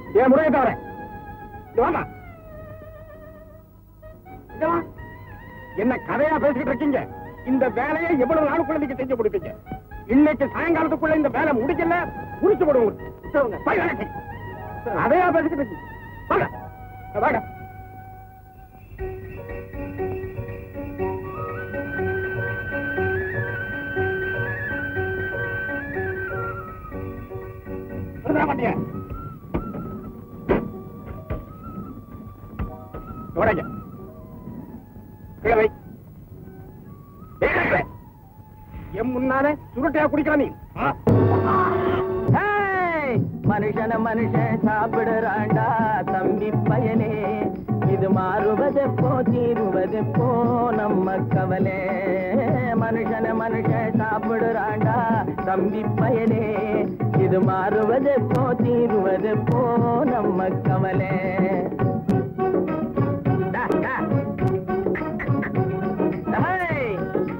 ஏன் முறையை தவிர இங்க வாமா இங்க வா. என்ன கதையா பேசிக்கிட்டு இருக்கீங்க இந்த வேலையை எவ்வளவு நாளுக்குள்ள நீங்க செஞ்சு முடிப்பீங்க இன்னைக்கு சாயங்காலத்துக்குள்ள இந்த வேலை முடிக்கல முடிச்சு போடுவோம் போய் வேலை செய். கதையா பேசிக்கிட்டு இருக்கீங்க வாங்க. இங்க வாங்க விடுதலை மாட்டியா? உடைங்க. கீழே வை. ஏய், என் முன்னாலே சுருட்டையா குடிக்கிற நீ ஆ? ஏய், மனுஷன மனுஷன் சாப்பிடுறாண்டா தம்பி பயலே இது மாறுவதெப்போ தீருவதெப்போ நம்ம கவலை மனுஷன மனுஷன் சாப்பிடுறாண்டா தம்பி பயலே இது மாறுவதெப்போ தீருவதெப்போ நம்ம கவலை டா, டா. டேய்.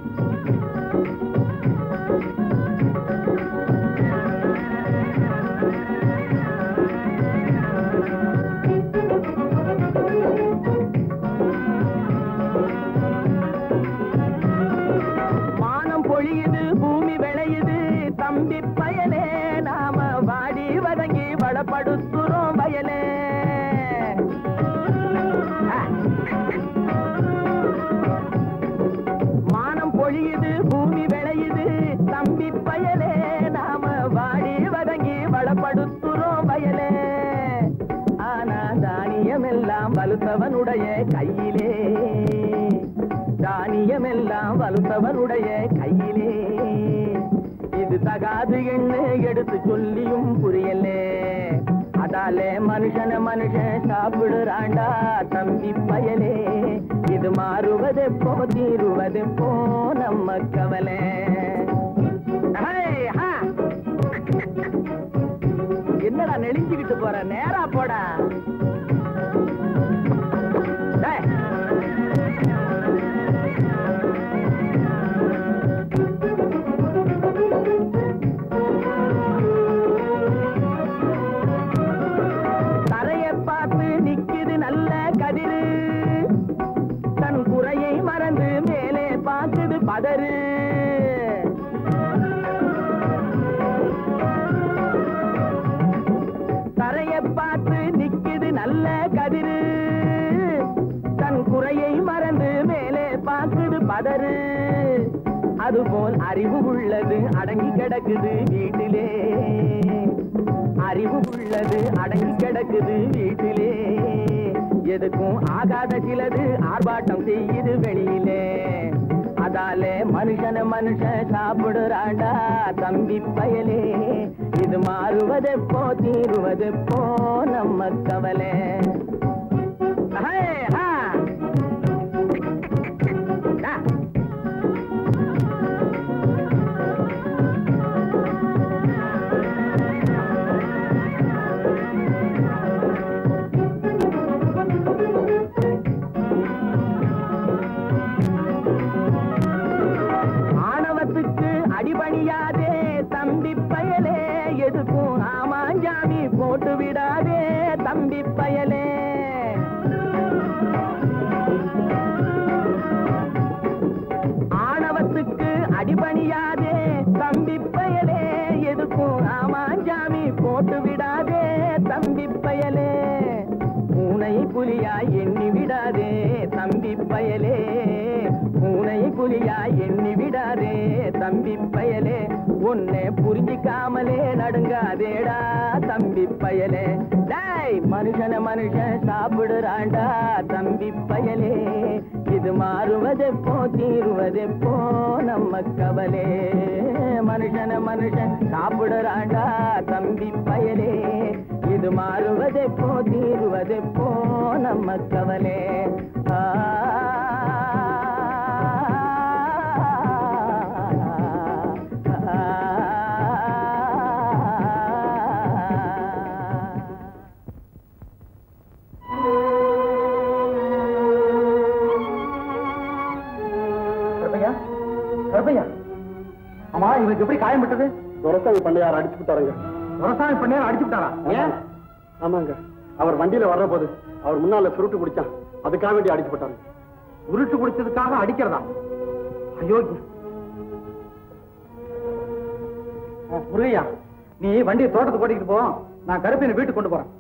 மானம் பொழியுது பூமி விளையுது தம்பி பயலே நாம வாடி வதங்கி வளப்படுத்துறோம் வயலே ஆ. மானம் பொழியுது பூமி விளையுது தம்பி பயலே நாம வாடி வதங்கி வளப்படுத்துறோம் வயலே ஆனா தானியமெல்லாம் வலுத்தவனுடைய கையிலே தானியமெல்லாம் வலுத்தவனுடைய கையிலே இது தகாது என்ன எடுத்து சொல்லியும் புரியலே அதாலே மனுஷன மனுஷன் சாப்பிடுறாண்டா தம்பி பயலே இது மாறுவதெப்போ தீருவதெப்போ நம்ம கவலை ஹே, ஹா. என்னடா நெளிஞ்சுக்கிட்டு போற நேரா போடா டேய். தரைய பார்த்து நிக்குது நல்ல கதிரு தன் குறையை மறந்து மேலே பார்க்குது பதறு தரைய பார்த்து நிக்குது நல்ல கதிரு தன் குறையை மறந்து மேலே பார்க்குது பதறு அதுபோல் அறிவு உள்ளது அடங்கி கிடக்குது வீட்டிலே அறிவு உள்ளது அடங்கி கிடக்குது வீட்டிலே எதுக்கும் ஆகாத சிலது ஆர்ப்பாட்டம் செய்யுது வெளியிலே அதாலே மனுஷன மனுஷன் சாப்பிடுறாண்டா தம்பி பயலே இது மாறுவதெப்போ தீருவதெப்போ நம்ம கவலை ஹே, ஹா. டா. ஆணவத்துக்கு அடிபணியாதே தம்பி பயலே எதுக்கும் ஆமாஞ்சாமி போட்டு விடாதே தம்பி பயலே ஆணவத்துக்கு அடிபணியாதே தம்பி பயலே எதுக்கும் ஆமாஞ்சாமி போட்டு விடாதே தம்பி பயலே பூனை புலியா எண்ணி விடாதே தம்பி பயலே பூனை புலியா எண்ணி விடாதே தம்பி பயலே உன்னை புரிஞ்சிக்காமலே நடுங்காதேடா தம்பி பயலே டேய் மனுஷன மனுஷன் சாப்பிடுறாண்டா தம்பி பயலே இது மாறுவதெப்போ தீருவதெப்போ நம்ம கவலே மனுஷன மனுஷன் சாப்பிடுறாண்டா தம்பி பயலே இது மாறுவதெப்போ தீருவதெப்போ நம்ம கவலே ஆ கருப்பையா கருப்பையா ஆமா இவனுக்கு எப்படி காயம் விட்டது துரசாமி பண்ணையார் அடிச்சு விட்டாருங்க துரசாமி பண்ணையார் அடிச்சு விட்டாரா ஏன் ஆமாங்க அவர் வண்டியில வர்ற போது அவர் முன்னால சுருட்டு குடிச்சான் அதுக்காக வேண்டி அடிச்சு போட்டாங்க உருட்டு குடிச்சதுக்காக அடிக்கிறதா அயோக்கியம் முருகையா நீ வண்டியை தோட்டத்துக்கு ஓட்டிக்கிட்டு போ நான் கருப்பினை வீட்டுக்கு கொண்டு போறேன்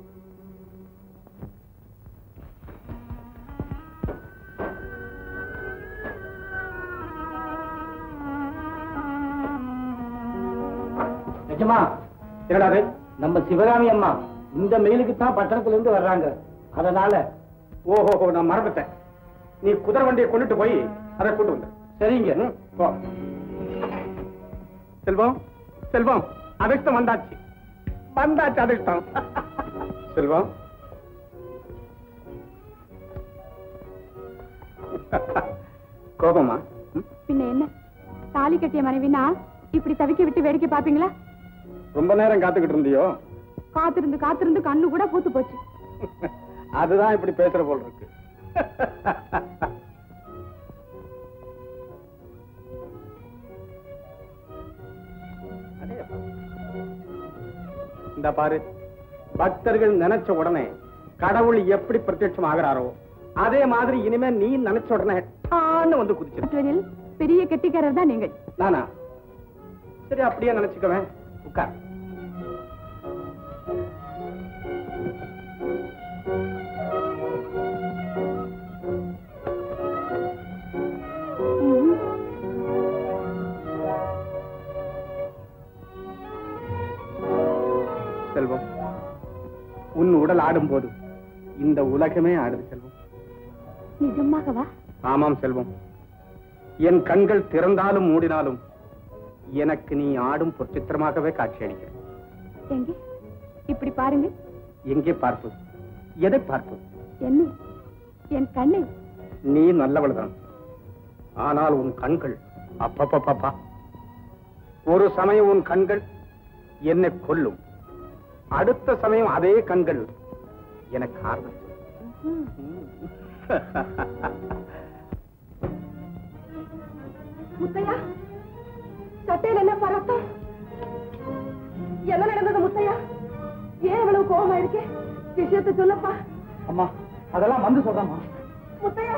நிஜமா என்னடாது நம்ம சிவகாமி அம்மா இந்த மெயிலுக்கு தான் பட்டணத்துல இருந்து வர்றாங்க அதனால ஓஹோ நான் மறந்துட்டேன் நீ குதிரை வண்டியை கொண்டுட்டு போய் அதை கூட்டு வந்து சரிங்க ம், போ செல்வம் செல்வம் அதிர்ஷ்டம் வந்தாச்சு வந்தாச்சு அதிர்ஷ்டம் செல்வம் கோபமா ம்? பின்ன என்ன தாலி கட்டிய மனைவினா இப்படி தவிக்க விட்டு வேடிக்கை பாப்பீங்களா ரொம்ப நேரம் காத்துக்கிட்டு இருந்தியோ காத்திருந்து காத்திருந்து கண்ணு கூட பூத்து போச்சு அதுதான் இப்படி பேசுற போல் இருக்கு இந்த பாரு பக்தர்கள் நினைச்ச உடனே கடவுள் எப்படி பிரத்யட்சம் ஆகிறாரோ அதே மாதிரி இனிமே நீ நினைச்ச உடனே ஆன்னு வந்து குதிச்சிரு மற்றவரில் பெரிய கெட்டிக்காரர் தான் நீங்கள் நானா சரி அப்படியே நினைச்சுக்கவேன் உட்கார் ம்ஹும். செல்வம் உன் உடல் ஆடும்போது இந்த உலகமே ஆடுது செல்வம் நிஜமாகவா ஆமாம் செல்வம் என் கண்கள் திறந்தாலும் மூடினாலும் எனக்கு நீ ஆடும் பொற்சித்திரமாகவே காட்சியளிக்கிற எங்க இப்படி பாருங்க எங்கே பார்ப்பது எதை பார்ப்பது என்ன என் கண்ணை நீ நல்லவள்தான் ஆனால் உன் கண்கள் அப்பப்பப்பா ஒரு சமயம் உன் கண்கள் என்னை கொல்லும் அடுத்த சமயம் அதே கண்கள் எனக்கு ஆறுதல் சொல்லும். முத்தையா சட்டையில என்ன பரத்தம் என்ன நடந்தது முத்தையா ஏன் இவ்வளவு கோபமா இருக்கே விஷயத்தை சொல்லப்பா அம்மா அதெல்லாம் வந்து சொல்றேம்மா முத்தையா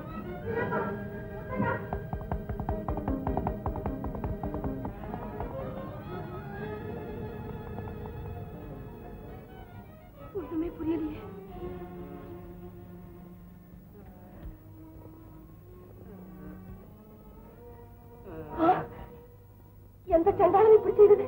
ஒண்ணுமே புரியலையே ஆ, எந்த சண்டாளன் இப்படி செய்தது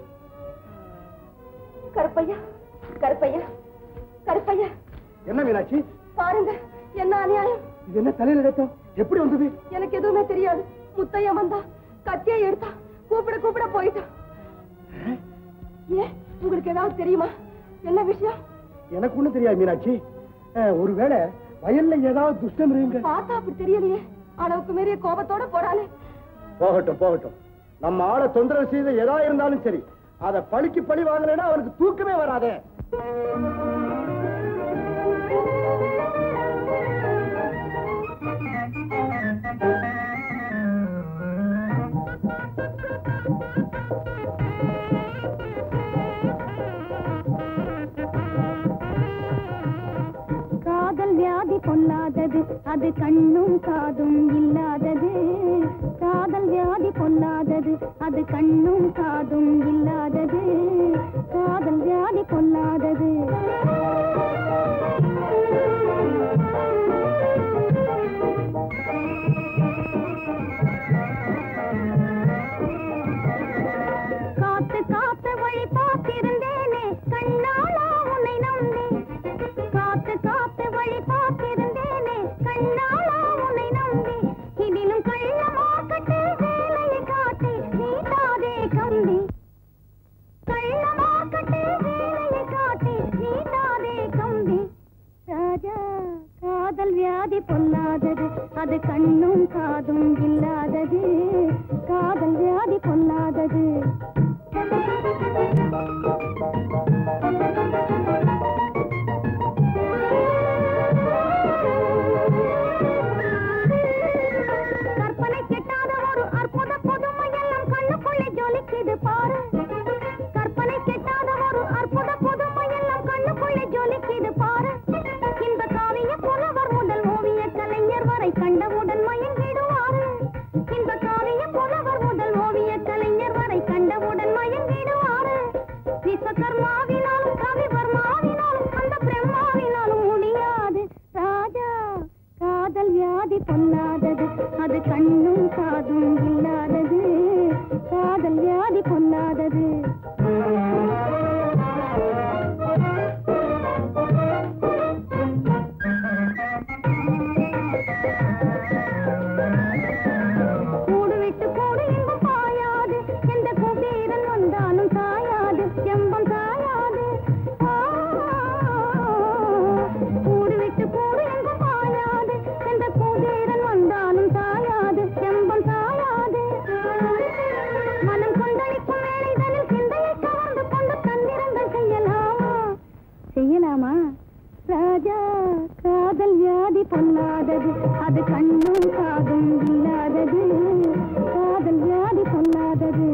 கருப்பையா கருப்பையா கருப்பையா என்ன மீனாட்சி பாருங்க என்ன அநியாயம் இது என்ன தலையில ரத்தம் எப்படி வந்தது எனக்கு எதுவுமே தெரியாது முத்தையா வந்தா கத்தியை எடுத்தா கூப்பிட கூப்பிட போயிட்டான் ஏன் உங்களுக்கு ஏதாவது தெரியுமா என்ன விஷயம் எனக்கு ஒண்ணும் தெரியாது மீனாட்சி அஹ், ஒருவேளை வயல்ல ஏதாவது துஷ்டம் இருங்க பார்த்தா அப்படி தெரியலையே அளவுக்கு மீறிய கோபத்தோட போறாளே போகட்டும் போகட்டும் நம்ம ஆளை தொந்தரவு செய்த எதா இருந்தாலும் சரி அத பழிக்கு பழி வாங்கலைன்னா அவனுக்கு தூக்கமே வராதே காதல் வியாதி பொல்லாதது அது கண்ணும் காதும் இல்லாதது காதல் வியாதி பொல்லாதது அது கண்ணும் காதும் இல்லாதது காதல் வியாதி பொல்லாதது காத்து காத்து வழி பார்த்திருந்தேனே கண்ணாளா உன்னை நம்பி காத்து காத்து வழி பார்த்திருந்தேனே கண்ணாளா உன்னை நம்பி இதிலும் கள்ளமா கட்டு வேலையை காட்டி நீட்டாதே கம்பி கள்ளமா கட்டு வேலையை காட்டி நீட்டாதே கம்பி ராஜா காதல் வியாதி பொல்லாதது அது கண்ணும் காதும் இல்லாதது காதல் வியாதி பொல்லாதது கற்பனை கெட்டாத ஒரு அற்புத புதுமை எல்லாம் கண்ணுக்குள்ளே ஜொலிக்குது பாரு கற்பனை கெட்டாத ஒரு அற்புத புதுமை எல்லாம் கண்ணு அது கண்ணும் காதும் இல்லாதது காதல் வியாதி சொல்லாதது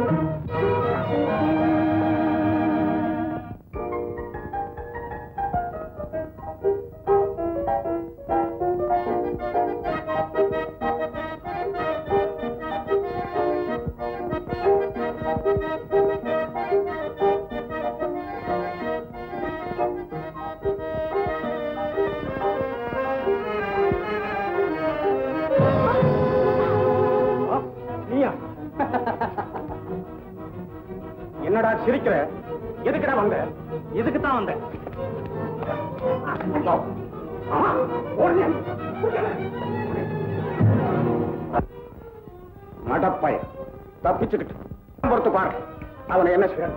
ஆ, நீயா என்னடா சிரிக்கிற எதுக்குடா வந்த இதுக்கு தான் வந்தேன் ஆமா, ஓடுங்க. மடப்பய தப்பிச்சுக்கிட்டு பொறுத்து பாரு அவனை என்ன செய்யணும்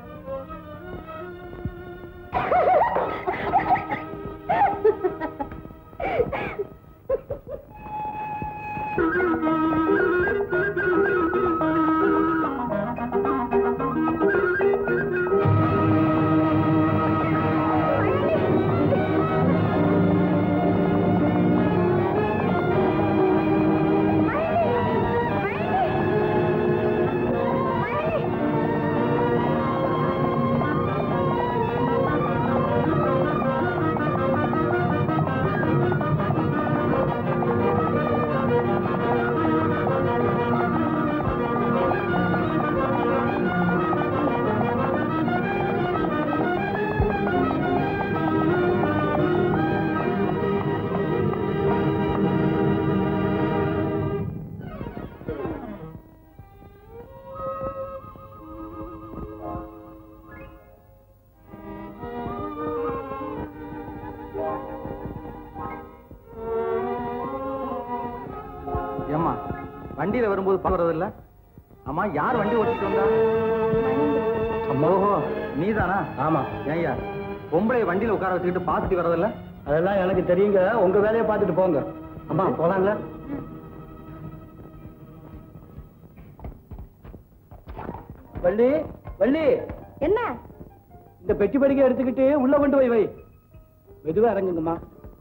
ஏம்மா வண்டியில வரும்போது பாக்குறது இல்ல அம்மா யார் வண்டி ஓட்டிட்டு வந்தா ஓஹோ நீதானா ஆமா ஏய்யா பொம்பளை வண்டியில உட்கார வச்சுக்கிட்டு பாத்துட்டு வர்றதில்ல அதெல்லாம் எனக்கு தெரியுங்க உங்க வேலையை பார்த்துட்டு போங்க அம்மா போலாங்க வள்ளி வள்ளி என்ன இந்த பெட்டி படிக்கை எடுத்துக்கிட்டு உள்ள கொண்டு போய் வை மெதுவா இறங்குங்கம்மா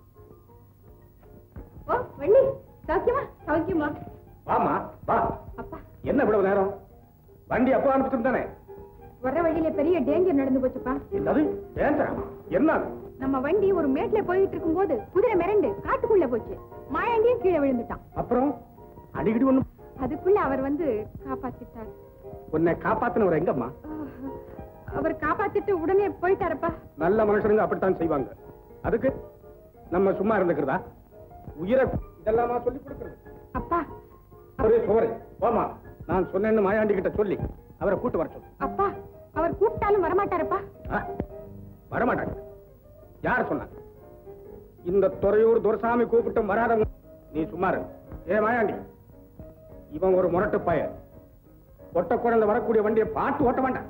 ஓ வள்ளி சௌக்கியமா சௌக்கியமா வாமா வா அப்பா என்ன இவ்வளவு நேரம் வண்டி அப்போ அனுப்பிச்சு தானே வர்ற வழியில பெரிய டேஞ்சர் நடந்து போச்சுப்பா என்னது ஏன்டா என்ன அது? நம்ம வண்டி ஒரு மேட்ல போயிட்டு இருக்கும்போது குதிரை மிரண்டு காட்டுக்குள்ள போச்சு மாயாண்டியும் கீழே விழுந்துட்டான் அப்புறம் அடிக்கடி ஒண்ணு அதுக்குள்ள அவர் வந்து காப்பாத்திட்டார் உன்னை காப்பாத்தினவர் எங்கம்மா ஆஹ், அவர் காப்பாத்திட்டு உடனே போயிட்டாரப்பா நல்ல மனுஷனுங்க அப்படித்தான் செய்வாங்க அதுக்கு நம்ம சும்மா இருந்துக்கிறதா உயிரை இதெல்லாமா சொல்லி கொடுக்கறது அப்பா ஒரே சுவரை போமா நான் சொன்னேன்னு மாயாண்டி கிட்ட சொல்லி அவரை கூட்டு வர சொல்லு அப்பா அவர் கூப்பிட்டாலும் வரமாட்டாரப்பா ஆ? வரமாட்டாங்க யார் சொன்னா இந்த துறையூர் துரசாமி கூப்பிட்டும் வராதவங்க நீ சும்மா இரு ஏ மாயாண்டி இவன் ஒரு முரட்டு பய ஒட்ட குழந்தை வரக்கூடிய வண்டியை பார்த்து ஓட்ட வேண்டாம்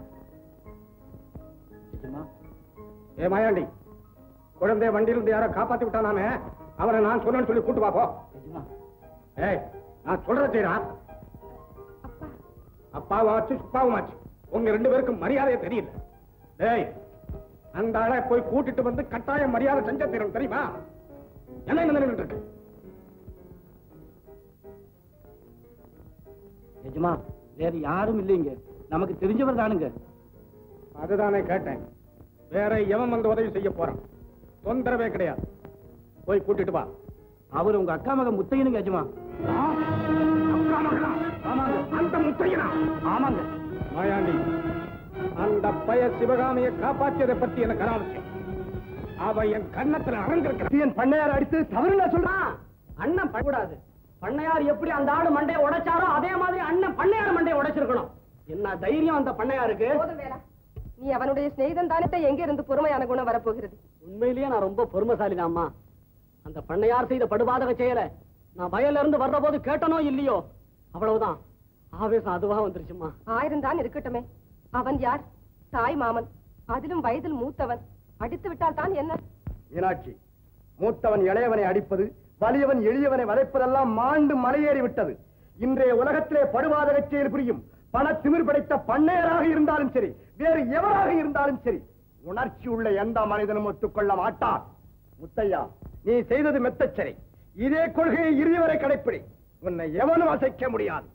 ஏ மாயாண்டி குழந்தைய வண்டியிலிருந்து யாரோ காப்பாத்தி விட்டானாமே அவனை நான் சொன்னேன்னு சொல்லி கூட்டு பாப்போ ஏய் நான் சொல்றத செய்யறா அப்பா அப்பாவாச்சு சுப்பாவுமாச்சு உங்க ரெண்டு பேருக்கும் மரியாதையே தெரியல டேய் அந்த ஆளை போய் கூட்டிட்டு வந்து கட்டாயம் மரியாதை செஞ்ச தீரும் தெரியுமா என்ன என்ன நின்னுட்டு இருக்கு எஜமா வேற யாரும் இல்லைங்க நமக்கு தெரிஞ்சவர் தானுங்க அதுதானே கேட்டேன் வேற எவன் வந்து உதவி செய்ய போறான் தொந்தரவே கிடையாது போய் கூட்டிட்டு வா அவர் உங்க அக்கா மகன் முத்தையனுங்க எஜமா அக்கா மகளா? ஆமாங்க அந்த முத்தையனா ஆமாங்க மாயாண்டி அந்த பய சிவகாமியை காப்பாற்றியதை பத்தி எனக்கு அனாவசியம் அவ என் கன்னத்துல அரங்கிருக்கிறான் என் பண்ணையார் அடித்து தவறுல சொல்றான் அண்ணன் பண்ணக்கூடாது பண்ணையார் எப்படி அந்த ஆளு மண்டையை உடைச்சாரோ அதே மாதிரி அண்ணன் பண்ணையார் மண்டையை உடைச்சிருக்கணும் என்ன தைரியம் அந்த பண்ணையாருக்கு போதும் வேலா நீ அவனுடைய சிநேகிதன் தானே எங்க இருந்து பொறுமையான குணம் வரப்போகிறது உண்மையிலேயே நான் ரொம்ப பொறுமைசாலி அம்மா அந்த பண்ணையார் செய்த படுபாதக செயல நான் வயல்ல இருந்து வர்ற போது கேட்டனோ இல்லையோ அவ்வளவுதான் ஆவேசம் அதுவா வந்துருச்சுமா ஆயிரம் தான் இருக்கட்டுமே அவன் யார் தாய் மாமன் அதிலும் வயதில் மூத்தவன் அடித்து விட்டால் தான் என்ன மீனாட்சி மூத்தவன் இளையவனை அடிப்பது வலியவன் எளியவனை வதைப்பதெல்லாம் மாண்டு மலையேறி விட்டது இன்றைய உலகத்திலே படுவாதக செயல் புரியும் பண திமிர் படைத்த பண்ணையராக இருந்தாலும் சரி வேறு எவராக இருந்தாலும் சரி உணர்ச்சி உள்ள எந்த மனிதனும் ஒத்துக்கொள்ள மாட்டார் முத்தையா நீ செய்தது மெத்தச் சரி இதே கொள்கையை இறுதி வரை கடைப்பிடி உன்னை எவனும் அசைக்க முடியாது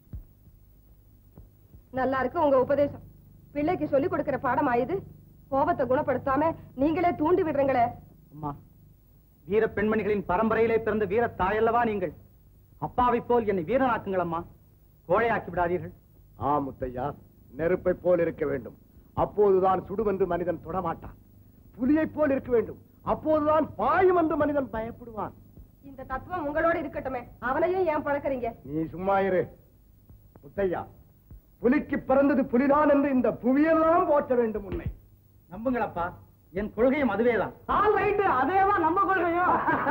நல்லா இருக்கு உங்க உபதேசம் பிள்ளைக்கு சொல்லி கொடுக்கிற பாடம் ஆயுது கோபத்தை குணப்படுத்தாம நீங்களே தூண்டி விடுறீங்களே அம்மா வீர பெண்மணிகளின் பரம்பரையிலே பிறந்த வீர தாயல்லவா நீங்கள் அப்பாவை போல் என்னை வீரனாக்குங்கள் அம்மா கோழையாக்கி விடாதீர்கள் ஆ முத்தையா நெருப்பை போல் இருக்க வேண்டும் அப்போதுதான் சுடுவென்று மனிதன் தொடமாட்டான் புலியைப் போல் இருக்க வேண்டும் அப்போதுதான் பாயும் என்று மனிதன் பயப்படுவான் இந்த தத்துவம் உங்களோட இருக்கட்டுமே அவனையும் ஏன் பழக்கறீங்க நீ சும்மா இரு முத்தையா புலிக்கு பிறந்தது புலிதான் என்று இந்த புவியெல்லாம் போற்ற வேண்டும் உன்னை நம்புங்களப்பா என் கொள்கையும் அதுவேதான் ஆல் ரைட்டு அதேதான் நம்ம கொள்கையும்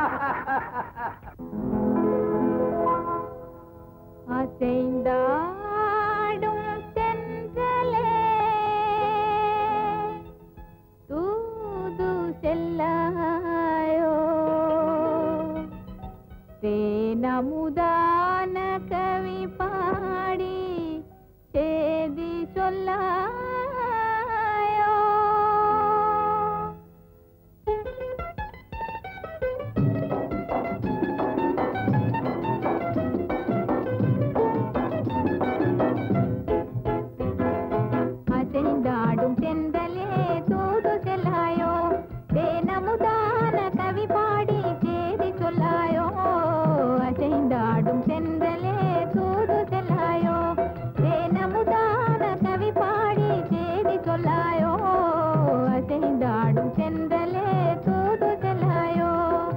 அசைந்தாடும் தென்றலே தூது செல்லாயோ தேனமுதான கவி பாடி சேதி சொல்லாயோ அசைந்தாடும் தென்றலே தூது செல்லாயோ தேனமுதான கவி பாடி சேதி சொல்லாயோ அசைந்தாடும் தென்றலே தூது செல்லாயோ தேனமுதான கவி பாடி சேதி சொல்லாயோ அசைந்தாடும் தென்றலே தூது செல்லாயோ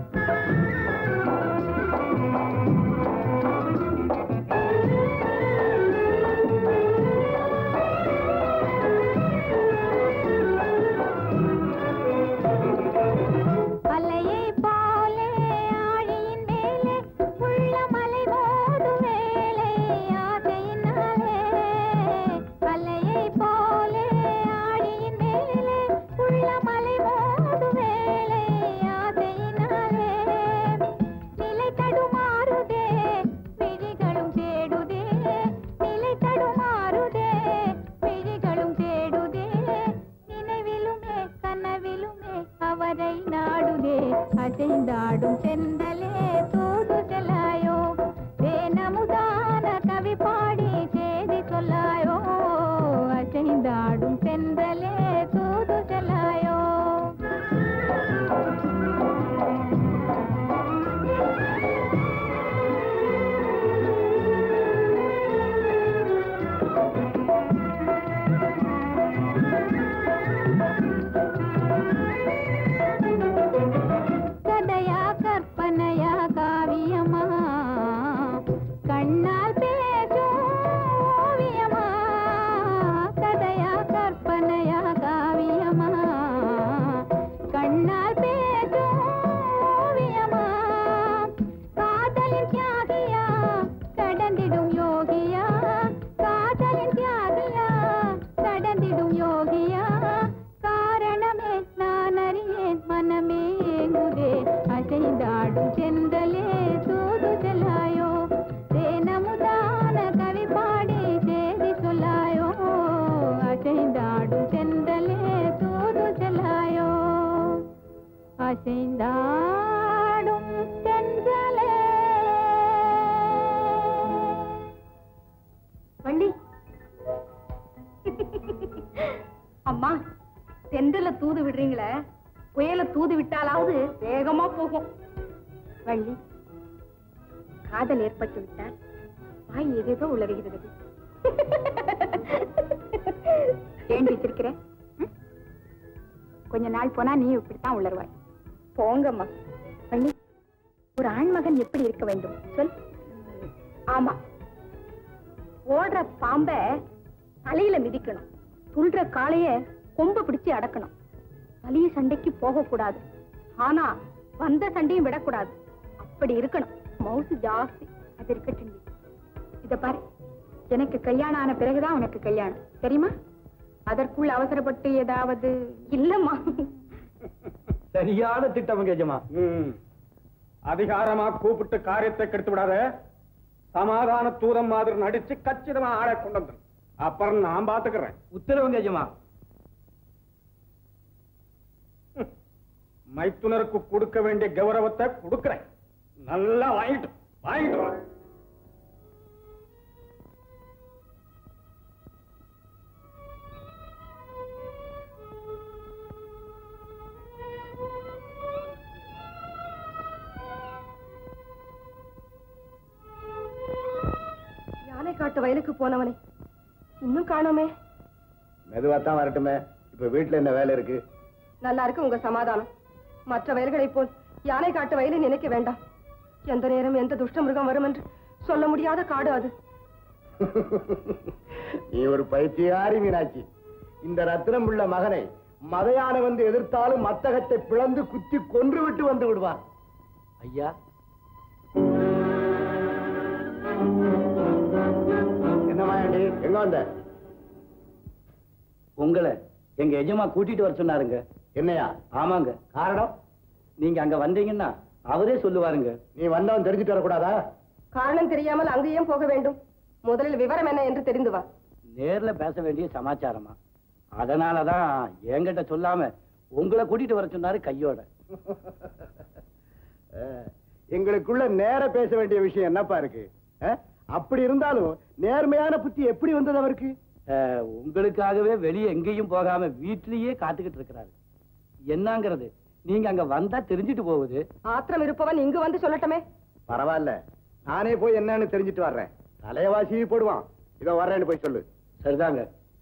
அலையை போலே ஆழியின் மேலே உள்ள மலை மோதும் வேளை ஆசையினாலே அலையை போலே ஆழியின் மேலே உள்ள மலை மோதும் வேளை ஆசையினாலே நிலை தடுமாறுதே விழிகளும் தேடுதே நிலை தடுமாறுதே விழிகளும் தேடுதே நினைவிலுமே கனவிலுமே அவரை நாடுதே அசைந்தாடும் செந்தலே தூது செல்லாயோ தேனமுதான கவி பாடி செய்தி சொல்லாயோ அசைந்தாடும் செந்தலே தூது செல்லாயோ கதையா கற்பனையா காவியமா கண்ணால் பேசும் ஓவியமா கதையா கற்பனையா காவியமா கண்ணால் பேசும் ஓவியமா காதலின் தியாகியா கடந்திடும் யோகியா காதலின் தியாகியா கடந்திடும் யோகியா காரணமே நான் அறியேன் மனமே ஏங்குதே அசைந்தாடும் செந்தலே தூது செல்லாயோ தேனமுதான கவி பாடி சேதி சொல்லாயோ அசைந்தாடும் செந்தலே தூது செல்லாயோ அசைந்தாடும் தென்றலே வண்டி அம்மா தென்றல தூது விடுறீங்களே புயல தூது விட்டாலாவது வேகமா போகும் வள்ளி காதல் ஏற்பட்டு விட்டால் வாய் ஏதேதோ உளறுகிறது ஏண்டி சிரிக்கிற ம்? கொஞ்ச நாள் போனா நீ இப்படித்தான் உளருவாய் போங்கம்மா வள்ளி ஒரு ஆண்மகன் எப்படி இருக்க வேண்டும் சொல் ஆமா ஓடுற பாம்ப தலையில மிதிக்கணும் துள்ற காளைய கொம்ப பிடிச்சு அடக்கணும் வலிய சண்டைக்கு போக கூடாது ஆனா வந்த சண்டையும் விடக்கூடாது அப்படி இருக்கணும் மவுசு ஜாஸ்தி அது இருக்கட்டும் இத பாரு எனக்கு கல்யாணம் ஆன பிறகுதான் உனக்கு கல்யாணம் தெரியுமா அதற்குள் அவசரப்பட்டு ஏதாவது இல்லம்மா சரியான திட்டம் கேஜமா அதிகாரமா கூப்பிட்டு காரியத்தை கெடுத்து விடாத சமாதான தூதம் மாதிரி நடிச்சு கச்சிதமா ஆளை கொண்டு வந்துரு அப்புறம் நான் பாத்துக்கிறேன் உத்தரவு கேஜமா மைத்துனருக்கு கொடுக்க வேண்டிய கௌரவத்தை கொடுக்கிறேன் நல்லா வாங்கிட்டு வாங்கிட்டு வா யானை காட்டு வயலுக்கு போனவனே இன்னும் காணோமே மெதுவா தான் வரட்டுமே இப்ப வீட்டுல என்ன வேலை இருக்கு நல்லா இருக்கு உங்க சமாதானம் மற்ற வயல்களைப் போல் யானை காட்டு வயலை நினைக்க வேண்டாம் எந்த நேரம் எந்த துஷ்ட மிருகம் வரும் என்று சொல்ல முடியாத காடு அது நீ ஒரு பைத்தியாரி மீனாட்சி இந்த ரத்தினம் உள்ள மகனை மதையான வந்து எதிர்த்தாலும் மத்தகத்தை பிளந்து குத்தி கொன்று விட்டு வந்து விடுவான் ஐயா என்ன மாயாண்டி எங்க வந்த உங்களை எங்க எஜமா கூட்டிட்டு வர சொன்னாருங்க என்னையா ஆமாங்க காரணம் நீங்க அங்க வந்தீங்கன்னா அவரே சொல்லுவாருங்க நீ வந்தவன் தெரிஞ்சுட்டு வரக்கூடாதா காரணம் தெரியாமல் அங்கேயும் போக வேண்டும் முதலில் விவரம் என்ன என்று தெரிந்து வா நேர்ல பேச வேண்டிய சமாச்சாரமா அதனாலதான் என்கிட்ட சொல்லாம உங்களை கூட்டிட்டு வர சொன்னாரு கையோட அஹ், எங்களுக்குள்ள நேர பேச வேண்டிய விஷயம் என்னப்பா இருக்கு அஹ், அப்படி இருந்தாலும் நேர்மையான புத்தி எப்படி வந்தது அவருக்கு அஹ், உங்களுக்காகவே வெளியே எங்கேயும் போகாம வீட்லயே காத்துக்கிட்டு இருக்கிறாரு என்னங்கிறது நீங்க அங்க வந்தா தெரிஞ்சிட்டு போகுது ஆத்திரம் இருப்பவன் இங்கு வந்து சொல்லட்டுமே பரவாயில்ல நானே போய் என்னன்னு தெரிஞ்சுட்டு வர்றேன் தலையவாசி போடுவான் இதோ வர்றேன்னு போய் சொல்லு சரிதாங்க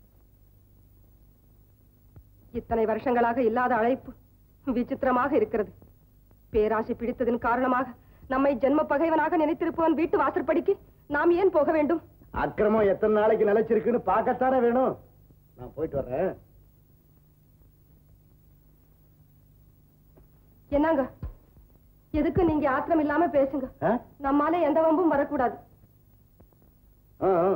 இத்தனை வருஷங்களாக இல்லாத அழைப்பு விசித்திரமாக இருக்கிறது பேராசை பிடித்ததன் காரணமாக நம்மை ஜென்ம பகைவனாக நினைத்திருப்பவன் வீட்டு வாசற்படிக்கு நாம் ஏன் போக வேண்டும் அக்கிரமம் எத்தனை நாளைக்கு நிலைச்சிருக்குன்னு பார்க்கத்தானே வேணும் நான் போயிட்டு வர்றேன் என்னங்க எதுக்கு நீங்க ஆத்திரம் இல்லாம பேசுங்க ஆ? நம்மால எந்த வம்பும் வரக்கூடாது ஆ, ஆ.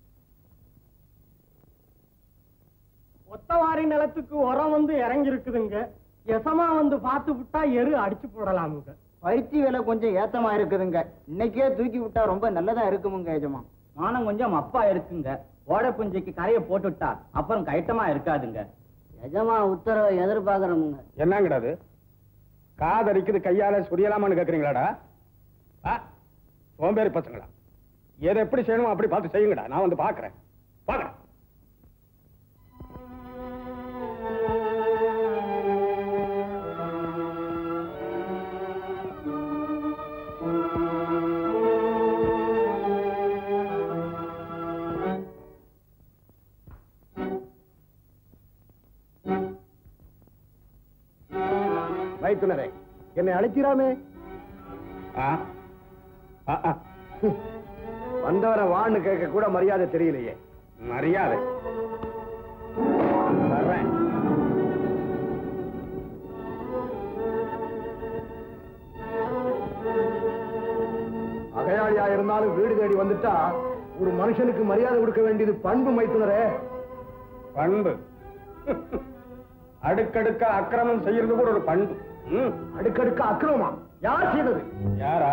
ஒத்தவாரி நிலத்துக்கு உரம் வந்து இறங்கி இருக்குதுங்க எசமா வந்து பார்த்து விட்டா எரு அடிச்சு போடலாமுங்க பருத்தி விலை கொஞ்சம் ஏத்தமா இருக்குதுங்க இன்னைக்கே தூக்கி விட்டா ரொம்ப நல்லதா இருக்குமுங்க எஜமா மானம் கொஞ்சம் அப்பா இருக்குங்க ஓடை புஞ்சிக்கு கரையை போட்டுட்டா அப்புறம் கயட்டமா இருக்காதுங்க எஜமா உத்தரவை எதிர்பார்க்கிறோமுங்க என்னங்கடாது காதரிக்குது கையால சுரியலாமான்னு கேக்குறீங்களாடா ஆ? சோம்பேறி பசங்களா எதை எப்படி செய்யணுமோ அப்படி பார்த்து செய்யுங்கடா நான் வந்து பாக்குறேன் பாக்குறேன் மைத்துனரே என்னை அழைக்கிறாமே வந்தவரை வான்னு கேட்க கூட மரியாதை தெரியலையே மரியாதை வர்றேன் அகையாளியா இருந்தாலும் வீடு தேடி வந்துட்டா ஒரு மனுஷனுக்கு மரியாதை கொடுக்க வேண்டியது பண்பு மைத்துனரே பண்பு அடுக்கடுக்க அக்கிரமம் செய்யறது கூட ஒரு பண்பு அடுக்கடுக்க அக்கிரமமா யார் செய்தது யாரா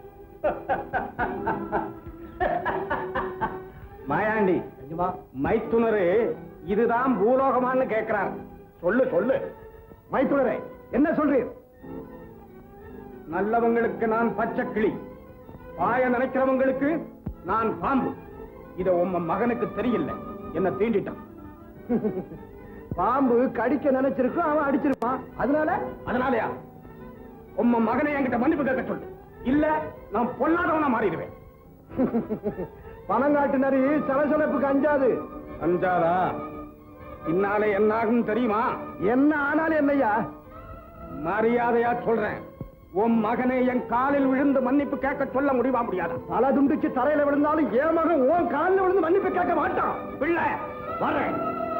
மாயாண்டி மைத்துனரு இதுதான் பூலோகமான்னு கேட்கிறார் சொல்லு சொல்லு மைத்துனரே என்ன சொல்றீர் நல்லவங்களுக்கு நான் பச்சை கிளி பாய நினைக்கிறவங்களுக்கு நான் பாம்பு இத உம்ம மகனுக்கு தெரியல என்ன தீண்டிட்டான் பாம்பு கடிக்க நினைச்சிருக்கும் அவன் அடிச்சிருப்பான் அதனால அதனாலயா உம்ம மகனை என்கிட்ட மன்னிப்பு கேட்க சொல்லு இல்ல நான் பொல்லாதவனா மாறிடுவேன் பணங்காட்டு நரி சலசலப்புக்கு அஞ்சாது அஞ்சாதா பின்னாலே என்ன ஆகும் தெரியுமா என்ன ஆனாலும் என்னையா மரியாதையா சொல்றேன் உன் மகனை என் காலில் விழுந்து மன்னிப்பு கேட்க சொல்ல முடியுமா முடியாதா தலை துண்டிச்சு தரையில விழுந்தாலும் என் மகன் உன் காலில் விழுந்து மன்னிப்பு கேட்க மாட்டான் பிள்ளை வரேன்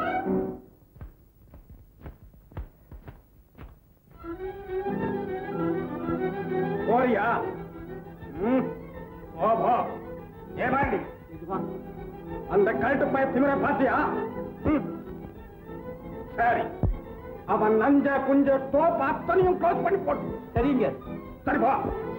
போறியா ம், போ போ ஏமாண்டி அந்த கழுட்டு பய திமிர பாத்தியா ம். சரி அவன் நஞ்ச குஞ்ச தோப்பு அத்தனையும் க்ளோஸ் பண்ணி போட்டு சரிங்க சரி போ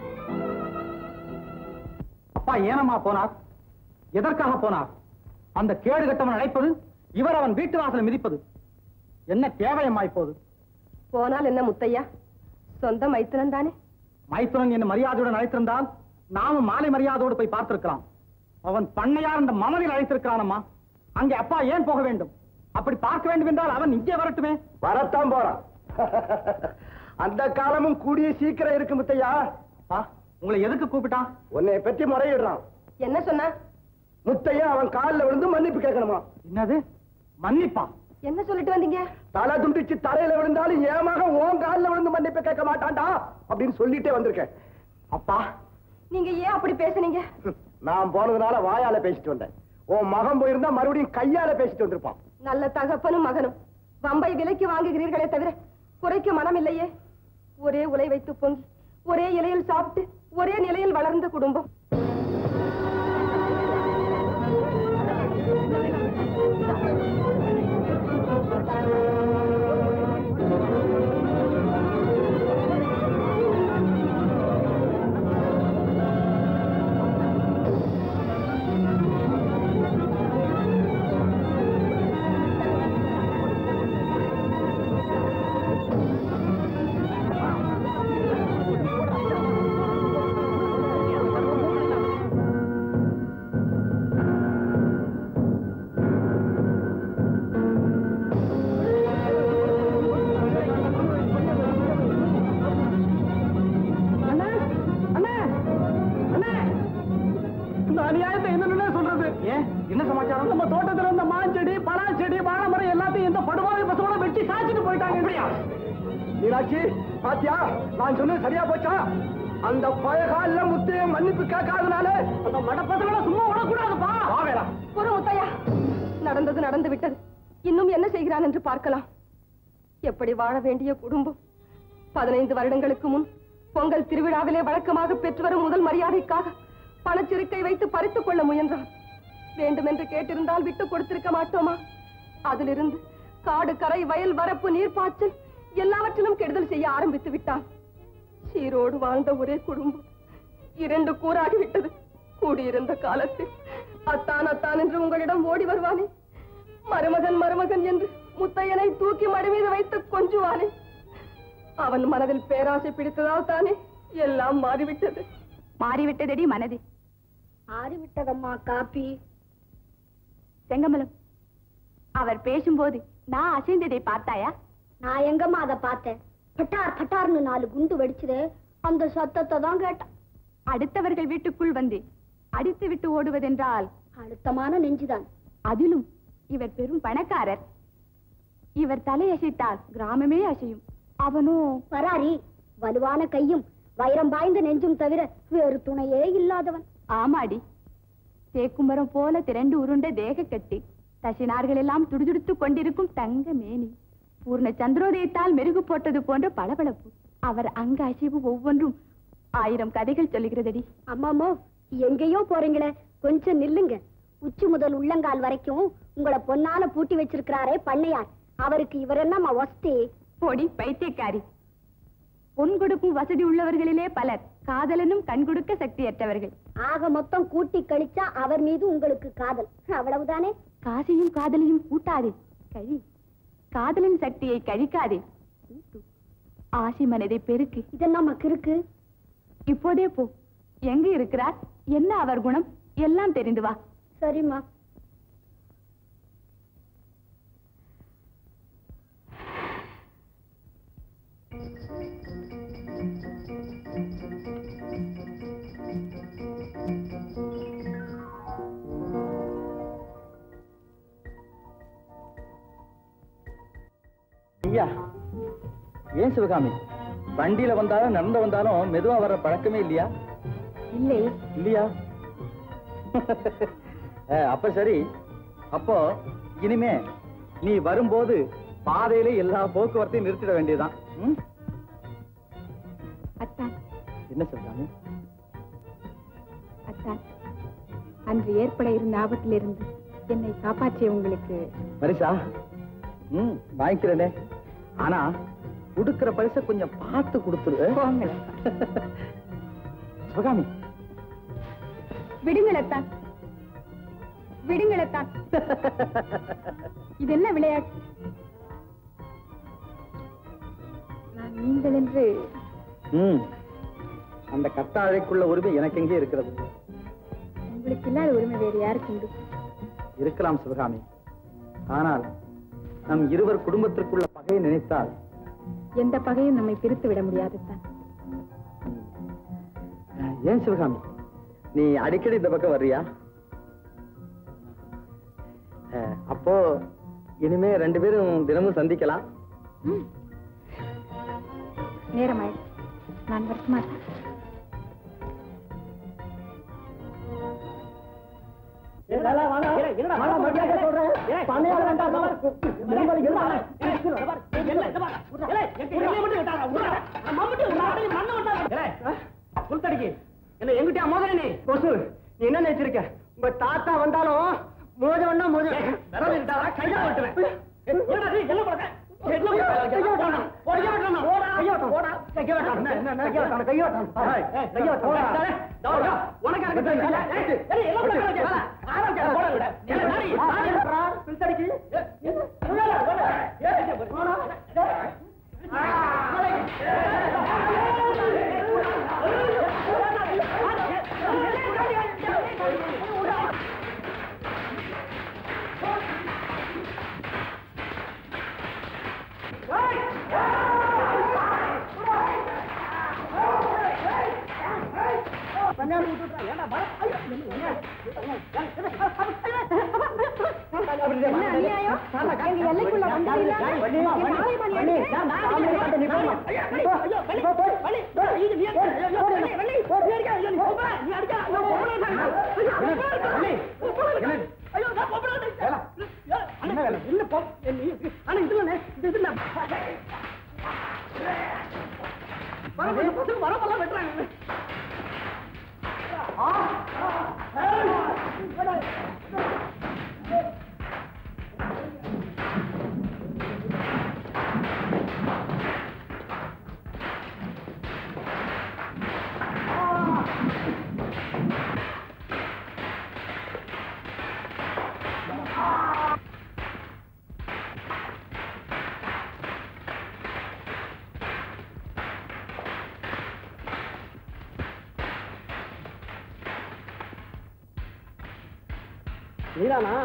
அப்பா ஏனம்மா போனார் எதற்காக போனார் அந்த கேடு கட்டவன் அழைப்பது இவர் அவன் வீட்டு வாசலை மிதிப்பது என்ன தேவையம்மா இப்போது போனால் என்ன முத்தையா சொந்த மைத்துனன் தானே மைத்துனன் என்ன மரியாதையுடன் அழைத்திருந்தால் நாமும் மாலை மரியாதையோடு போய் பார்த்திருக்கலாம் அவன் பண்ணையார் அந்த மமதில் அழைத்திருக்கிறானம்மா அங்கே அப்பா ஏன் போக வேண்டும் அப்படி பார்க்க வேண்டும் என்றால் அவன் இங்கே வரட்டுமே வரத்தான் போறான் அந்த காலமும் கூடிய சீக்கிரம் இருக்கு முத்தையா அப்பா உங்களை எதுக்கு கூப்பிட்டான் உன்னை பற்றி முறையிடுறான் என்ன சொன்ன முத்தையா அவன் காலில் விழுந்து மன்னிப்பு கேட்கணுமா என்னது மன்னிப்பா என்ன சொல்லிட்டு வந்தீங்க தலை துண்டிச்சு தலையில விழுந்தாலும் ஏமாக உன் காலில் விழுந்து மன்னிப்பு கேட்க மாட்டான்டா அப்படின்னு சொல்லிட்டே வந்திருக்கேன் அப்பா நீங்க ஏன் அப்படி பேசுனீங்க நான் போனதுனால வாயால பேசிட்டு வந்தேன் உன் மகன் போயிருந்தா மறுபடியும் கையால பேசிட்டு வந்திருப்பான் நல்ல தகப்பனும் மகனும் வம்பை விலைக்கு வாங்குகிறீர்களே தவிர குறைக்க மனம் இல்லையே ஒரே உலை வைத்து பொங்கி ஒரே இலையில் சாப்பிட்டு ஒரே நிலையில் வளர்ந்த குடும்பம் இந்த அநியாயத்தை என்னன்னு சொல்றது ஏன் என்ன சமாச்சாரம் நம்ம தோட்டத்துல இருந்த மாஞ்செடி பலா செடி வாழை மரம் எல்லாத்தையும் இந்த படுவாவி பசங்கள வெட்டி சாய்ச்சிட்டு போயிட்டாங்க அப்படியா மீனாட்சி பாத்தியா நான் சொன்னது சரியா போச்சா அந்த பயகால முத்து மன்னிப்பு கேட்காதனால அந்த மடப்பசங்களை சும்மா விடக்கூடாதுப்பா வாவேடா ஒரு முத்தையா நடந்தது நடந்து விட்டது இன்னும் என்ன செய்கிறான் என்று பார்க்கலாம் எப்படி வாழ வேண்டிய குடும்பம் பதினைந்து வருடங்களுக்கு முன் பொங்கல் திருவிழாவிலே வழக்கமாக பெற்று வரும் முதல் மரியாதைக்காக பணச்சிறுக்கை வைத்து பறித்துக் கொள்ள முயன்றான் வேண்டுமென்று கேட்டிருந்தால் விட்டு கொடுத்திருக்க மாட்டோமா அதிலிருந்து காடு கரை வயல் வரப்பு நீர்ப்பாய்ச்சல் எல்லாவற்றிலும் கெடுதல் செய்ய ஆரம்பித்து விட்டான் சீரோடு வாழ்ந்த ஒரே குடும்பம் இரண்டு கூறாகி விட்டது கூடியிருந்த காலத்தில் அத்தான் அத்தான் என்று உங்களிடம் ஓடி வருவானே மருமகன் மருமகன் என்று முத்தையனை தூக்கி மடி மீது வைத்து கொஞ்சுவானே அவன் மனதில் பேராசை பிடித்ததால் தானே எல்லாம் மாறிவிட்டது மாறிவிட்டதடி மனது ஆறிவிட்டதம்மா காப்பி செங்கமலம் அவர் பேசும்போது நான் அசைந்ததை பார்த்தாயா நான் எங்கம்மா அதை பார்த்தேன் பட்டார் பட்டார்னு நாலு குண்டு வெடிச்சது அந்த சத்தத்தை தான் கேட்டேன் அடுத்தவர்கள் வீட்டுக்குள் வந்து அடித்து விட்டு ஓடுவதென்றால் அழுத்தமான நெஞ்சுதான் அதிலும் இவர் பெரும் பணக்காரர் இவர் தலையசைத்தால் கிராமமே அசையும் அவனோ பராரி வலுவான கையும் வைரம் பாய்ந்த நெஞ்சும் தவிர வேறு துணையே இல்லாதவன் ஆமாடி தேக்குமரம் போல திரண்டு உருண்ட தேக கட்டி தசினார்கள் எல்லாம் துடிதுடித்துக் கொண்டிருக்கும் தங்க மேனி பூர்ண சந்திரோதயத்தால் மெருகு போட்டது போன்ற பளபளப்பு அவர் அங்க அசைவு ஒவ்வொன்றும் ஆயிரம் கதைகள் சொல்லுகிறதடி அம்மாமோ எங்கேயோ போறீங்களே கொஞ்சம் நில்லுங்க உச்சி முதல் உள்ளங்கால் வரைக்கும் உங்களை பொன்னால பூட்டி வச்சிருக்கிறாரே பண்ணையார் அவருக்கு இவர் என்னம்மா ஒஸ்தி பொடி பைத்தியக்காரி பொன் கொடுக்கும் வசதி உள்ளவர்களிலே பலர் காதலனும் கண் கொடுக்க சக்தியற்றவர்கள் ஆக மொத்தம் கூட்டி கழிச்சா அவர் மீது உங்களுக்கு காதல் அவ்வளவுதானே காசையும் காதலையும் கூட்டாதே கழி காதலின் சக்தியை கழிக்காதே கூட்டு ஆசை மனதை பெருக்கு இதென்னம்மா கிறுக்கு இப்போதே போ எங்க இருக்கிறார் என்ன அவர் குணம் எல்லாம் தெரிந்து வா சரிம்மா ஐயா ஏன் சிவகாமி வண்டியில வந்தாலும் நடந்து வந்தாலும் மெதுவா வர்ற பழக்கமே இல்லையா இல்லை இல்லையா அஹ், அப்ப சரி அப்போ இனிமே நீ வரும்போது பாதையில எல்லா போக்குவரத்தையும் நிறுத்திட வேண்டியதுதான் ம்? அத்தான் என்ன சிவகாமி அத்தான் அன்று ஏற்பட இருந்த ஆபத்திலிருந்து என்னை காப்பாற்றிய உங்களுக்கு பரிசா ம் வாங்கிக்கிறேனே ஆனா கொடுக்கிற பரிசை கொஞ்சம் பார்த்து கொடுத்துரு போங்கள் சிவகாமி விடுங்கள் அத்தான் விடுங்கள் அத்தான் இது என்ன விளையாட்டு நான் நீங்கள் என்று ம் அந்த கத்தாழைக்குள்ள உரிமை எனக்கு எங்கே இருக்கிறது உங்களுக்கு இல்லாத உரிமை வேறு யாருக்கு உண்டு இருக்கலாம் சிவகாமி ஆனால் நம் இருவர் குடும்பத்திற்குள்ள பகையை நினைத்தால் எந்த பகையும் நம்மை பிரித்து விட முடியாது தான் ஏன் சிவகாமி நீ அடிக்கடி இந்த பக்கம் வர்றியா அஹ், அப்போ இனிமே ரெண்டு பேரும் தினமும் சந்திக்கலாம் நேரமாயிடுச்சு நான் வரக்க மாட்டேன் புல்தடிக்கு என்ன எங்கிட்டயா மோதிர நீ கொசு நீ என்ன நினைச்சிருக்க உங்க தாத்தா வந்தாலும் மோதவன்னா மோத விரல் இருந்தாரா கையா ஓட்டுவேன் என்னடா நீ என்ன பண்ற என்ன பண்ற? கையா ஓட்டணும். கையா ஓட்டணும். கையா ஓட்டணும். கையா ஓட்டணும். கையா ஓட்டணும். கையா ஓட்டணும். கையா ஓட்டணும். தோடா. உனக்கு எனக்கு தெரியல. ஏய், ஏய், என்ன பண்ற? வேலை. ஆரம்பிச்சா போட விட. என்ன நாடி? நாடி பண்றா? பில்தடிக்கு. ஏய், வேலை, வேலை. ஏய், போடா. என்ன அநியாயம்? எங்க எல்லைக்குள்ள வந்தீங்களா? என் ஆளை மணி அடிக்க? வரப்பெல்லாம் வெட்டுறாங்க நீதானா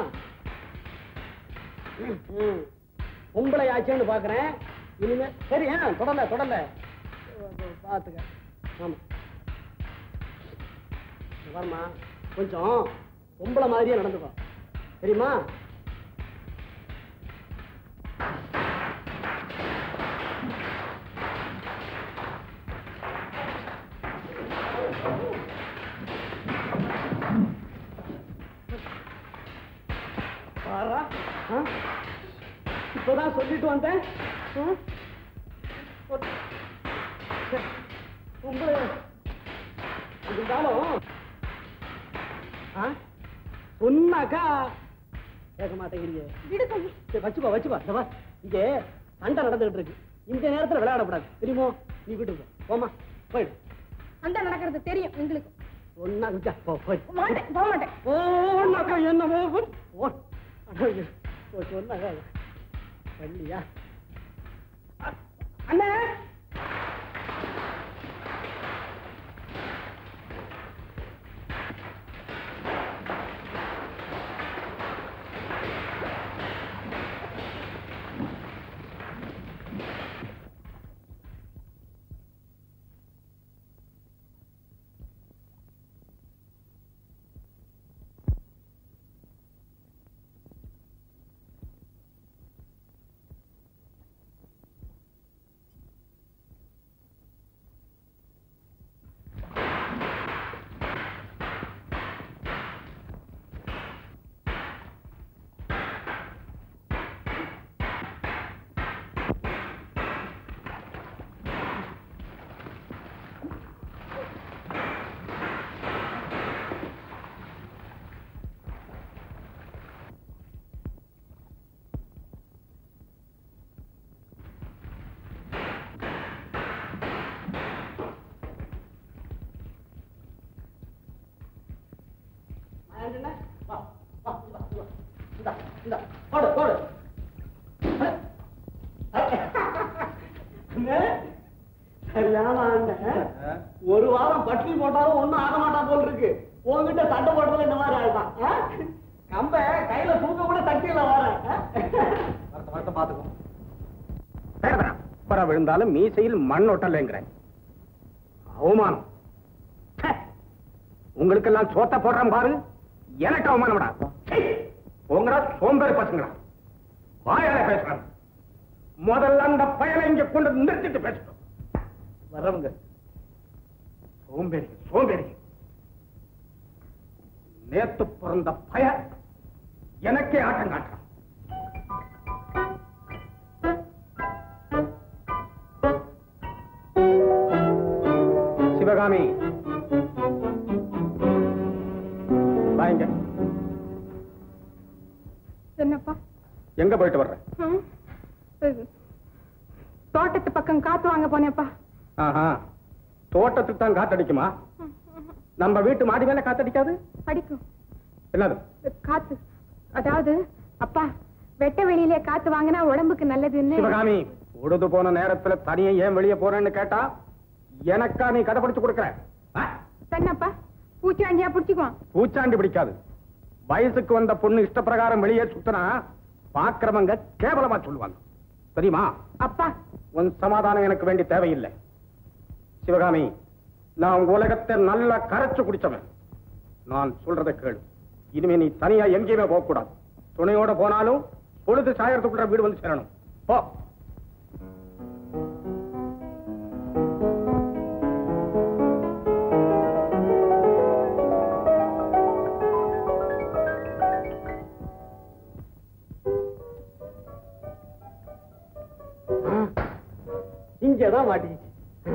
ம். பொம்பளை ஆச்சேன்னு பாக்குறேன் இனிமே சரி ஆ தொடரல தொடரல பாத்துக்க ஆமா இங்க பாரும்மா கொஞ்சம் பொம்பளை மாதிரியே நடந்துக்கோ தெரியுமா பாரா ஆ? இப்பதான் சொல்லிட்டு வந்தேன் ஆ? ஒரு- சரி, பொம்பளை இருந்தாலும் ஆ? சொன்னாக்கா கேட்க மாட்டேங்கிறீங்க சரி, வச்சுப்பா வச்சுப்பா இந்த பார், இங்கே சண்டை நடந்துகிட்டு இருக்கு இந்த நேரத்துல விளையாடக்கூடாது தெரியுமோ நீ வீட்டுக்கு போ. போம்மா போயிடு அந்த நடக்கிறது தெரியும் எங்களுக்கு ஒன்னா குச்சா போ போய் மாட்டேன் போக மாட்டேன் ஓன்னாக்கா என்ன ஓ ஓ சொன்னாக்கா வள்ளியா அண்ணே ஆண்டனே, வா, வா, இந்தா, இந்தா, இந்தா, இந்தா, போடு, போடு. அண்ணே, சரியான அண்ணன். ஒரு வாரம் பட்டினி போட்டாலும் ஒண்ணும் ஆக மாட்டா போல் இருக்கு உன்கிட்ட சண்டை போடுறதுல இந்த மாதிரி ஆயிட்டான் ஆ? கம்ப கையில தூக்க கூட சக்தியில வரேன் வருஷம் வருஷம் பாத்துக்குவோம் அப்புறம் விழுந்தாலும் மீசையில் மண் ஒட்டலைங்கிறேன் அவமானம் ச்சே. உங்களுக்கெல்லாம் சோத்த போடுறேன் பாரு எனக்கு அவமானம்டா ச்சே. உங்களா சோம்பேறி பசங்களா வாயால பேசுறேன் முதல்ல அந்த பயலை இங்க கொண்டு வந்து நிறுத்திட்டு பேசட்டும் வர்றவங்க சோம்பேறி சோம்பேறி நேத்து பிறந்த பய எனக்கே ஆட்டம் காட்டுறான் சிவகாமி வாங்க என்னப்பா எங்க போயிட்டு வர்ற ம். இது, தோட்டத்து பக்கம் காத்து வாங்க போனேப்பா ஆஹா தோட்டத்துக்கு தான் காத்தடிக்குமா நம்ம வீட்டு மாடி மேல காத்தடிக்காது அடிக்கும் என்னது இது காத்து அதாவது அப்பா வெட்ட வெளியில காத்து வாங்கினா உடம்புக்கு நல்லதுன்னு சிவகாமி உடுது போன நேரத்துல தனியா ஏன் வெளியே போறேன்னு கேட்டா எனக்கா நீ கதை படிச்சு கொடுக்கற ஆ? என்னப்பா பூச்சி அஞ்சியா பிடிச்சிக்குவான் பூச்சாண்டி பிடிக்காது வயசுக்கு வந்த பொண்ணு இஷ்டப்பிரகாரம் வெளியே சுத்தினா பாக்குறவங்க கேவலமா சொல்லுவாங்க தெரியுமா அப்பா உன் சமாதானம் எனக்கு வேண்டி தேவையில்லை சிவகாமி நான் உலகத்தை நல்லா கரைச்சு குடிச்சவன் நான் சொல்றதை கேளு இனிமே நீ தனியா எங்கேயுமே போக கூடாது துணையோட போனாலும் பொழுது சாயறதுக்குள்ள வீடு வந்து சேரணும் போ இங்கதான் மாட்டிக்கிச்சு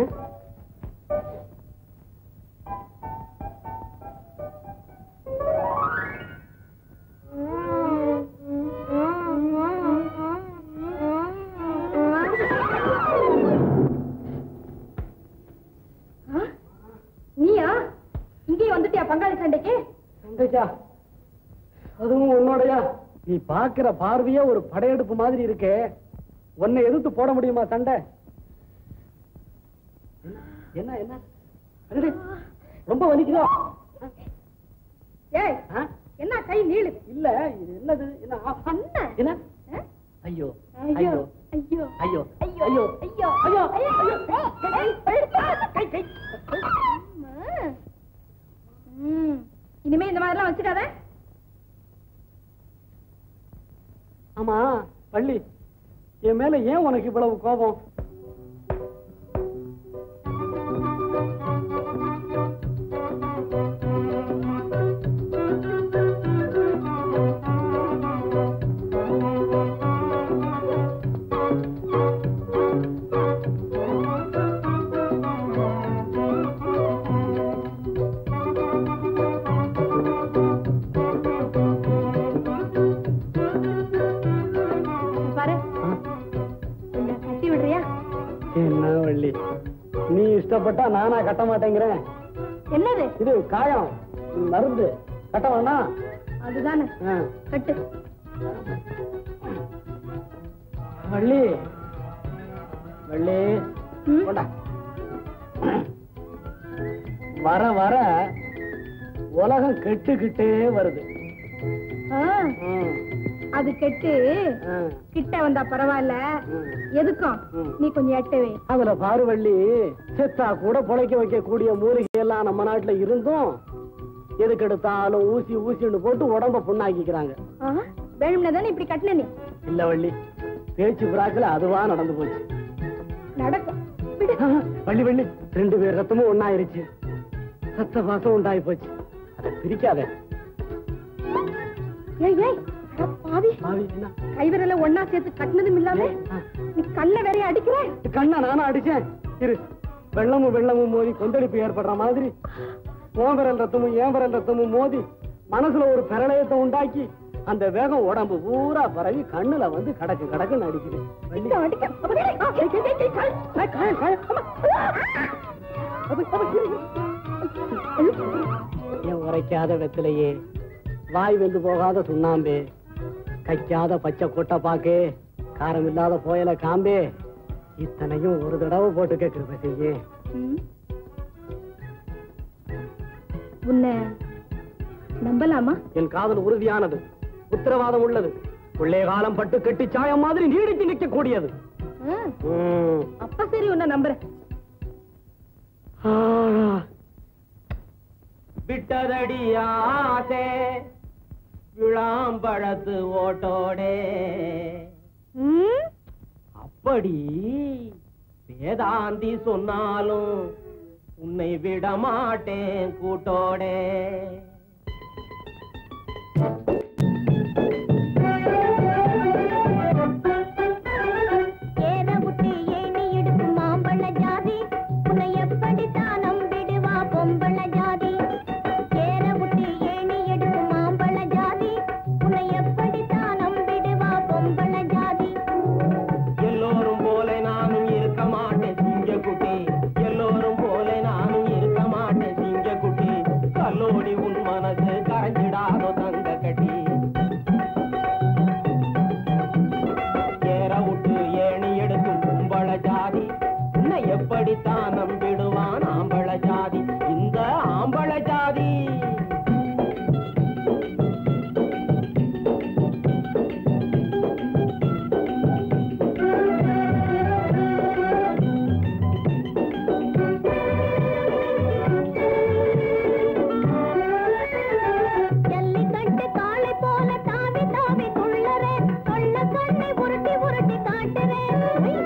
நீயா இங்கே வந்துட்டியா பங்காளி சண்டைக்கு சண்டைக்கா அதுவும் உன்னோடயா நீ பாக்குற பார்வையே ஒரு படையெடுப்பு மாதிரி இருக்கே உன்னை எதிர்த்து போட முடியுமா சண்டை என்ன என்ன அடடே, ரொம்ப வலிக்குதா ஏய் ஆ? என்ன கை நீளு இல்ல இது என்னது என்ன ஆ, என்ன? என்ன ஆ? ஐயோ ஐயோ ஐயோ ஐயோ ஐயோ ஐயோ ஐயோ ஐயோ ஐயோ ஐயோ கை கை ம் இனிமே இந்த மாதிரிலாம் வச்சுக்காத ஆமா பள்ளி என் மேல ஏன் உனக்கு இவ்வளவு கோபம் பாரு கொஞ்சம் கட்டி விடுறியா என்ன வள்ளி நீ இஷ்டப்பட்டா நானா கட்ட மாட்டேங்கிறேன் என்னது இது காயம் மருந்து கட்ட வேணாம் அதுதானே ஆ. கட்டு வள்ளி வள்ளி ம். கொண்டா. வர வர உலகம் கெட்டுக்கிட்டே வருது ஆ, ம், அது கெட்டு ஆ, கிட்ட வந்தா பரவாயில்ல ம். எதுக்கும் ம். நீ கொஞ்சம் எட்டவே அதுல பாரு வள்ளி செத்தா கூட பொழைக்க வைக்கக்கூடிய மூலிகை எல்லாம் நம்ம நாட்டுல இருந்தும் எதுக்கு எடுத்தாலும் ஊசி ஊசின்னு போட்டு உடம்ப புண்ணாக்கிக்கிறாங்க வேணும்னா தானே இப்படி கட்டின நீ இல்ல வள்ளி பேச்சு பிராக்குல அதுவா நடந்து போச்சு நடக்கும் விடு ஆ, வள்ளி வள்ளி ரெண்டு பேர் ரத்தமும் ஒண்ணாயிருச்சு ரத்த வாசம் உண்டாயி போச்சு அதை பிரிக்காத ஏய் ஏய் அட பாவி பாவி, என்ன? கைவிரல ஒன்னா சேர்த்து கட்டினதும் இல்லாம ஆ, நீ கண்ணை வேறைய அடிக்கிற கண்ணை நானும் அடிச்சேன் இரு வெள்ளமும் வெள்ளமும் மோதி கொந்தளிப்பு ஏற்படுற மாதிரி உன் விரல் ரத்தமும் என் விரல் ரத்தமும் மோதி மனசுல ஒரு பிரளயத்தை உண்டாக்கி அந்த வேகம் உடம்பு பூரா பரவி கண்ணுல வந்து கடக்கு கடக்குன்னு அடிக்குது வள்ளி. அடிக்க, அடிக்க. அப்ப டேய், ஆ, டேய், டேய், டேய், கால். ஏய், காயம், காயம். அம்மா. அப்ப, அப்ப, இரு, இரு. என் உரைக்காத வெத்திலையே வாய் வெந்து போகாத சுண்ணாம்பே கைக்காத பச்சை கொட்டை பாக்கு காரம் இல்லாத புயல காம்பே இத்தனையும் ஒரு தடவை போட்டு கேட்கிற செய்ய ம். உன்னை நம்பலாமா என் காதல் உறுதியானது உத்தரவாதம் உள்ளது உள்ளே காலம் பட்டு கட்டி சாயம் மாதிரி நீடித்து நிற்க கூடியது ஆ, அப்ப சரி உன்னை நம்புறேன் விட்டதடி ஆசை விழாம்பழத்து ஓட்டோடே ம், அப்படி வேதாந்தி சொன்னாலும் உன்னை விட மாட்டேன் கூட்டோடே ஏற விட்டு ஏணி எடுக்கும் மாம்பழ ஜாதி உன்னை எப்படித்தான் நம்பிடுவா பொம்பள ஜாதி ஏற விட்டு ஏணி எடுக்கும் மாம்பழ ஜாதி உன்னை எப்படித்தான் நம்பிடுவா பொம்பள ஜாதி எல்லோரும் போல நானும் இருக்க மாட்டேன் சிங்க குட்டி எல்லோரும் போல நானும் இருக்க மாட்டேன் சிங்க குட்டி கல்லோடி உன் மனசு கரைஞ்சிடாதோ தங்க கட்டி ஏற விட்டு ஏணி எடுக்கும் கும்பள ஜாதி உன்னை எப்படித்தான் நம்பிடுவான் ஆம்பள ஜாதி இந்த ஆம்பள ஜாதி ஜல்லிக்கட்டு காளை போல தாவி தாவி துள்ளறேன் கொள்ள கண்ணை உருட்டி உருட்டி காட்டுறேன்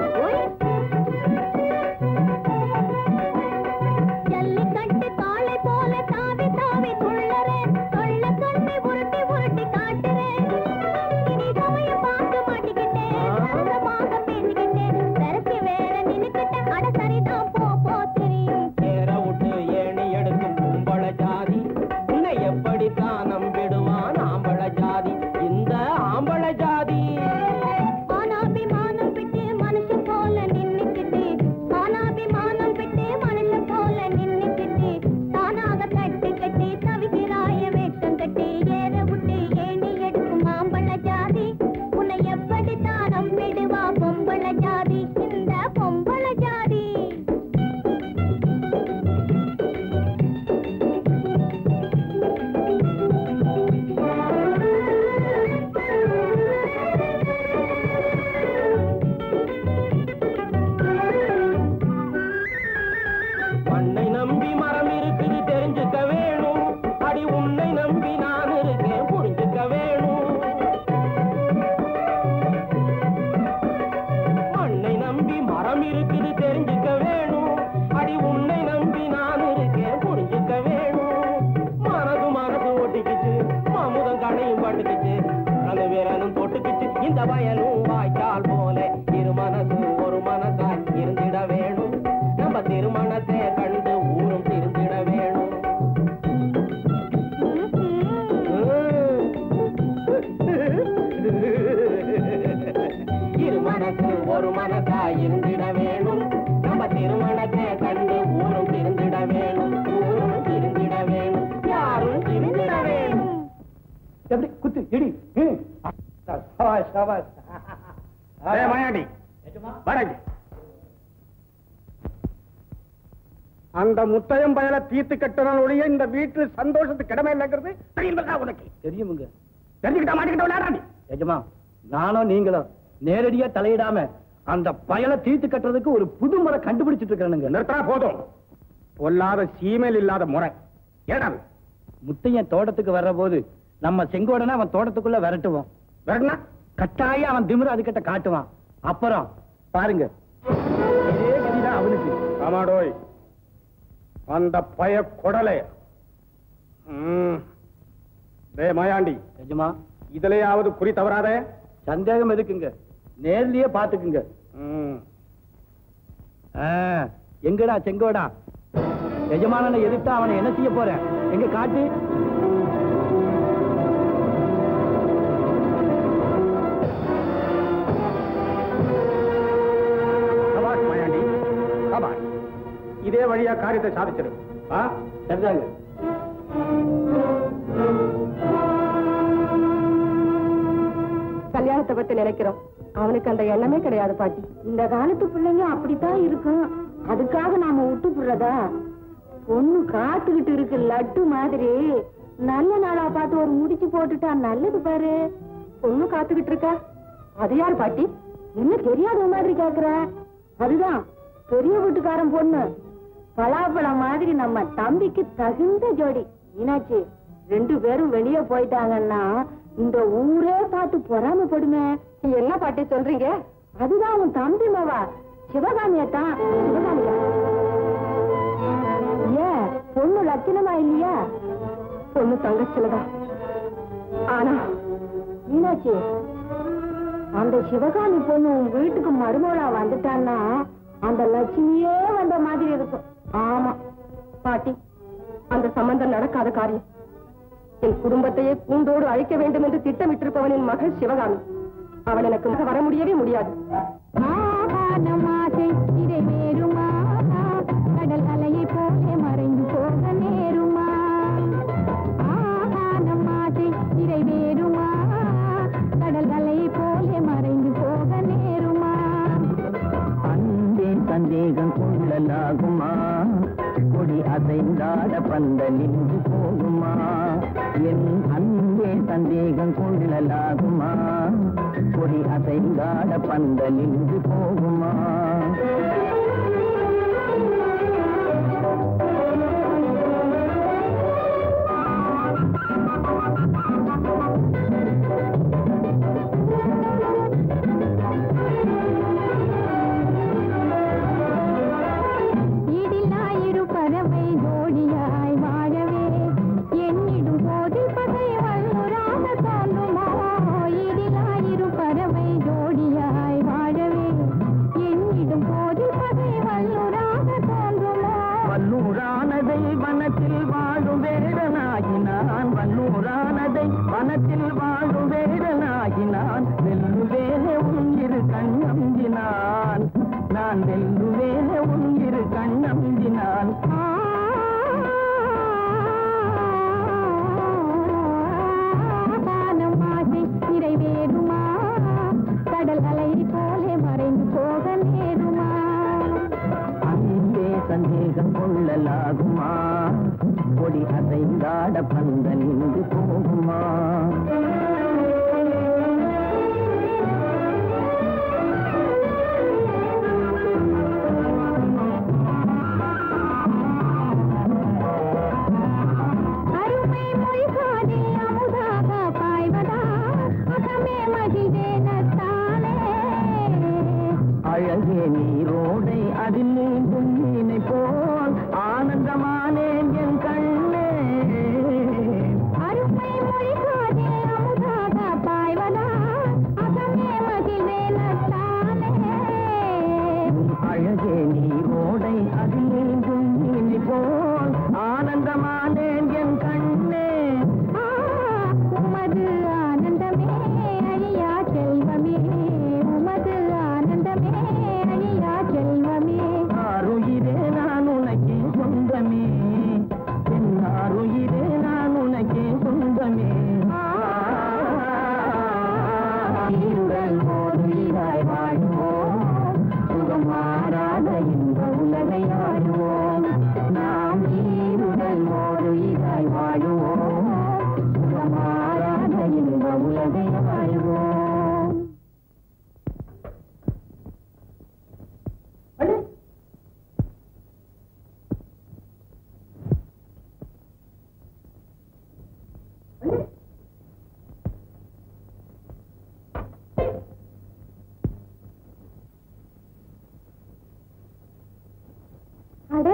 ஜல்லிக்கட்டு காளை போல தாவி தாவி துள்ளறேன் கொள்ள கண்ணை உருட்டி உருட்டி காட்டுறேன் இனி சமயம் பார்க்க மாட்டிக்கிட்டேன் சரசமாக பேசிக்கிட்டேன் சரசி வேற நின்னுக்கிட்டேன் அட சரிதான் போ போ தெரியும் ஏற விட்டு ஏணி எடுக்கும் கும்பள ஜாதி உன்னை எப்படித்தான் நம்பிடுவான் ஆம்பள ஜாதி இந்த ஆம்பள ஜாதி ஆனாபிமானம் விட்டு மனுஷன் போல நின்னுக்கிட்டு ஆனாபிமானம் விட்டு மனுஷன் போல நின்னுக்கிட்டு தானாக கட்டு கட்டி தவிக்கிறாய வேட்டம் கட்டி ஏற விட்டு ஏணி எடுக்கும் மாம்பழ ஜாதி உன்னை எப்படித்தான் நம்பிடுவா பொம்பள ஜாதி இந்த பொம்பள ஜாதி மண்ணை நம்பி மரம் இருக்குது தெரிஞ்சுக்க வேணும் அடி உன்னை நம்பி நான் இருக்கேன் புரிஞ்சுக்க வேணும் மண்ணை நம்பி மரம் இருக்குது தெரிஞ்சுக்க வேணும் அடி உன்னை நம்பி நான் இருக்கேன் புரிஞ்சுக்க வேணும் மனது மனது ஒட்டிக்கிச்சு அமுதம் கண்ணையும் பட்டுக்கிச்சு அது விரலும் தொட்டுக்கிச்சு இந்த வயலும் வாய்க்கால் போல இரு மனசு ஒரு மனசாய் இருந்திட வேணும் நம்ம திருமணத்தை கண்டு ஊரும் திருந்திட வேணும் இரு மனசு ஒரு மனசாய் இருந்திட வேணும் நம்ம திருமணத்தை கண்டு ஊரும் திருந்திட வேணும் ஊரும் திருந்திட வேணும் யாரும் திருந்திட வேணும் எப்படி குத்து இடி ம். சபாஷ் சபாஷ் ஏய், மாயாண்டி வரங்க அந்த முத்தையம் பயல தீர்த்து கட்டணும் ஒழிய இந்த வீட்டு சந்தோஷத்துக்கு இடமே இல்லைங்கிறது தெரியுங்களா உனக்கு தெரியுமுங்க தெரிஞ்சுக்கிட்டா மாட்டிக்கிட்ட விளையாடாண்டி எஜமா நானும் நீங்களும் நேரடியா தலையிடாம அந்த பயலை தீர்த்து கட்டுறதுக்கு ஒரு புது முறை கண்டுபிடிச்சிட்டு இருக்கிறானுங்க நிறுத்தா போதும் பொல்லாத சீமையில் இல்லாத முறை ஏடா முத்தையன் தோட்டத்துக்கு வர்ற போது நம்ம செங்கோடனை அவன் தோட்டத்துக்குள்ள விரட்டுவோம் வரணும்னா கட்டாயம் அவன் திமிரு அதுகிட்ட காட்டுவான் அப்புறம் பாருங்க இதே கதிதான் அவனுக்கு ஆமாடோய் அந்த பய கொடலை ம். டேய் மாயாண்டி எஜமா இதுலயாவது குறி தவறாதே சந்தேகம் எதுக்குங்க நேர்லயே பாத்துக்குங்க ம். ஆ, எங்கடா செங்கோடா எஜமானனை எதிர்த்தா அவனை என்ன செய்ய போற எங்க காட்டு சபாஷ் மாயாண்டி சபாஷ் இதே வழியா காரியத்தை சாதிச்சிரு ஆ சரிதாங்க கல்யாணத்தை பத்தி நினைக்கிறோம் அவனுக்கு அந்த எண்ணமே கிடையாது பாட்டி இந்த காலத்து பிள்ளைங்க அப்படித்தான் இருக்கும் அதுக்காக நாம விட்டு போடுறதா பொண்ணு காத்துக்கிட்டு இருக்கு லட்டு மாதிரி நல்ல நாளா பார்த்து ஒரு முடிச்சு போட்டுட்டா நல்லது பாரு பொண்ணு காத்துக்கிட்டு இருக்கா அது யார் பாட்டி என்ன தெரியாத மாதிரி கேக்குற அதுதான் பெரிய வீட்டுக்காரன் பொண்ணு பலாப்பழம் மாதிரி நம்ம தம்பிக்கு தகுந்த ஜோடி மீனாட்சி ரெண்டு பேரும் வெளியே போயிட்டாங்கன்னா இந்த ஊரே பார்த்து பொறாமைப்படுமே என்ன பாட்டி சொல்றீங்க அதுதான் உன் தம்பி மாவா சிவகாமியத்தான் சிவகாமியா ஏன் பொண்ணு லட்சணமா இல்லையா பொண்ணு தங்கச்சிலதான் ஆனா மீனாட்சி அந்த சிவகாமி பொண்ணு உன் வீட்டுக்கு மருமகளா வந்துட்டான்னா அந்த லட்சுமியே வந்த மாதிரி இருக்கும் ஆமா பாட்டி அந்த சம்பந்தம் நடக்காத காரியம் என் குடும்பத்தையே கூண்டோடு அழிக்க வேண்டும் என்று திட்டமிட்டிருப்பவனின் மகள் சிவகாமி அவள் எனக்கு மக வர முடியவே முடியாது ஆகானமாசை நிறைவேறுமா கடல் அலையை போல மறைந்து போக நேருமா ஆகானமாசை நிறைவேறுமா கடல் அலையை போல மறைந்து போக நேருமா அன்பே சந்தேகம் கொள்ளலாகுமா கொடி அசைந்தாட பந்தலின்று போகுமா என் அன்பே சந்தேகம் கொள்ளலாகுமா கொடி அசைந்தாட பந்தலின்று போகுமா இடிலாயிரு பறவை ஜோடியாய் வாழவே எண்ணிடும் போது பகை வல்லுராக தோன்றுமோ இடிலாயிரு பறவை ஜோடியாய் வாழவே எண்ணிடும் போது பகை வல்லுராக தோன்றுமோ வல்லூரானதை வனத்தில் வாழும் வேடனாகினான் வல்லூரானதை வனத்தில் வாழும் வேடனாகினான் வெல்லுவேனே உன் இரு கண்ணம்பினான் நான் வெல்லுவேனே உன் இரு கண்ணம்பினான் ஆகானம் ஆசை நிறைவேறுமா கடல் அலை போலே மறைந்து போக நேருமா அன்பே சந்தேகம் கொள்ளலாகுமா கொடி அசைந்தாட பந்தல் இங்கு போகுமா அருமை மொழிகாதே அமுதாக பாய்வதா அகமே மகிழ்வேனத்தானே அழகே நீரோடை அதில் நீந்தும் மீனை போல் ஆனந்தமானேன் என் கண்ணே அருமை மொழிகாதே அமுதாக பாய்வதா அகமே மகிழ்வேனத்தானே அழகே நீரோடை அதில் நீந்தும் மீனை போல் ஆனந்தமானேன் என் கண்ணே ஆ, உமது ஆனந்தமே அழியா செல்வமே உமது ஆனந்தமே அழியா செல்வமே ஆறுயிரே நான் உனக்கே சொந்தமே என் ஆறுயிரே நான் உனக்கே சொந்தமே இருடல் போதுயிராய் வாழ்வோம் சுகம் மாறாத இந்த உலகை ஆடுவோம் நாம் ஈருடல் மோதுயிராய் வாழுவோம் சுகம் மாறாத இந்த உலகை ஆடுவோம் அட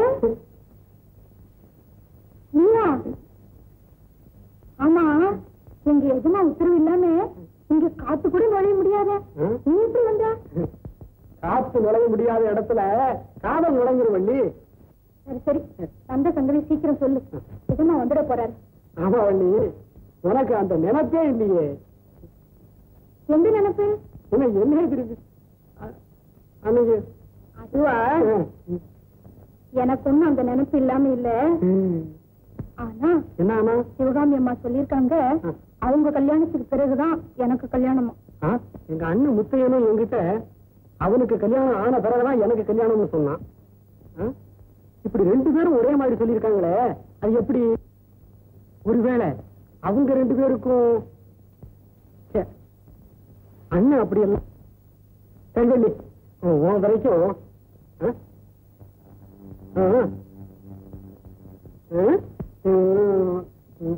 நீயா ஆமா எங்க எதுனா உத்தரவு இல்லாம இங்க காத்து கூட நுழைய முடியாத நீ எப்படி வந்த காத்து நுழைய முடியாத இடத்துல காதல் நுழைஞ்சிரும் வள்ளி சரி சரி தந்த சங்கவி சீக்கிரம் சொல்லு எதுனா வந்துட போறாரு ஆமா வள்ளி உனக்கு அந்த நினைப்பே இல்லையே எந்த நினைப்பு என்ன என்ன இருக்கு அ- அன்னைக்கு அதுவா எனக்கு ஒண்ணும் அந்த நினைப்பு இல்லாம இல்ல ஆனா என்ன ஆனா சிவகாமி அம்மா சொல்லியிருக்காங்க அவங்க கல்யாணத்துக்கு பிறகுதான் எனக்கு கல்யாணமா ஆ? எங்க அண்ணன் முத்தையனும் என்கிட்ட அவனுக்கு கல்யாணம் ஆன பிறகுதான் எனக்கு கல்யாணம்னு சொன்னான் ஆ? இப்படி ரெண்டு பேரும் ஒரே மாதிரி சொல்லியிருக்காங்களே அது எப்படி ஒருவேளை அவங்க ரெண்டு பேருக்கும் ச்சே, அண்ணன் அப்படி எல்லாம் தங்கண்ணி உன் வரைக்கும் ஆ? ஆ? ஆ? ம், ம்.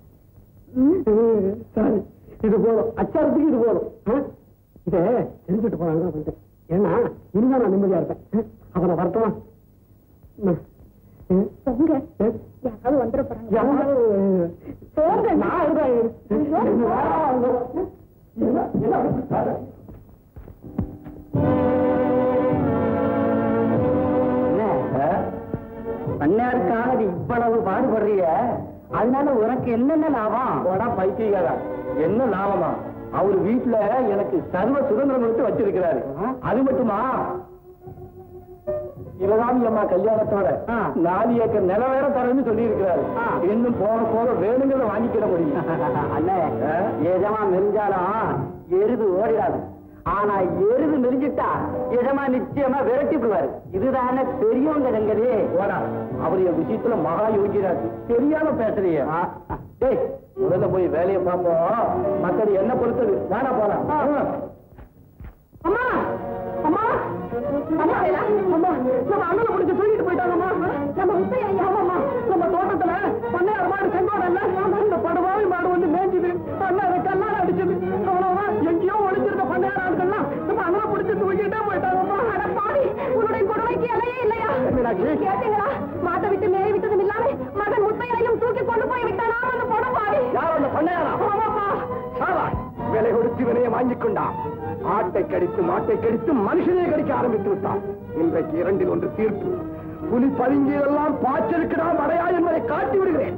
சாரி இது போதும் அச்சாரத்துக்கு இது போதும் ஆ? இத தெரிஞ்சுட்டு போறாங்க வந்துட்டேன் ஏன்னா இனிமே நான் நிம்மதியா இருப்பேன் ஆ? அவனை வரட்டுமா ம். ம். போங்க ஆ? யாராவது வந்துட போறாங்க யாரு? போங்க. நான் இருப்பேன். என்ன- என்ன- பண்ணையாருக்காக நீ இவ்வளவு பாடுபடுறிய அதனால உனக்கு என்னென்ன லாபம் போடா பைத்தியக்காரா என்ன லாபமா அவர் வீட்டுல எனக்கு சர்வ சுதந்திரம் எடுத்து வச்சிருக்கிறாரு அது மட்டுமா சிவகாமி அம்மா கல்யாணத்தோட ஆ. நாலு ஏக்கர் நிலம் வேற தரேன்னு சொல்லி இருக்கிறாரு ஆ. இன்னும் போக போக வேணுங்கிறத வாங்கிக்கிட முடியும் அண்ணே ஆ? எஜமா மெலிஞ்சாலும் எருது ஓடிடாது ஆனா எருது மெலிஞ்சிட்டா எஜமா நிச்சயமா விரட்டி விடுவாரு இதுதானே பெரியவங்க சங்கதி போடா அவர் என் விஷயத்துல மகா யோகிராஜ் தெரியாம பேசுறீங்க ஆ, ஆ. டேய் முதல்ல போய் வேலையை பார்ப்போம் மத்தது என்ன பொறுத்தது வேணா போலாம் அம்மா அம்மா அம்மா அம்மா நம்ம அண்ணனை பிடிச்சு தூக்கிட்டு போயிட்டாங்கம்மா நம்ம முத்தையா ஆமாம்மா நம்ம தோட்டத்துல பண்ணையார் மாடு செங்கோட இல்ல இந்த படுவாவி மாடு வந்து மேய்ஞ்சுது அண்ணன் அதை கல்லால அடிச்சது அவ்வளவுதான் எங்கேயோ ஒளிஞ்சிருந்த பண்ணையார் ஆட்கள்லாம் நம்ம அண்ணனை பிடிச்சு தூக்கிட்டே போயிட்டாங்கம்மா அட பாவி, உன்னுடைய கொடுமைக்கு எல்லையே இல்லையா மீனாட்சி. கேட்டீங்களா மாட்டை விட்டு மேய விட்டதும் இல்லாம மகன் முத்தையனையும் தூக்கி கொண்டு போய் விட்டானா அந்த பொடப்பாவி யார் அந்த பண்ணையாரா ஆமாப்பா சாவாய். விலை கொடுத்து விலையை வாங்கிக் கொண்டான் ஆட்டை கடித்து மாட்டை கடித்து மனுஷனே கடிக்க ஆரம்பித்து விட்டான் இன்றைக்கு இரண்டில் ஒன்று தீர்ப்பு புலி பதுங்கியதெல்லாம் பாய்ச்சலுக்குடா மடையா என்பதை காட்டி விடுகிறேன்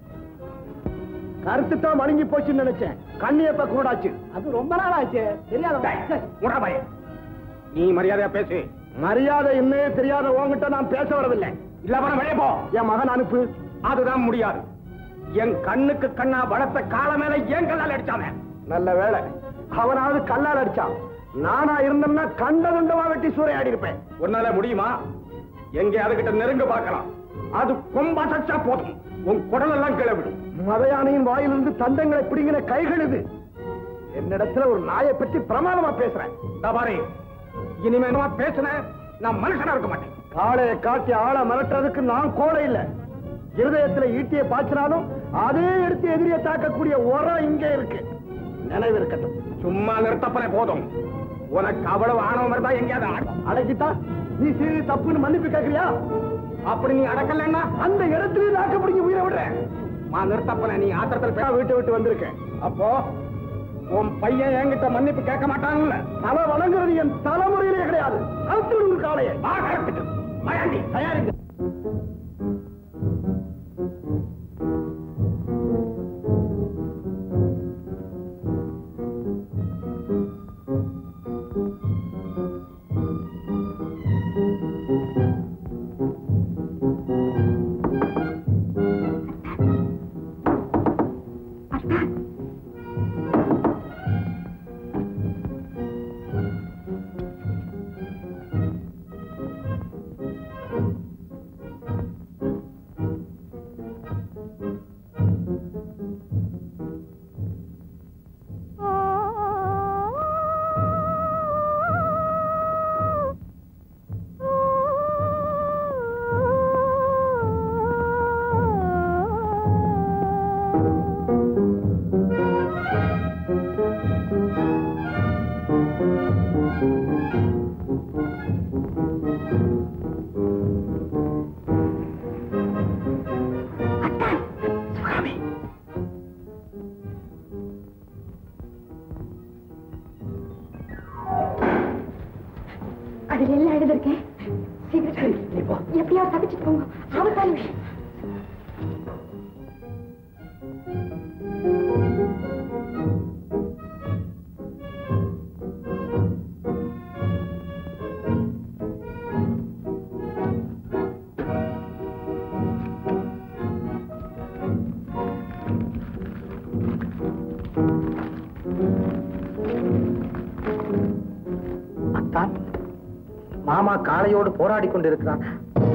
கருத்து தான் மழுங்கி போச்சுன்னு நினைச்சேன் கண்ணியப்ப கூடாச்சு அது ரொம்ப நாள் ஆச்சு தெரியாத நீ மரியாதையா பேசு மரியாதை என்னே தெரியாத உன்கிட்ட நான் பேச வரவில்லை இல்ல வர வெளியே போ என் மகன் அனுப்பு அதுதான் முடியாது என் கண்ணுக்கு கண்ணா வளர்த்த கால மேல ஏன் கல்லால் அடிச்சானே நல்ல வேலை அவனாவது கல்லால் அடிச்சான் நானா இருந்தேன்னா கண்ட கண்டமா வெட்டி சூறையாடி இருப்பேன் உன்னால முடியுமா எங்கே அதுகிட்ட நெருங்க பார்க்கலாம் அது கொம்ப சச்சா போதும் உன் குடல் எல்லாம் கிளவிடும் மதையானையின் வாயிலிருந்து தந்தங்களை பிடிங்கின கைகள் இது என்னிடத்துல ஒரு நாயை பற்றி பிரமாதமா பேசுறேன் பாரு இனிமே என்னமா பேசுனேன் நான் மனுஷனா இருக்க மாட்டேன் காளையை காட்டி ஆளை மிரட்டுறதுக்கு நான் கோழை இல்ல இருதயத்துல ஈட்டியை பாய்ச்சினாலும் அதே எடுத்து எதிரியை தாக்கக்கூடிய உரம் இங்கே இருக்கு நினைவு இருக்கட்டும் சும்மா நிறுத்தப்பனே போதும் உனக்கு அவ்வளவு ஆணவம் இருந்தா எங்கேயாவது அடக்கிட்டா நீ சரி தப்புன்னு மன்னிப்பு கேட்கறியா அப்படி நீ அடக்கலன்னா அந்த இடத்துல தாக்கப்படுங்க உயிரை விடுறேன் மா நிறுத்தப்பன நீ ஆத்திரத்தில் பேச வீட்டை விட்டு வந்திருக்க அப்போ உன் பையன் என்கிட்ட மன்னிப்பு கேட்க மாட்டாங்கல்ல தலை வணங்குறது என் தலைமுறையிலே கிடையாது அழுத்து விடுங்க காலையை வா கரெக்டுக்கு மயாண்டி தயாரிங்க அதுல எல்லாம் எழுதிருக்கேன் சீக்கிரம் எப்படியாவது தப்பிச்சுட்டு போங்க ஆபத்தான விஷயம் ஆ மாமா காளையோடு போராடி கொண்டிருக்கிறார்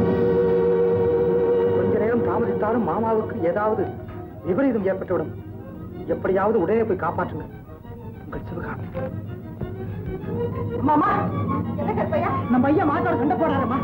கொஞ்ச நேரம் தாமதித்தாலும் மாமாவுக்கு ஏதாவது விபரீதம் ஏற்பட்டுவிடும் எப்படியாவது உடனே போய் காப்பாற்றுங்க உங்கள் சிவகாமி மாமா என்ன கற்பையா நம்ம ஐயா மாட்டோட சண்டை போறாரம்மா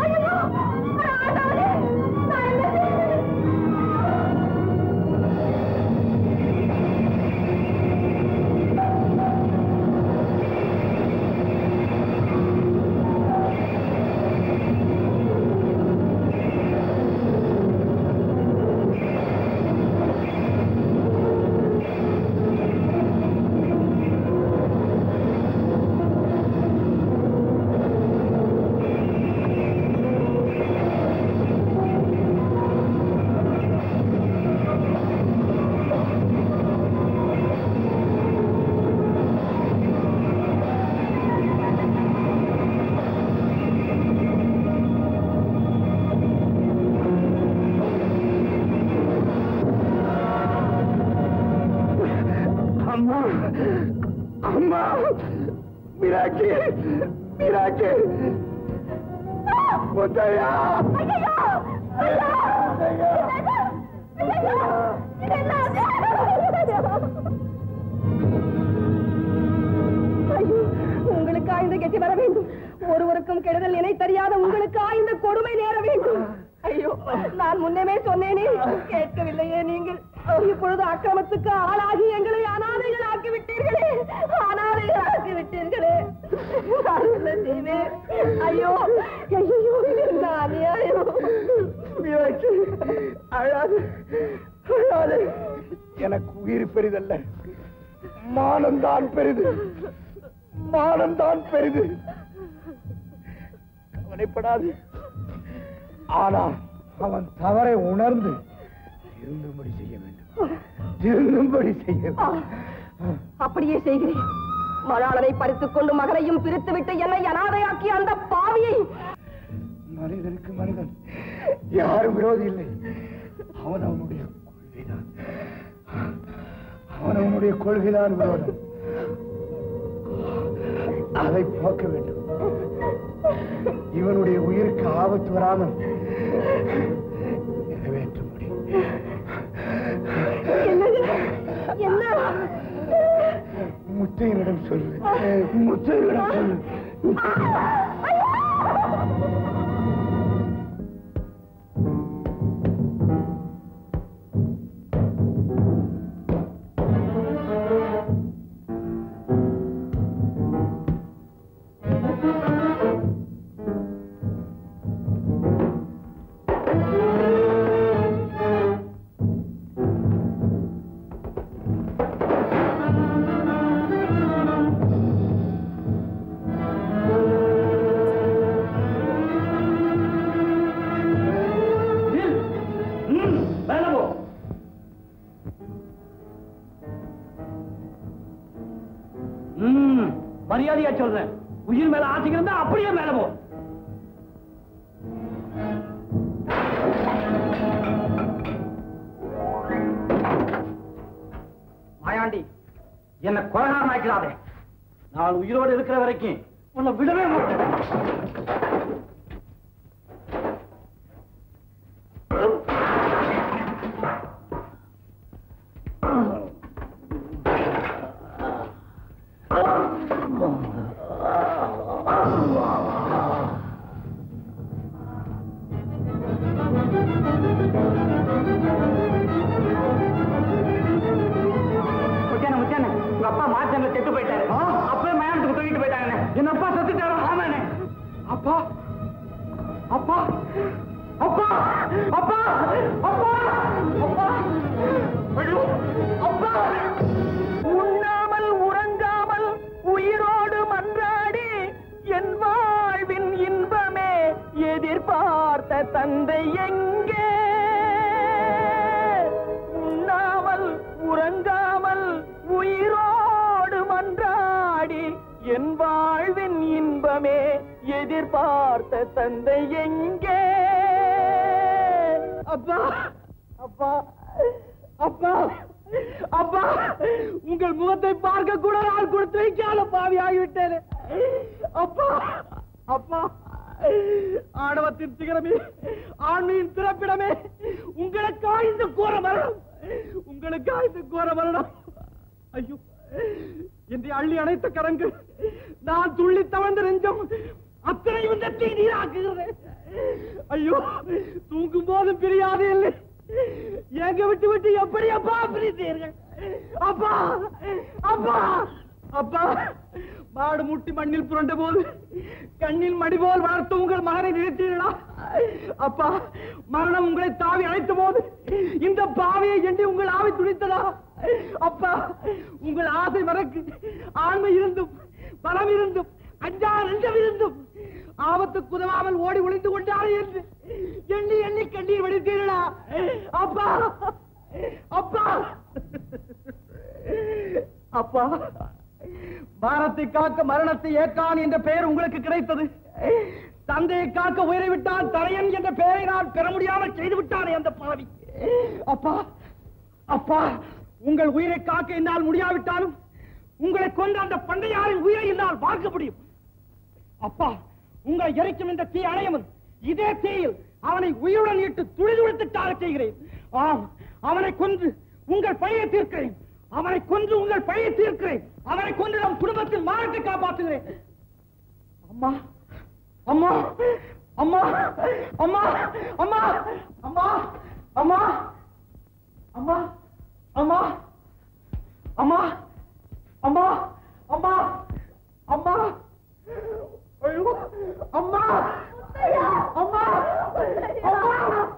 அம்மா அம்மா மீனாட்சி மீனாட்சி முத்தையா உங்களுக்கு ஆய்ந்த கெட்டி வர வேண்டும் ஒருவருக்கும் கெடுதல் நினை தெரியாத உங்களுக்கு ஆய்ந்த கொடுமை நேர வேண்டும் ஐயோ நான் முன்னமே சொன்னேனே கேட்கவில்லையே நீங்கள் இப்பொழுது அக்கிரமத்துக்கு ஆளாகி எங்களை அனாதைகள் ஆக்கி விட்டீர்களே அனாதைகள் ஆக்கி விட்டீர்களே நான் என்ன செய்வேன் ஐயோ ஐயோ இது என்ன அநியாயம் மீனாட்சி அழாது அழாது எனக்கு உயிர் பெரிதல்ல மானம்தான் பெரிது மானம்தான் பெரிது கவலைப்படாது ஆனா அவன் தவறை உணர்ந்து திருந்தும்படி செய்ய வேண்டும் திருந்தும்படி செய்ய வேண்டும் அப்படியே செய்கிறேன் மணாளனை பறித்துக் கொண்டு மகனையும் பிரித்துவிட்டு என்னை அனாதையாக்கிய அந்த பாவியை மனிதனுக்கு மனிதன் யாரும் விரோதி இல்லை அவன் அவனுடைய கொள்கைதான் அவன் அவனுடைய கொள்கைதான் விரோதம் அதை போக்க வேண்டும் இவனுடைய உயிருக்கு ஆபத்து வராமல் நிறைவேற்றும்படி என்ன முத்தையனிடம் சொல்லு முத்தையனிடம் சொல்லு மரியாதையா சொல்றேன் உயிர் மேல ஆசைக்கு இருந்தா அப்படியே மேல போ மாயாண்டி என்ன கொலகாரம் ஆக்கிடாதே நான் உயிரோடு இருக்கிற வரைக்கும் உன்னை விடவே மாட்டேன் முத்தியானே முத்தியானே உங்க அப்பா மாத்தங்க செத்து போயிட்டாரு அப்பவே மயானத்துக்கு தூக்கிட்டு போயிட்டாங்கண்ணே என் அப்பா செத்துட்டாரா ஆமாண்ணே அப்பா அப்பா அப்பா அப்பா அப்பா அப்பா ஐயோ அப்பா உண்ணாமல் உறங்காமல் உயிரோடு மன்றாடி என் வாழ்வின் இன்பமே எதிர்பார்த்த தந்தை எங்கே உண்ணாமல் உறங்காமல் உயிரோடு மன்றாடி என் வாழ்வின் இன்பமே எதிர்பார்த்த தந்தை எங்கே அப்பா அப்பா அப்பா அப்பா உங்கள் முகத்தை பார்க்க கூட நான் கொடுத்து வைக்காத பாவி ஆகிவிட்டேன் அப்பா அப்பா ஆணவத்தின் சிகரமே ஆண்மையின் பிறப்பிடமே உங்களுக்கா இந்த கோர மரணம் உங்களுக்கா இந்த கோர மரணம் ஐயோ என்று அள்ளி அணைத்த கரங்கள் நான் துள்ளி தவழ்ந்த நெஞ்சம் அத்தனை விதத்தை நீராக்குகிறது ஐயோ தூங்கும் போதும் பிரியாதே இல்லை எங்க விட்டு விட்டு எப்படி அப்பா பிரித்தீர்கள் அப்பா அப்பா அப்பா மாடு முட்டி மண்ணில் புரண்ட போது கண்ணில் மடி போல் வளர்த்து உங்கள் மகனை நிறுத்தீர்களா அப்பா மரணம் உங்களை தாவி அழைத்த போது இந்த பாவியை எண்ணி உங்கள் ஆவி துடித்ததா அப்பா உங்கள் ஆசை மறக்கு ஆண்மை இருந்தும் பலம் இருந்தும் அஞ்சா நெஞ்சம் இருந்தும் ஆபத்துக்கு உதவாமல் ஓடி ஒளிந்து கொண்டாரே என்று எண்ணி எண்ணி கண்ணீர் வடித்தீர்களா அப்பா அப்பா அப்பா பாரத்தை காக்க மரணத்தை ஏற்கான் என்ற பெயர் உங்களுக்கு கிடைத்தது தந்தையை காக்க உயிரை விட்டால் தரையன் என்ற பெயரை நான் பெற முடியாமல் செய்து விட்டானே அந்த பாவி அப்பா அப்பா உங்கள் உயிரை காக்க என்னால் முடியாவிட்டாலும் உங்களை கொண்ட அந்த பண்டையாரின் உயிரை என்னால் வாங்க முடியும் அப்பா உங்களை எரிக்கும் இந்த தீ அணையவன் இதே தீயில் அவனை உயிருடன் இட்டு துளிதுளித்து சாகச் செய்கிறேன் ஆம் அவனை கொன்று உங்கள் பழியை தீர்க்கிறேன் அவனை கொன்று உங்கள் பழியை தீர்க்கிறேன் அவனை கொன்று நம் குடும்பத்தில் மானத்தை காப்பாற்றுகிறேன் அம்மா அம்மா அம்மா அம்மா அம்மா அம்மா அம்மா அம்மா அம்மா அம்மா அம்மா அம்மா அம்மா ஐயோ அம்மா அம்மா அம்மா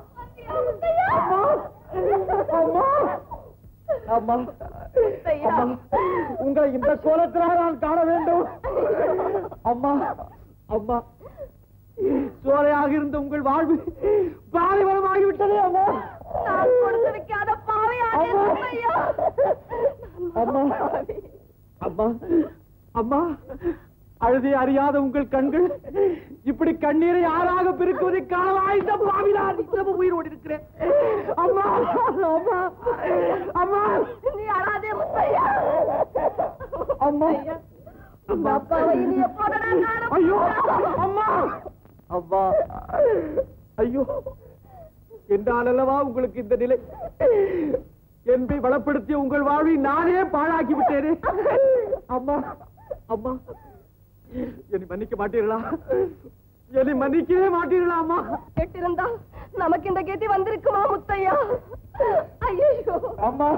அம்மா அம்மா அம்மா உங்களை இந்த கோலத்திலாக நான் காண வேண்டும் அம்மா அம்மா சோலையாக இருந்த உங்கள் வாழ்வு பாலைவனமாகிவிட்டதே அம்மா நான் கொடுத்து வைக்காத பாவையானே அம்மா. முத்தையா. அம்மா அம்மா அம்மா அழுதி அறியாத உங்கள் கண்கள் இப்படி கண்ணீரை ஆறாக பெருக்குவதை காணவா இந்த பாவிதான் இன்னமும் உயிரோடு இருக்கிறேன் அம்மா அம்மா அம்மா நீ அழாதே முத்தையா அம்மா இந்த அப்பாவை இனி எப்போதடா காண ஐயோ அம்மா அம்மா ஐயோ என்றால் அல்லவா உங்களுக்கு இந்த நிலை என்பை வளப்படுத்திய உங்கள் வாழ்வை நானே பாழாக்கி விட்டேனே அம்மா அம்மா என்னை மன்னிக்க மாட்டீர்களா என்னை மன்னிக்கவே மாட்டீர்களா அம்மா கேட்டிருந்தா நமக்கு இந்த கதி வந்திருக்குமா முத்தையா ஐயோ அம்மா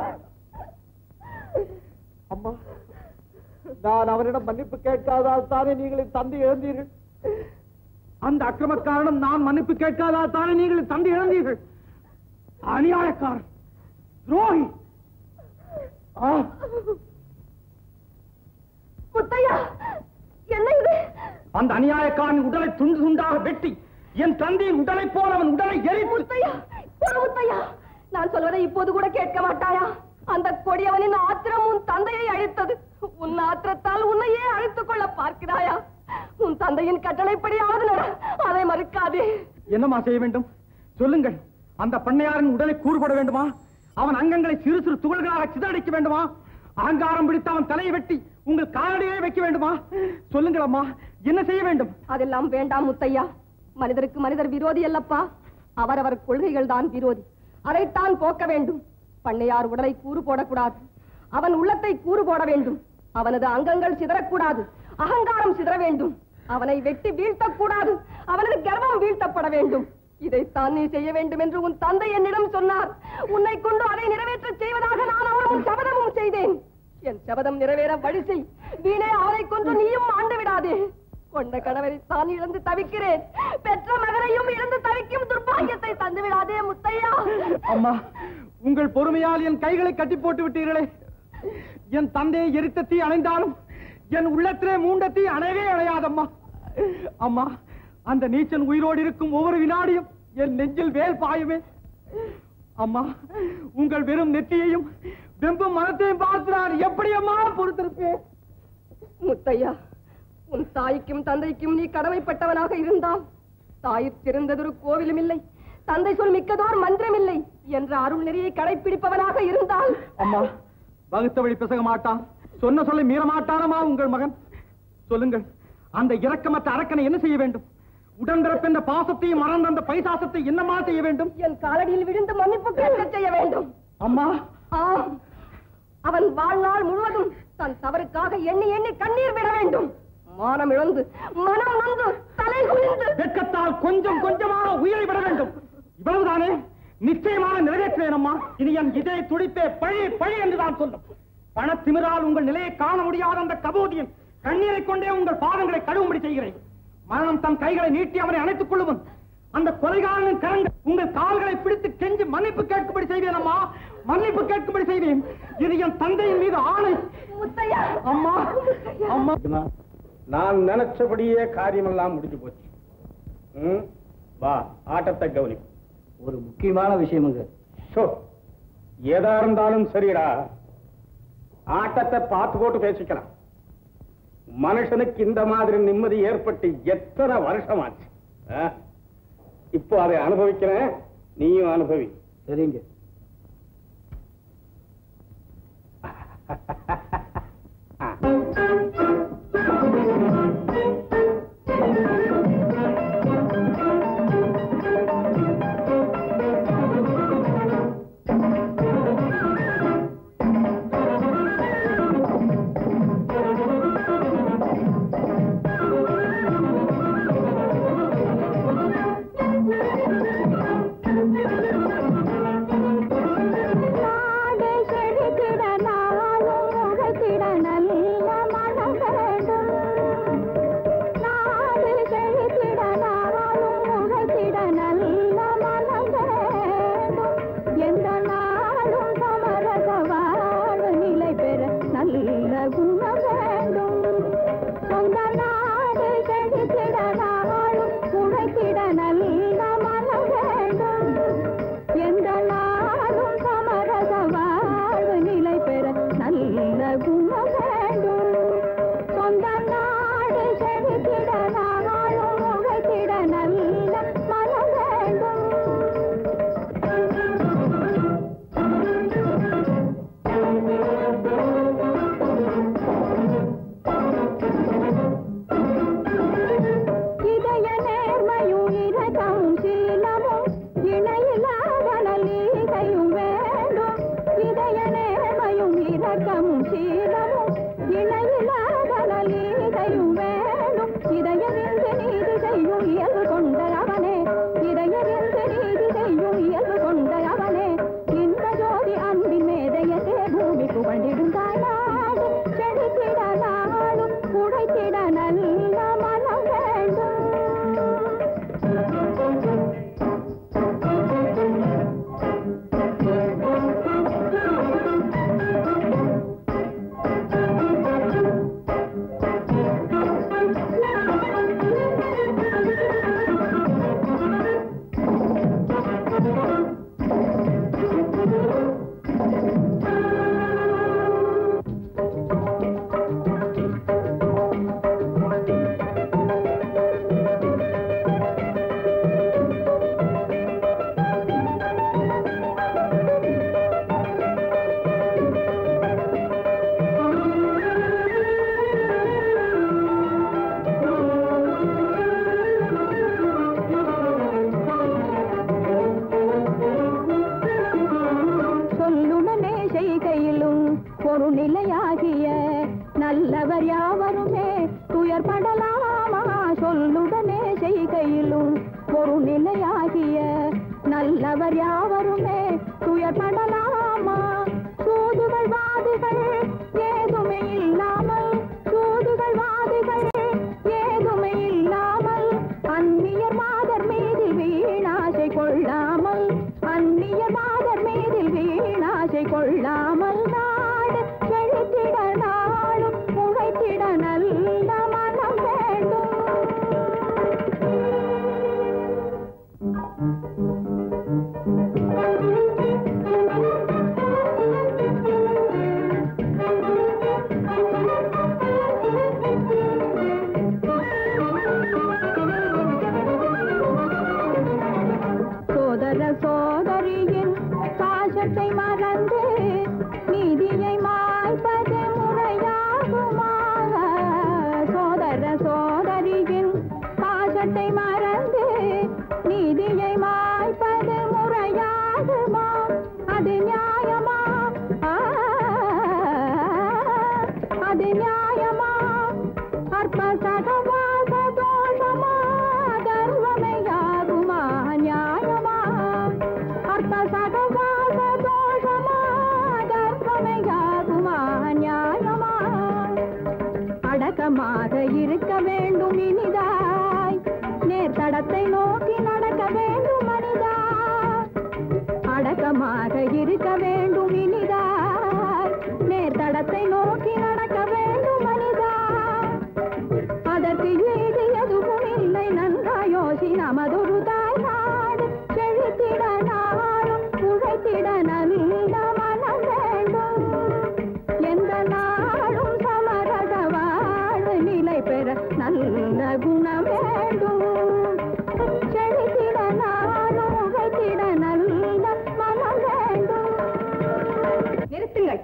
அம்மா நான் அவரிடம் மன்னிப்பு கேட்காதால் தானே நீங்கள் என் தந்தை இழந்தீர்கள் அந்த அக்கிரம காரணம் நான் மன்னிப்பு கேட்காதால் தானே நீங்கள் என் தந்தை இழந்தீர்கள் அநியாயக்காரன் துரோகி ஆ, முத்தையா என்ன இது அந்த அநியாயக்காரன் உடலை துண்டு துண்டாக வெட்டி என் தந்தையின் உடலை போல அவன் உடலை எரித்து முத்தையா போ முத்தையா நான் சொல்வதை இப்போது கூட கேட்க மாட்டாயா அந்த கொடியவனின் ஆத்திரம் உன் தந்தையை அழித்தது உன் ஆத்திரத்தால் உன்னையே அழித்துக் கொள்ள பார்க்கிறாயா உன் தந்தையின் கட்டளைப்படியாவது நட அதை மறுக்காதே என்னமா செய்ய வேண்டும் சொல்லுங்கள் அந்த பண்ணையாரின் உடலை கூறுபட வேண்டுமா அவன் அங்கங்களை சிறு சிறு துகள்களாக சிதறடிக்க வேண்டுமா அகங்காரம் பிடித்து அவன் தலையை வெட்டி உங்கள் காலடியே வைக்க வேண்டுமா சொல்லுங்கள் அம்மா என்ன செய்ய வேண்டும் அதெல்லாம் வேண்டாம் முத்தையா மனிதருக்கு மனிதர் விரோதி அல்லப்பா அவரவர் கொள்கைகள் தான் விரோதி அதைத்தான் போக்க வேண்டும் பண்ணையார் உடலை கூறு போடக்கூடாது அவன் உள்ளத்தை கூறு போட வேண்டும் அவனது அங்கங்கள் சிதறக்கூடாது அகங்காரம் சிதற வேண்டும் அவனை வெட்டி வீழ்த்தக்கூடாது அவனது கர்வம் வீழ்த்தப்பட வேண்டும் இதைத்தான் நீ செய்ய வேண்டும் என்று உன் தந்தை என்னிடம் சொன்னார் உன்னை கொண்டு அதை நிறைவேற்றச் செய்வதாக நான் அவனும் சபதமும் செய்தேன் என் சபதம் நிறைவேற வழி செய் வீணே அவனை கொண்டு நீயும் ஆண்டு விடாதே கொண்ட கணவரை தான் இழந்து தவிக்கிறேன் பெற்ற மகனையும் இழந்து தவிக்கும் துர்பாகியத்தை தந்து விடாதே முத்தையா அம்மா உங்கள் பொறுமையால் என் கைகளை கட்டி போட்டு விட்டீர்களே என் தந்தையை எரித்த தீ அணைந்தாலும் என் உள்ளத்திலே மூண்ட தீ அணையவே அணையாதம்மா அம்மா அந்த நீச்சன் உயிரோடு இருக்கும் ஒவ்வொரு வினாடியும் என் நெஞ்சில் வேல் பாயுமே அம்மா உங்கள் வெறும் நெத்தியையும் வெம்பும் மனத்தையும் பார்த்து நான் எப்படி அம்மா பொறுத்திருப்பேன் முத்தையா உன் தாய்க்கும் தந்தைக்கும் நீ கடமைப்பட்டவனாக இருந்தால் தாயிற் சிறந்ததொரு கோவிலும் இல்லை தந்தை சொல் மிக்கதோர் மந்திரம் இல்லை என்ற அருள் நெறியை கடைப்பிடிப்பவனாக இருந்தால் அம்மா வகுத்த வழி பிசக மாட்டான் சொன்ன சொல்லை மீற மாட்டானமா உங்கள் மகன் சொல்லுங்கள் அந்த இரக்கமற்ற அரக்கனை என்ன செய்ய வேண்டும் உடன்பிறப்பு என்ற பாசத்தையும் மறந்த அந்த பைசாசத்தை என்னமா செய்ய வேண்டும் என் காலடியில் விழுந்து மன்னிப்பு கேட்க செய்ய வேண்டும் அம்மா ஆம் அவன் வாழ்நாள் முழுவதும் தன் தவறுக்காக எண்ணி எண்ணி கண்ணீர் விட வேண்டும் மானம் இழந்து மனம் நொந்து தலை குனிந்து வெட்கத்தால் கொஞ்சம் கொஞ்சமாக உயிரை விட வேண்டும் இவ்வளவுதானே நிச்சயமாக நிறைவேற்றுவேன் அம்மா இனி என் இதய துடிப்பே பழி பழி என்றுதான் சொல்லும் பணத்திமிரால் உங்கள் நிலையை காண முடியாத அந்த கபோதியின் கண்ணீரை கொண்டே உங்கள் பாதங்களை கழுவும்படி செய்கிறேன் மரணம் தன் கைகளை நீட்டி அவனை அணைத்துக் கொள்ளுவன் அந்த கொலைகாரனின் கரங்கள் உங்கள் கால்களை பிடித்து கெஞ்சி மன்னிப்பு கேட்கும்படி செய்வேன் அம்மா மன்னிப்பு கேட்கும்படி செய்வேன் இது என் தந்தையின் மீது ஆணை முத்தையா அம்மா அம்மா நான் நினைச்சபடியே காரியமெல்லாம் முடிஞ்சு போச்சு ம், வா ஆட்டத்தை கவனி ஒரு முக்கியமான விஷயமுங்க ஷோ எதா இருந்தாலும் சரிடா ஆட்டத்தை பார்த்து போட்டு பேசிக்கலாம் மனுஷனுக்கு இந்த மாதிரி நிம்மதி ஏற்பட்டு எத்தனை வருஷமாச்சு ஆ? இப்போ அதை அனுபவிக்கிறேன் நீயும் அனுபவி சரிங்க நாடு செழித்திட நாளும் முகத்திட நல்ல மனம் வேண்டும் நாடு செழித்திட நாளும் முகத்திட நல்ல மனம் வேண்டும் எந்த நாளும் சமரச வாழ்வு நிலை பெற நல்ல குணம் வேண்டும் சொந்த நாடு செழித்திட நாளும் முகத்திட நல்ல மனம் வேண்டும் எந்த நாளும் சமரச வாழ்வு நிலை பெற நல்ல குணம் வேண்டும் சொந்த நாடு செழித்திட நாளும் முகைத்திட நல்ல மனம் வேண்டும் இதய நேர்மையும் இரக்கமும் சீலமும் இணையில்லாத நல்லீகையும் வேண்டும் இதய நேர்மையும் இரக்கமும் சீலமும் இணையில்லாத நல்லீகையும் வேண்டும் இதயவிந்து நீதி செய்யும் இயல்பு கொண்ட அவனே இதயவிந்து நீதி செய்யும் இயல்பு கொண்ட அவனே இந்த ஜோதி அன்பின் மேதையதே பூமி புகழ்ந்திடும் தாய்நாடு செழித்திட நாளும் உழைத்திட நல்ல மனம் வேண்டும் சொல்லுடனே செய்கையிலும் ஒரு நிலையாகிய நல்லவர் யாவருமே துயர்படலாமா சொல்லுடனே செய்கையிலும் ஒரு நிலையாகிய நல்லவர் யாவருமே துயர்படலாமா சூதுகள் வாதிகள் ஏதுமே இல்லாமல் சூதுகள் வாதிகள் ஏதுமே இல்லாமல் அந்நியர் மாதர் மீதில் வீணாசை கொள்ளாமல் அந்நியர் மாதர் மீதில் வீணாசை கொள்ளாமல் நாடு செழித்திட நாளும் உழைத்திட நல்ல மனம் வேண்டும் சோதர சோதரியின் பாசத்தை மறந்து நீதியை மாய்ப்பது முறையாகுமாக சோதர சோதரியின் பாசத்தை மறந்து சுகமாக இருக்க வேண்டும் இனிதாய் நேர்தடத்தை நோக்கி நடக்க வேண்டும் மனிதா அதற்கு ஏது எதுவும் இல்லை நன்றாய் யோசி நமதொரு தாய் நாடு செழித்திட நாடும் உழைத்திட நல்ல மனம் வேண்டும் எந்த நாடும் சமரச வாழ்வு நிலை பெற நல்ல குணம் வேண்டும் செழித்திட நாடும் உழைத்திட நல்ல மனம் வேண்டும் நிறுத்துங்கள்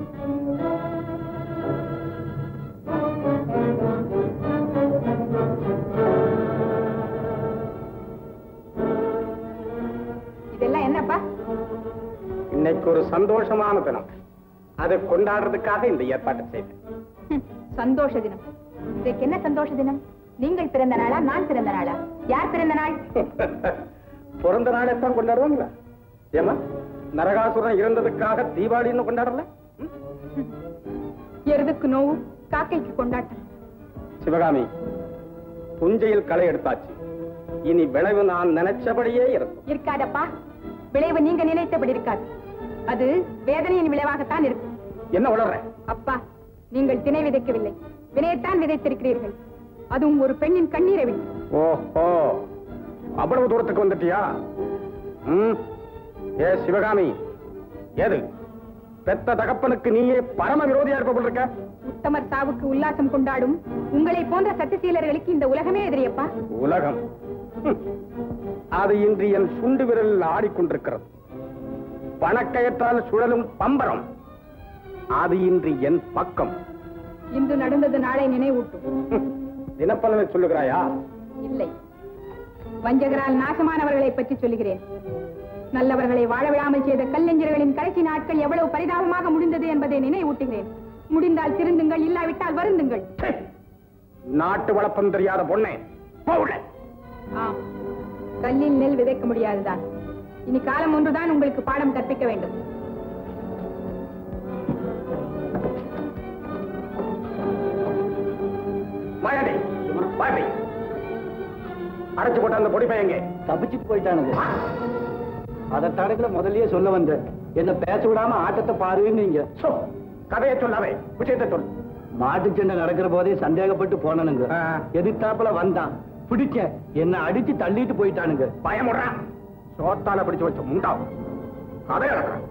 இதெல்லாம் என்னப்பா இன்னைக்கு ஒரு சந்தோஷமான தினம் அதை கொண்டாடுறதுக்காக இந்த ஏற்பாட்டை செய்தேன் ஹம், சந்தோஷ தினம் இதற்கு என்ன சந்தோஷ தினம் நீங்கள் பிறந்த நாளா நான் பிறந்த நாளா யார் பிறந்த நாள் பிறந்த நாளைத்தான் கொண்டாடுவாங்களா ஏமா நரகாசுரன் இறந்ததுக்காக தீபாவளின்னு கொண்டாடல ம்? எருதுக்கு நோவு காக்கைக்கு கொண்டாட்டம் சிவகாமி புஞ்சையில் களை எடுத்தாச்சு இனி விளைவு நான் நினைச்சபடியே இருக்கும் இருக்காதப்பா விளைவு நீங்க நினைத்தபடி இருக்காது அது வேதனையின் விளைவாகத்தான் இருக்கும் என்ன உளற அப்பா நீங்கள் திணை விதைக்கவில்லை வினையத்தான் விதைத்திருக்கிறீர்கள் அதுவும் ஒரு பெண்ணின் கண்ணீரை விட்டு ஓஹோ அவ்வளவு தூரத்துக்கு வந்துட்டியா ம் ஏ சிவகாமி ஏது பெத்த தகப்பனுக்கு நீயே பரம விரோதியா இருப்ப போல இருக்க உத்தமர் சாவுக்கு உல்லாசம் கொண்டாடும் உங்களை போன்ற சத்தியசீலர்களுக்கு இந்த உலகமே எதிரியப்பா உலகம் ஹம். அது இன்று என் சுண்டு விரலில் ஆடிக்கொண்டிருக்கிறது பணக்கயத்தால் சுழலும் பம்பரம் அது இன்று என் பக்கம் இன்று நடந்தது நாளை நினைவூட்டும் ஹம். தினப்பலனை சொல்லுகிறாயா இல்லை வஞ்சகரால் நாசமானவர்களை பற்றி சொல்லுகிறேன் நல்லவர்களை வாழ விடாமல் செய்த கல்லெஞ்சர்களின் கடைசி நாட்கள் எவ்வளவு பரிதாபமாக முடிந்தது என்பதை நினைவூட்டுகிறேன் முடிந்தால் திருந்துங்கள் இல்லாவிட்டால் வருந்துங்கள் ச்சே. நாட்டு வளப்பம் தெரியாத பொண்ணே போட ஆம் கல்லில் நெல் விதைக்க முடியாதுதான் இனி காலம் ஒன்றுதான் உங்களுக்கு பாடம் கற்பிக்க வேண்டும் மாயாண்டி பாட்டி அடைச்சு போட்ட அந்த பொடி பையங்க தப்பிச்சுட்டு போயிட்டானுங்க அதை தடத்துல முதல்லயே சொல்ல வந்தேன் என்ன பேச விடாம ஆட்டத்தை பாருவீங்க சோ கதையை சொல்லாவே விஷயத்தை சொல் மாட்டு சண்டை நடக்கிற போதே சந்தேகப்பட்டு போனானுங்க ஆ. எதிர்த்தாப்புல வந்தான் பிடிச்ச என்ன அடிச்சு தள்ளிட்டு போயிட்டானுங்க பயமுடுறான் சோத்தால பிடிச்சு வச்ச முண்டாவும் கதை இழக்கிறான்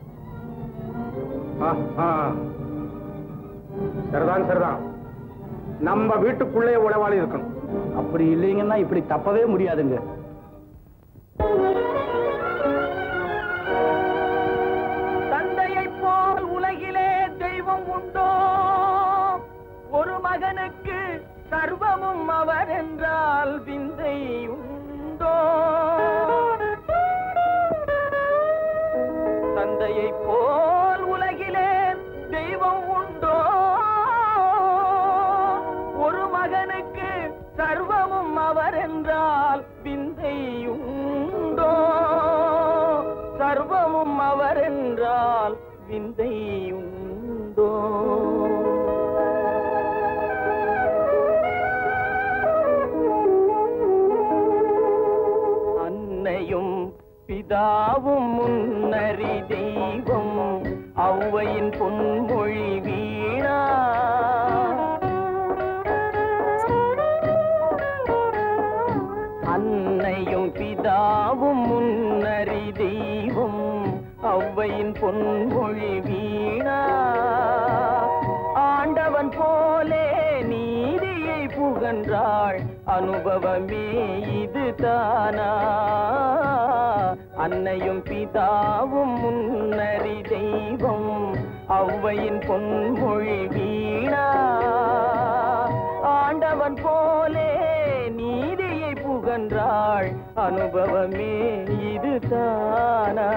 சரிதான் சரிதான் நம்ம வீட்டுக்குள்ளே உளவாளி இருக்கணும் அப்படி இல்லைங்கன்னா இப்படி தப்பவே முடியாதுங்க தந்தையை போல் உலகிலே தெய்வம் உண்டோ ஒரு மகனுக்கு சர்வமும் அவர் என்றால் விந்தை உண்டோ தந்தையை போல் உலகிலே தெய்வம் உண்டோ ஒரு மகனுக்கு சர்வமும் அவர் என்றால் விந்தை உண்டோ சர்வமும் அவர் என்றால் விந்தை உண்டோ அன்னையும் பிதாவும் முன்னறி தெய்வம் ஔவையின் பொன்மொழி வீணா அன்னையும் பிதாவும் முன்னறி தெய்வம் ஔவையின் பொன்மொழி வீணா ஆண்டவன் போலே நீதியை புகன்றாள் அனுபவமே இது தானா அன்னையும் பிதாவும் முன்னறி தெய்வம் ஔவையின் பொன்மொழி வீணா ஆண்டவன் போலே நீதியை புகன்றாள் அனுபவமே இது தானா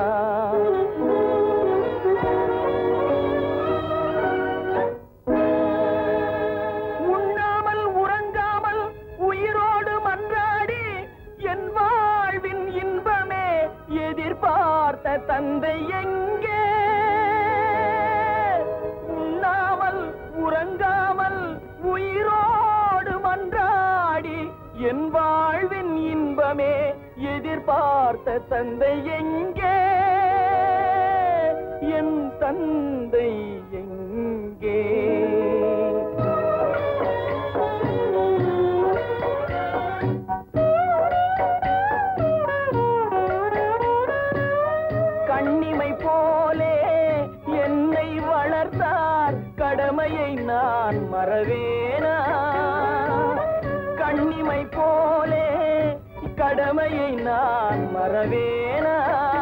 உண்ணாமல் உறங்காமல் உயிரோடு மன்றாடி என் வாழ்வின் இன்பமே எதிர்பார்த்த தந்தை எங்கே உண்ணாமல் உறங்காமல் உயிரோடு மன்றாடி என் வாழ்வின் இன்பமே எதிர்பார்த்த தந்தை எங்கே என் தந்தை எங்கே கண்ணிமை போலே என்னை வளர்த்தார் கடமையை நான் மறவேனா கண்ணிமை போலே கடமையை நான் மறவேனா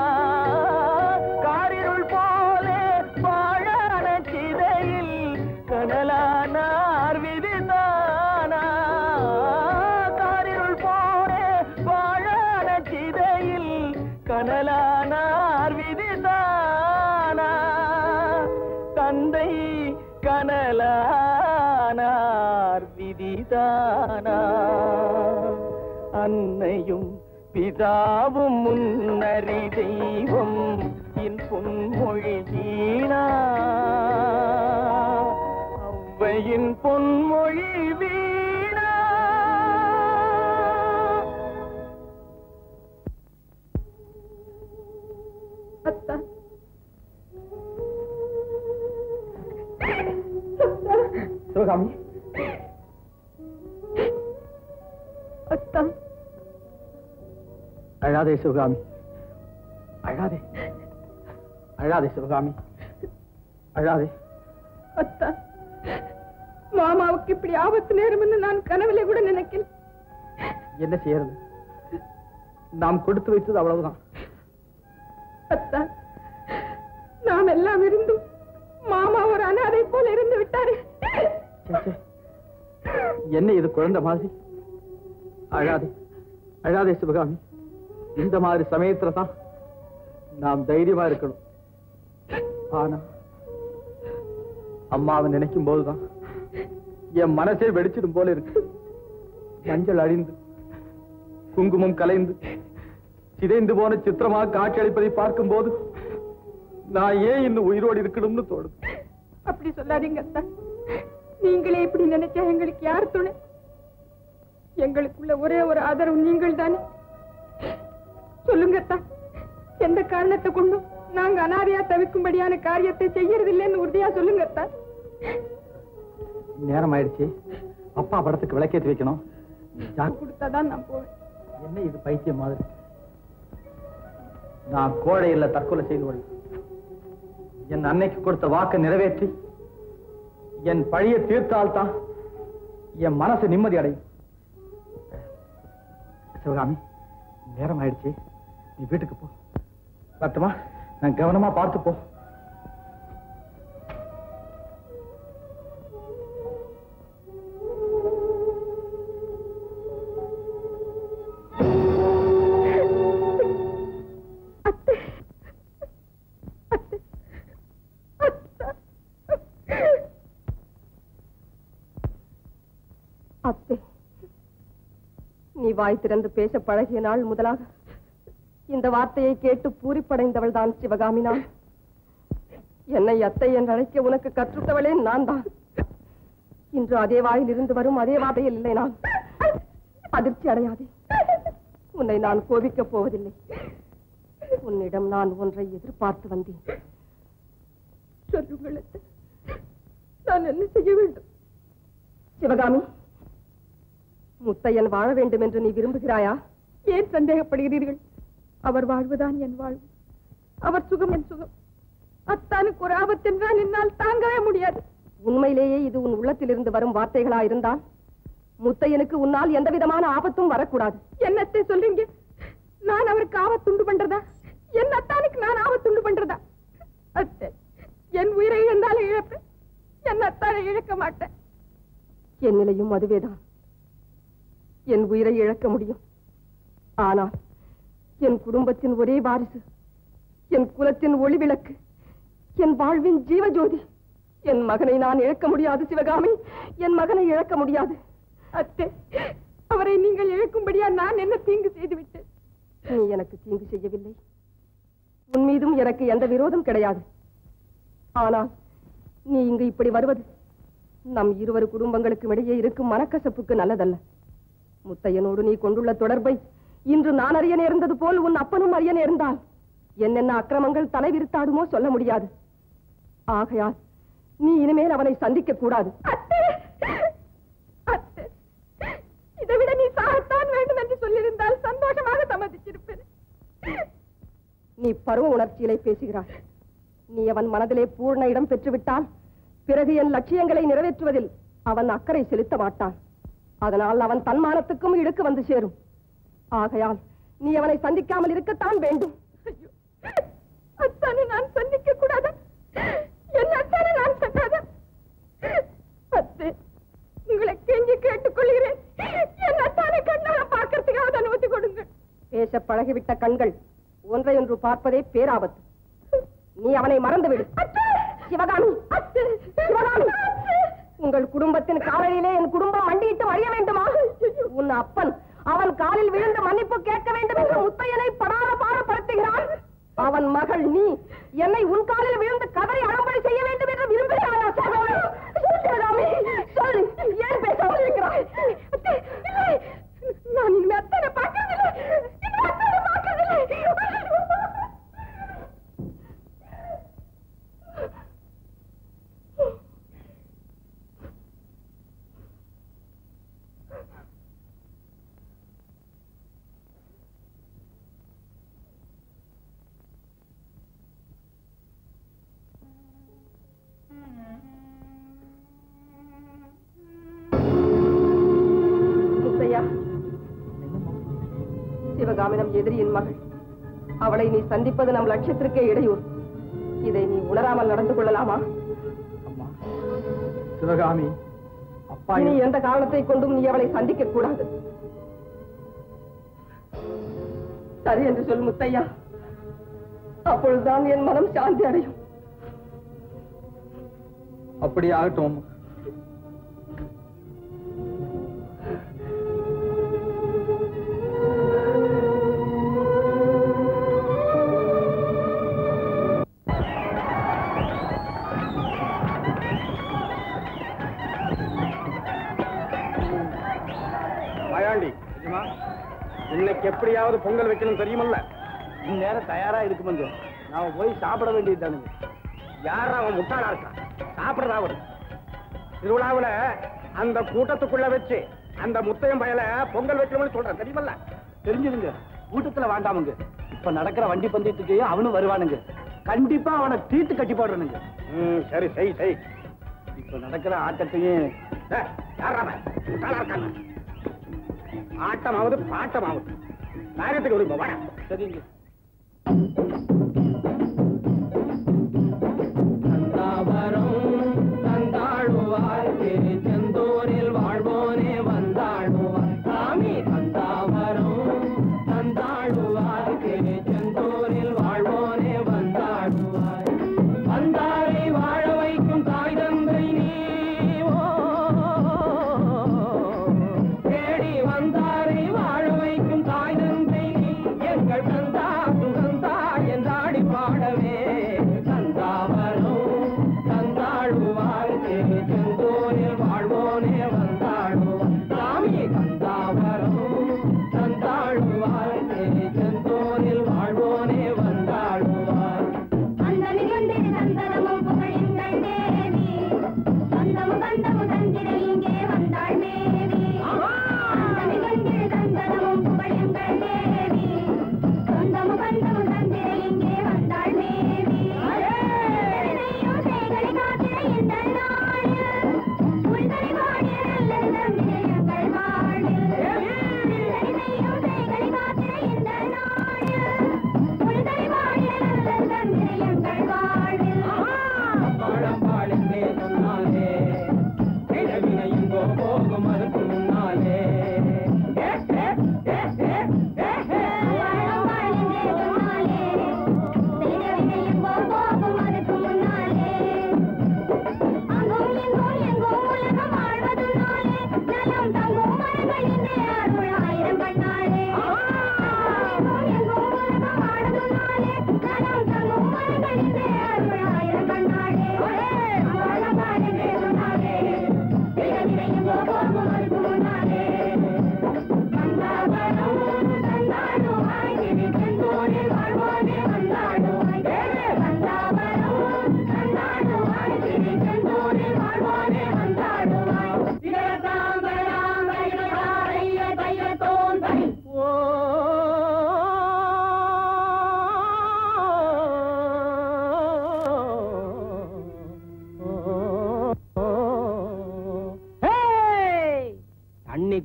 காரிருள் போலே வாழான சிதையில் கனலானார் விதிதானா காரிருள் போலே வாழான சிதையில் கனலானார் விதிதானா தந்தை கனலானார் விதிதானா அன்னையும் பிதாவும் முன்னறி தெய்வம் என் பொன்மொழி வீணா ஔவையின் பொன்மொழி வீணா அத்தா சிவகாமி அத்தா அழாதே சிவகாமி அழாதே அழாதே சிவகாமி அழாதே அத்தா மாமாவுக்கு இப்படி ஆபத்து நேரும்னு நான் கனவுல கூட நினைக்கல என்ன செய்யறது நாம் கொடுத்து வைத்தது அவ்வளவுதான் அத்தா நாம் எல்லாம் இருந்தும் மாமா ஒரு அனாதை போல இருந்து விட்டாரு சே, சே. என்ன இது குழந்தை மாதிரி அழாதே அழாதே சிவகாமி இந்த மாதிரி சமயத்துல தான் நாம் தைரியமா இருக்கணும் ஆனா அம்மாவை நினைக்கும் போதுதான் என் மனசே வெடிச்சிடும் போல இருக்கு மஞ்சள் அழிந்து குங்குமம் கலைந்து சிதைந்து போன சித்திரமா காட்சியளிப்பதை பார்க்கும் போது நான் ஏன் இன்னும் உயிரோடு இருக்கணும்னு தோணுது அப்படி சொல்லாதீங்க அத்தா நீங்களே இப்படி நினைச்சா எங்களுக்கு யார் துணை எங்களுக்குள்ள ஒரே ஒரு ஆதரவு நீங்கள் தானே சொல்லுங்க அத்தா எந்த காரணத்தை கொண்டும் நாங்க அனாதையா தவிக்கும்படியான காரியத்தை செய்யறதில்லைன்னு உறுதியா சொல்லுங்க அத்தா நேரம் ஆயிடுச்சு அப்பா படத்துக்கு விளக்கேற்றி வைக்கணும் ஜாக்- கொடுத்தாதான் நான் போவேன் என்ன இது பைத்தியம் மாதிரி நான் கோழையில் தற்கொலை செய்து கொள்ள என் அன்னைக்கு கொடுத்த வாக்கை நிறைவேற்றி என் பழிய தீர்த்தால்தான் என் மனசு நிம்மதி அடையும் சிவகாமி நேரம் ஆயிடுச்சு நீ வீட்டுக்கு போ பத்துமா நான் கவனமா பார்த்து போ அத்தை நீ வாய் திறந்து பேச பழகிய நாள் முதலாக இந்த வார்த்தையை கேட்டு பூரிப்படைந்தவள் தான் சிவகாமி நான் என்னை அத்தை என்று அழைக்க உனக்கு கற்றுத்தவளே நான் தான் இன்று அதே வாயில் இருந்து வரும் அதே வார்த்தையில் இல்லை நான் அதிர்ச்சி அடையாதே உன்னை நான் கோபிக்கப் போவதில்லை உன்னிடம் நான் ஒன்றை எதிர்பார்த்து வந்தேன் சொல்லுங்கள் அத்தை. நான் என்ன செய்ய வேண்டும் சிவகாமி முத்தையன் வாழ வேண்டும் என்று நீ விரும்புகிறாயா ஏன் சந்தேகப்படுகிறீர்கள் அவர் வாழ்வுதான் என் வாழ்வு அவர் சுகம் என் சுகம் அத்தானுக்கு ஒரு ஆபத்தென்றால் என்னால் தாங்கவே முடியாது உண்மையிலேயே இது உன் உள்ளத்திலிருந்து வரும் வார்த்தைகளா இருந்தால் முத்தையனுக்கு உன்னால் எந்த விதமான ஆபத்தும் வரக்கூடாது என்னத்தை சொல்றீங்க நான் அவருக்கு ஆபத்துண்டு பண்றதா என் அத்தானுக்கு நான் ஆபத்துண்டு பண்றதா அத்தை என் உயிரை இழந்தாலும் இழப்பேன் என் அத்தானை இழக்க மாட்டேன் என் நிலையும் அதுவேதான் என் உயிரை இழக்க முடியும் ஆனால் என் குடும்பத்தின் ஒரே வாரிசு என் குலத்தின் ஒளி விளக்கு என் வாழ்வின் ஜீவஜோதி என் மகனை நான் இழக்க முடியாது சிவகாமி என் மகனை இழக்க முடியாது அத்தே அவரை நீங்கள் இழக்கும்படியா நான் என்ன தீங்கு செய்து விட்டேன் நீ எனக்கு தீங்கு செய்யவில்லை உன் மீதும் எனக்கு எந்த விரோதம் கிடையாது ஆனால் நீ இங்கு இப்படி வருவது நம் இருவரு குடும்பங்களுக்கும் இடையே இருக்கும் மனக்கசப்புக்கு நல்லதல்ல முத்தையனோடு நீ கொண்டுள்ள தொடர்பை இன்று நான் அறிய நேர்ந்தது போல் உன் அப்பனும் அறிய நேர்ந்தால் என்னென்ன அக்கிரமங்கள் தலைவிரித்தாடுமோ சொல்ல முடியாது ஆகையால் நீ இனிமேல் அவனை சந்திக்க கூடாது இதை விட நீ சாகத்தான் வேண்டும் என்று சொல்லியிருந்தால் சந்தோஷமாக சம்மதிச்சிருப்பேன் நீ பருவ உணர்ச்சியிலே பேசுகிறாய் நீ அவன் மனதிலே பூர்ண இடம் பெற்றுவிட்டால் பிறகு என் லட்சியங்களை நிறைவேற்றுவதில் அவன் அக்கறை செலுத்த மாட்டான் அதனால் அவன் தன்மானத்துக்கும் இழுக்கு வந்து சேரும் ஆகையால் நீ அவனை சந்திக்காமல் இருக்கத்தான் வேண்டும் ஐயோ அத்தானை நான் சந்திக்க கூடாதா என் அத்தானை நான் சக்காதா அத்தே உங்களை கெஞ்சி கேட்டுக்கொள்கிறேன் என் அத்தானை கண்ணால பார்க்கறதுக்காக அனுமதி கொடுங்க பேச பழகிவிட்ட கண்கள் ஒன்றையொன்று பார்ப்பதே பேராபத்து நீ அவனை மறந்துவிடு சிவகாமி சிவகாமி உங்கள் குடும்பத்தின் காலையிலே என் குடும்பம் மண்டியிட்டு அறிய வேண்டுமா உன் அப்பன் அவன் காலில் விழுந்து மன்னிப்பு கேட்க வேண்டும் என்று முத்தையனை படாத பாடப்படுத்துகிறான் அவன் மகள் நீ என்னை உன் காலில் விழுந்து கதறி அடம்படி செய்ய வேண்டும் என்று விரும்புகிறாயா சிவகாமி? சிவகாமி, சொல் ஏன் பேசாமல் இருக்கிறாய் அத்தே, இல்லை. நான் இனிமே அத்தானை பார்க்கறதில்லை இனிமே அத்தானை பார்க்கறதில்லை முத்தையா சிவகாமினம் எதிரியின் மகள் அவளை நீ சந்திப்பது நம் லட்சியத்திற்கே இடையூறு இதை நீ உணராமல் நடந்து கொள்ளலாமா அம்மா சிவகாமி அப்பா நீ எந்த காரணத்தை கொண்டும் நீ அவளை சந்திக்க கூடாது சரி என்று சொல் முத்தையா அப்பொழுதுதான் என் மனம் சாந்தி அடையும் அப்படி ஆகட்டும் அம்மா மாயாண்டி இன்னைக்கு எப்படியாவது பொங்கல் வைக்கணும் தெரியுமல்ல இந்நேரம் தயாரா இருக்குமுங்க நாம போய் சாப்பிட வேண்டியதுதானுங்க யார் அவன் முட்டாளா இருக்கான் சாப்பிடுறதா அவரு திருவிழாவுல அந்த கூட்டத்துக்குள்ள வச்சு அந்த முத்தையம் பயல பொங்கல் வைக்கணும்னு சொல்றேன் தெரியுமல்ல தெரிஞ்சுதுங்க கூட்டத்துல வேண்டாமுங்க இப்ப நடக்கிற வண்டி பந்தயத்துக்கு அவனும் வருவானுங்க கண்டிப்பா அவனை தீர்த்து கட்டி போடுறனுங்க ம் சரி செய் செய் இப்ப நடக்கிற ஆட்டத்தையும் ஏய், யார்றா அவன்? முட்டாளா இருக்காங்க ஆட்டமாவது பாட்டமாவது காரியத்துக்கு வருங்க வாடா சரிங்க செந்தூரில் வாழ்வோனே வந்தாடுவார் சாமி தந்தாவரம் தந்தாடுவார் செந்தூரில் வாழ்வோனே வந்தாடுவார் வந்தாரை வாழ வைக்கும் தாய் தந்தை நீ ஓ, தேடி வந்தாரை வாழ வைக்கும் தாய் தந்தை நீ எங்கள் தந்தா சுகந்தா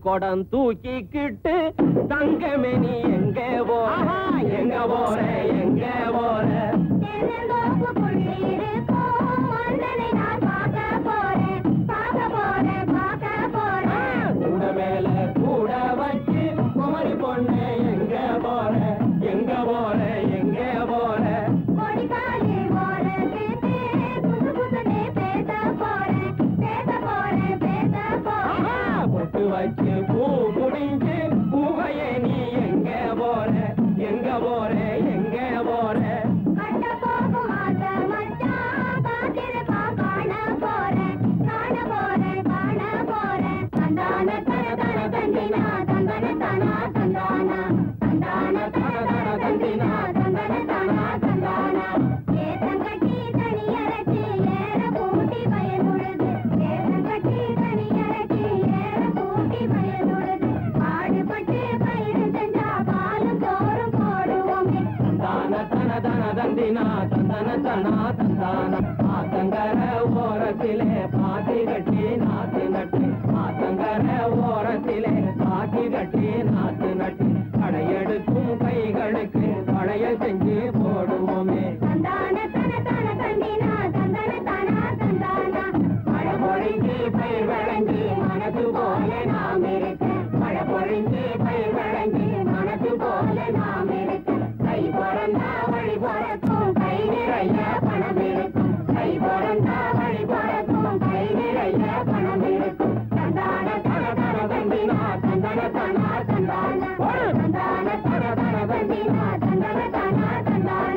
குடம் தூக்கிக்கிட்டு தங்கமே நீ எங்க போற எங்க போற எங்க போற தென்னந்தோப்புக்குள்ளே இருக்கும் மன்னனை நான் பார்க்க போறேன் பார்க்க போறேன் பார்க்க போறேன் கூட மேல கூட வச்சு குமரி பொண்ணு எங்க போற எங்க போற எங்க போற கொடிக்காலே ஓரத்திட்டு புது புதுனே பேச போறேன் பேச போறேன் பேச போறேன் பொட்டு வச்சு பூ முடிஞ்சு பூவையே நீ எங்க போற எங்க போற எங்க போற கட்ட போகும் மாத மச்சான் காத்திருப்பா காண போறேன் காண போறேன் காண போறேன் தந்தான தன தன தந்தினா தந்தன தனா தந்தானா தந்தான தன தன தந்தினா தந்தன தனா தந்தானா ஏத்தங்கட்டி தனியரச்சு ஏற கூட்டி பயனுழுது ஏத்தங்கட்டி தனியரச்சு ஏற கூட்டி பயனுழுது பாடுபட்டு பயிர் செஞ்சா பாலும் சோறும் போடுவோமே தந்தான தன தன தந்தினா தந்தன தனா தந்தான ஆத்தங்கர ஓரத்திலே பாத்தி கட்டி நாத்து நட்டு ஆத்தங்கர ஓரத்திலே பாத்தி கட்டி நாத்து நட்டு கடையெடுக்கும் கைகளுக்கு பழைய செஞ்சு போடுவோமே தந்தான தன தன தந்தினா தந்தன தனா தந்தானா மழை பொழிஞ்சு பயிர் விளைஞ்சு மனசு போல நாம் இருக்க மழை பொழிஞ்சு பயிர் விளைஞ்சு மனசு போல நாம் இருக்க கை பிறந்தா வழி பிறக்கும் கை நிறைய பணம் இருக்கும் கை பிறந்தா வழி பிறக்கும் கை நிறைய பணம் இருக்கும் தந்தான தன தன தந்தினா தந்தன தனா தந்தான தந்தான தன தன தந்தினா தந்தன தனா தந்தான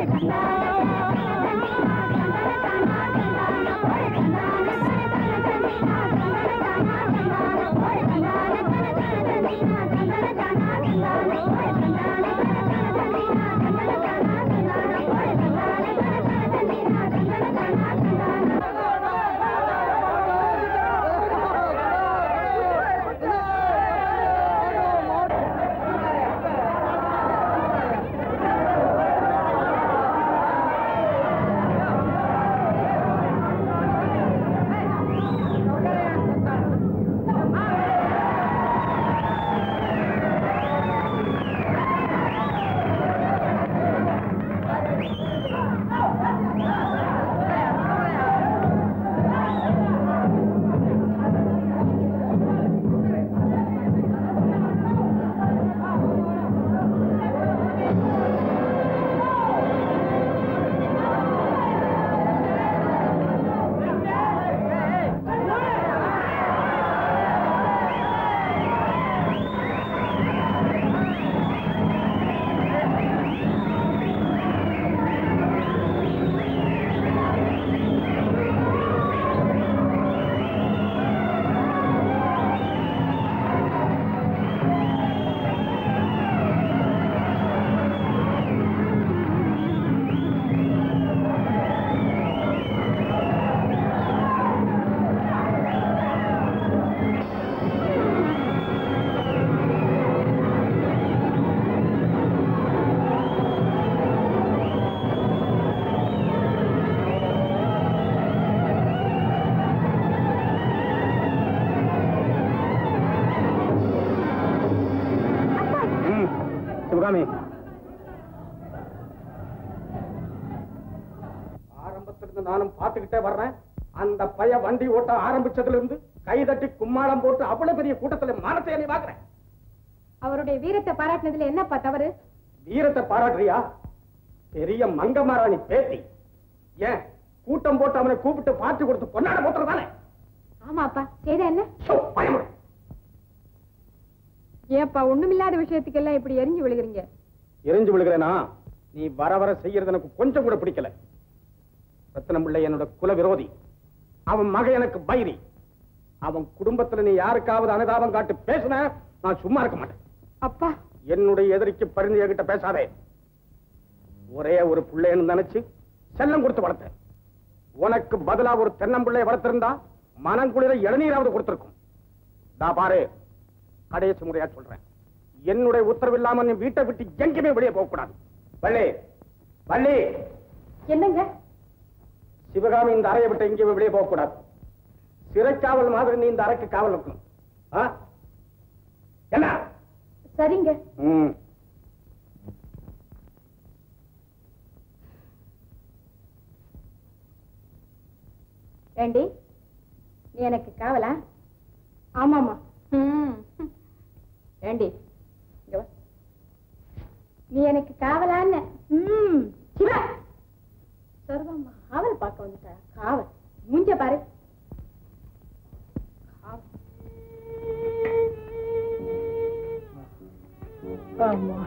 ம், சிவகாமி ஆரம்பத்திலிருந்து நானும் பார்த்துக்கிட்டே வர்றேன் அந்த பைய வண்டி ஓட்ட ஆரம்பிச்சதுல இருந்து கை தட்டி கும்மாளம் போட்டு அவ்வளவு பெரிய கூட்டத்துல மானத்தை நீ பாக்குறேன் அவருடைய வீரத்தை பாராட்டினதுல என்னப்பா தவறு வீரத்தை பாராட்டுறியா பெரிய மங்கமாராணி பேத்தி ஏன் கூட்டம் போட்டு அவனை கூப்பிட்டு பார்த்து கொடுத்து கொண்டாட போட்டுறதானே ஆமாப்பா செய்த என்ன பயமுறை ஏப்பா ஒண்ணுமில்லாத விஷயத்துக்கெல்லாம் இப்படி எரிஞ்சு விழுகிறீங்க எரிஞ்சு விழுகிறேனா நீ வர வர செய்யறது எனக்கு கொஞ்சம் கூட பிடிக்கல ரத்னம் பிள்ளை என்னோட குல விரோதி அவன் மக எனக்கு பைரி அவன் குடும்பத்துல நீ யாருக்காவது அனுதாபம் காட்டி பேசின நான் சும்மா இருக்க மாட்டேன் அப்பா என்னுடைய எதிரிக்கு பரிந்து என்கிட்ட பேசாதே ஒரே ஒரு பிள்ளைன்னு நினைச்சு செல்லம் கொடுத்து வளர்த்தேன் உனக்கு பதிலா ஒரு தென்னம்பிள்ளையை வளர்த்திருந்தா மனம் குளிர இளநீராவது கொடுத்திருக்கும் தா பாரு கடைசி முறையா சொல்றேன் என்னுடைய உத்தரவு இல்லாம நீ வீட்டை விட்டு எங்கேயுமே வெளியே போக கூடாது வள்ளி வள்ளி என்னங்க சிவகாமி இந்த அறையை விட்டு எங்கேயுமே வெளியே போக கூடாது சிறைக்காவல் மாதிரி நீ இந்த அறைக்கு காவல் இருக்கணும் ஆ? என்ன சரிங்க ம் ஏண்டி நீ எனக்கு காவலா ஆமாமா ம். ஏண்டி இங்க வா. நீ எனக்கு காவலான்னு ம் சிவா சர்வம்மா காவல் பார்க்க வந்துட்டா காவல் மூஞ்ச பாரு காவல். ஆமா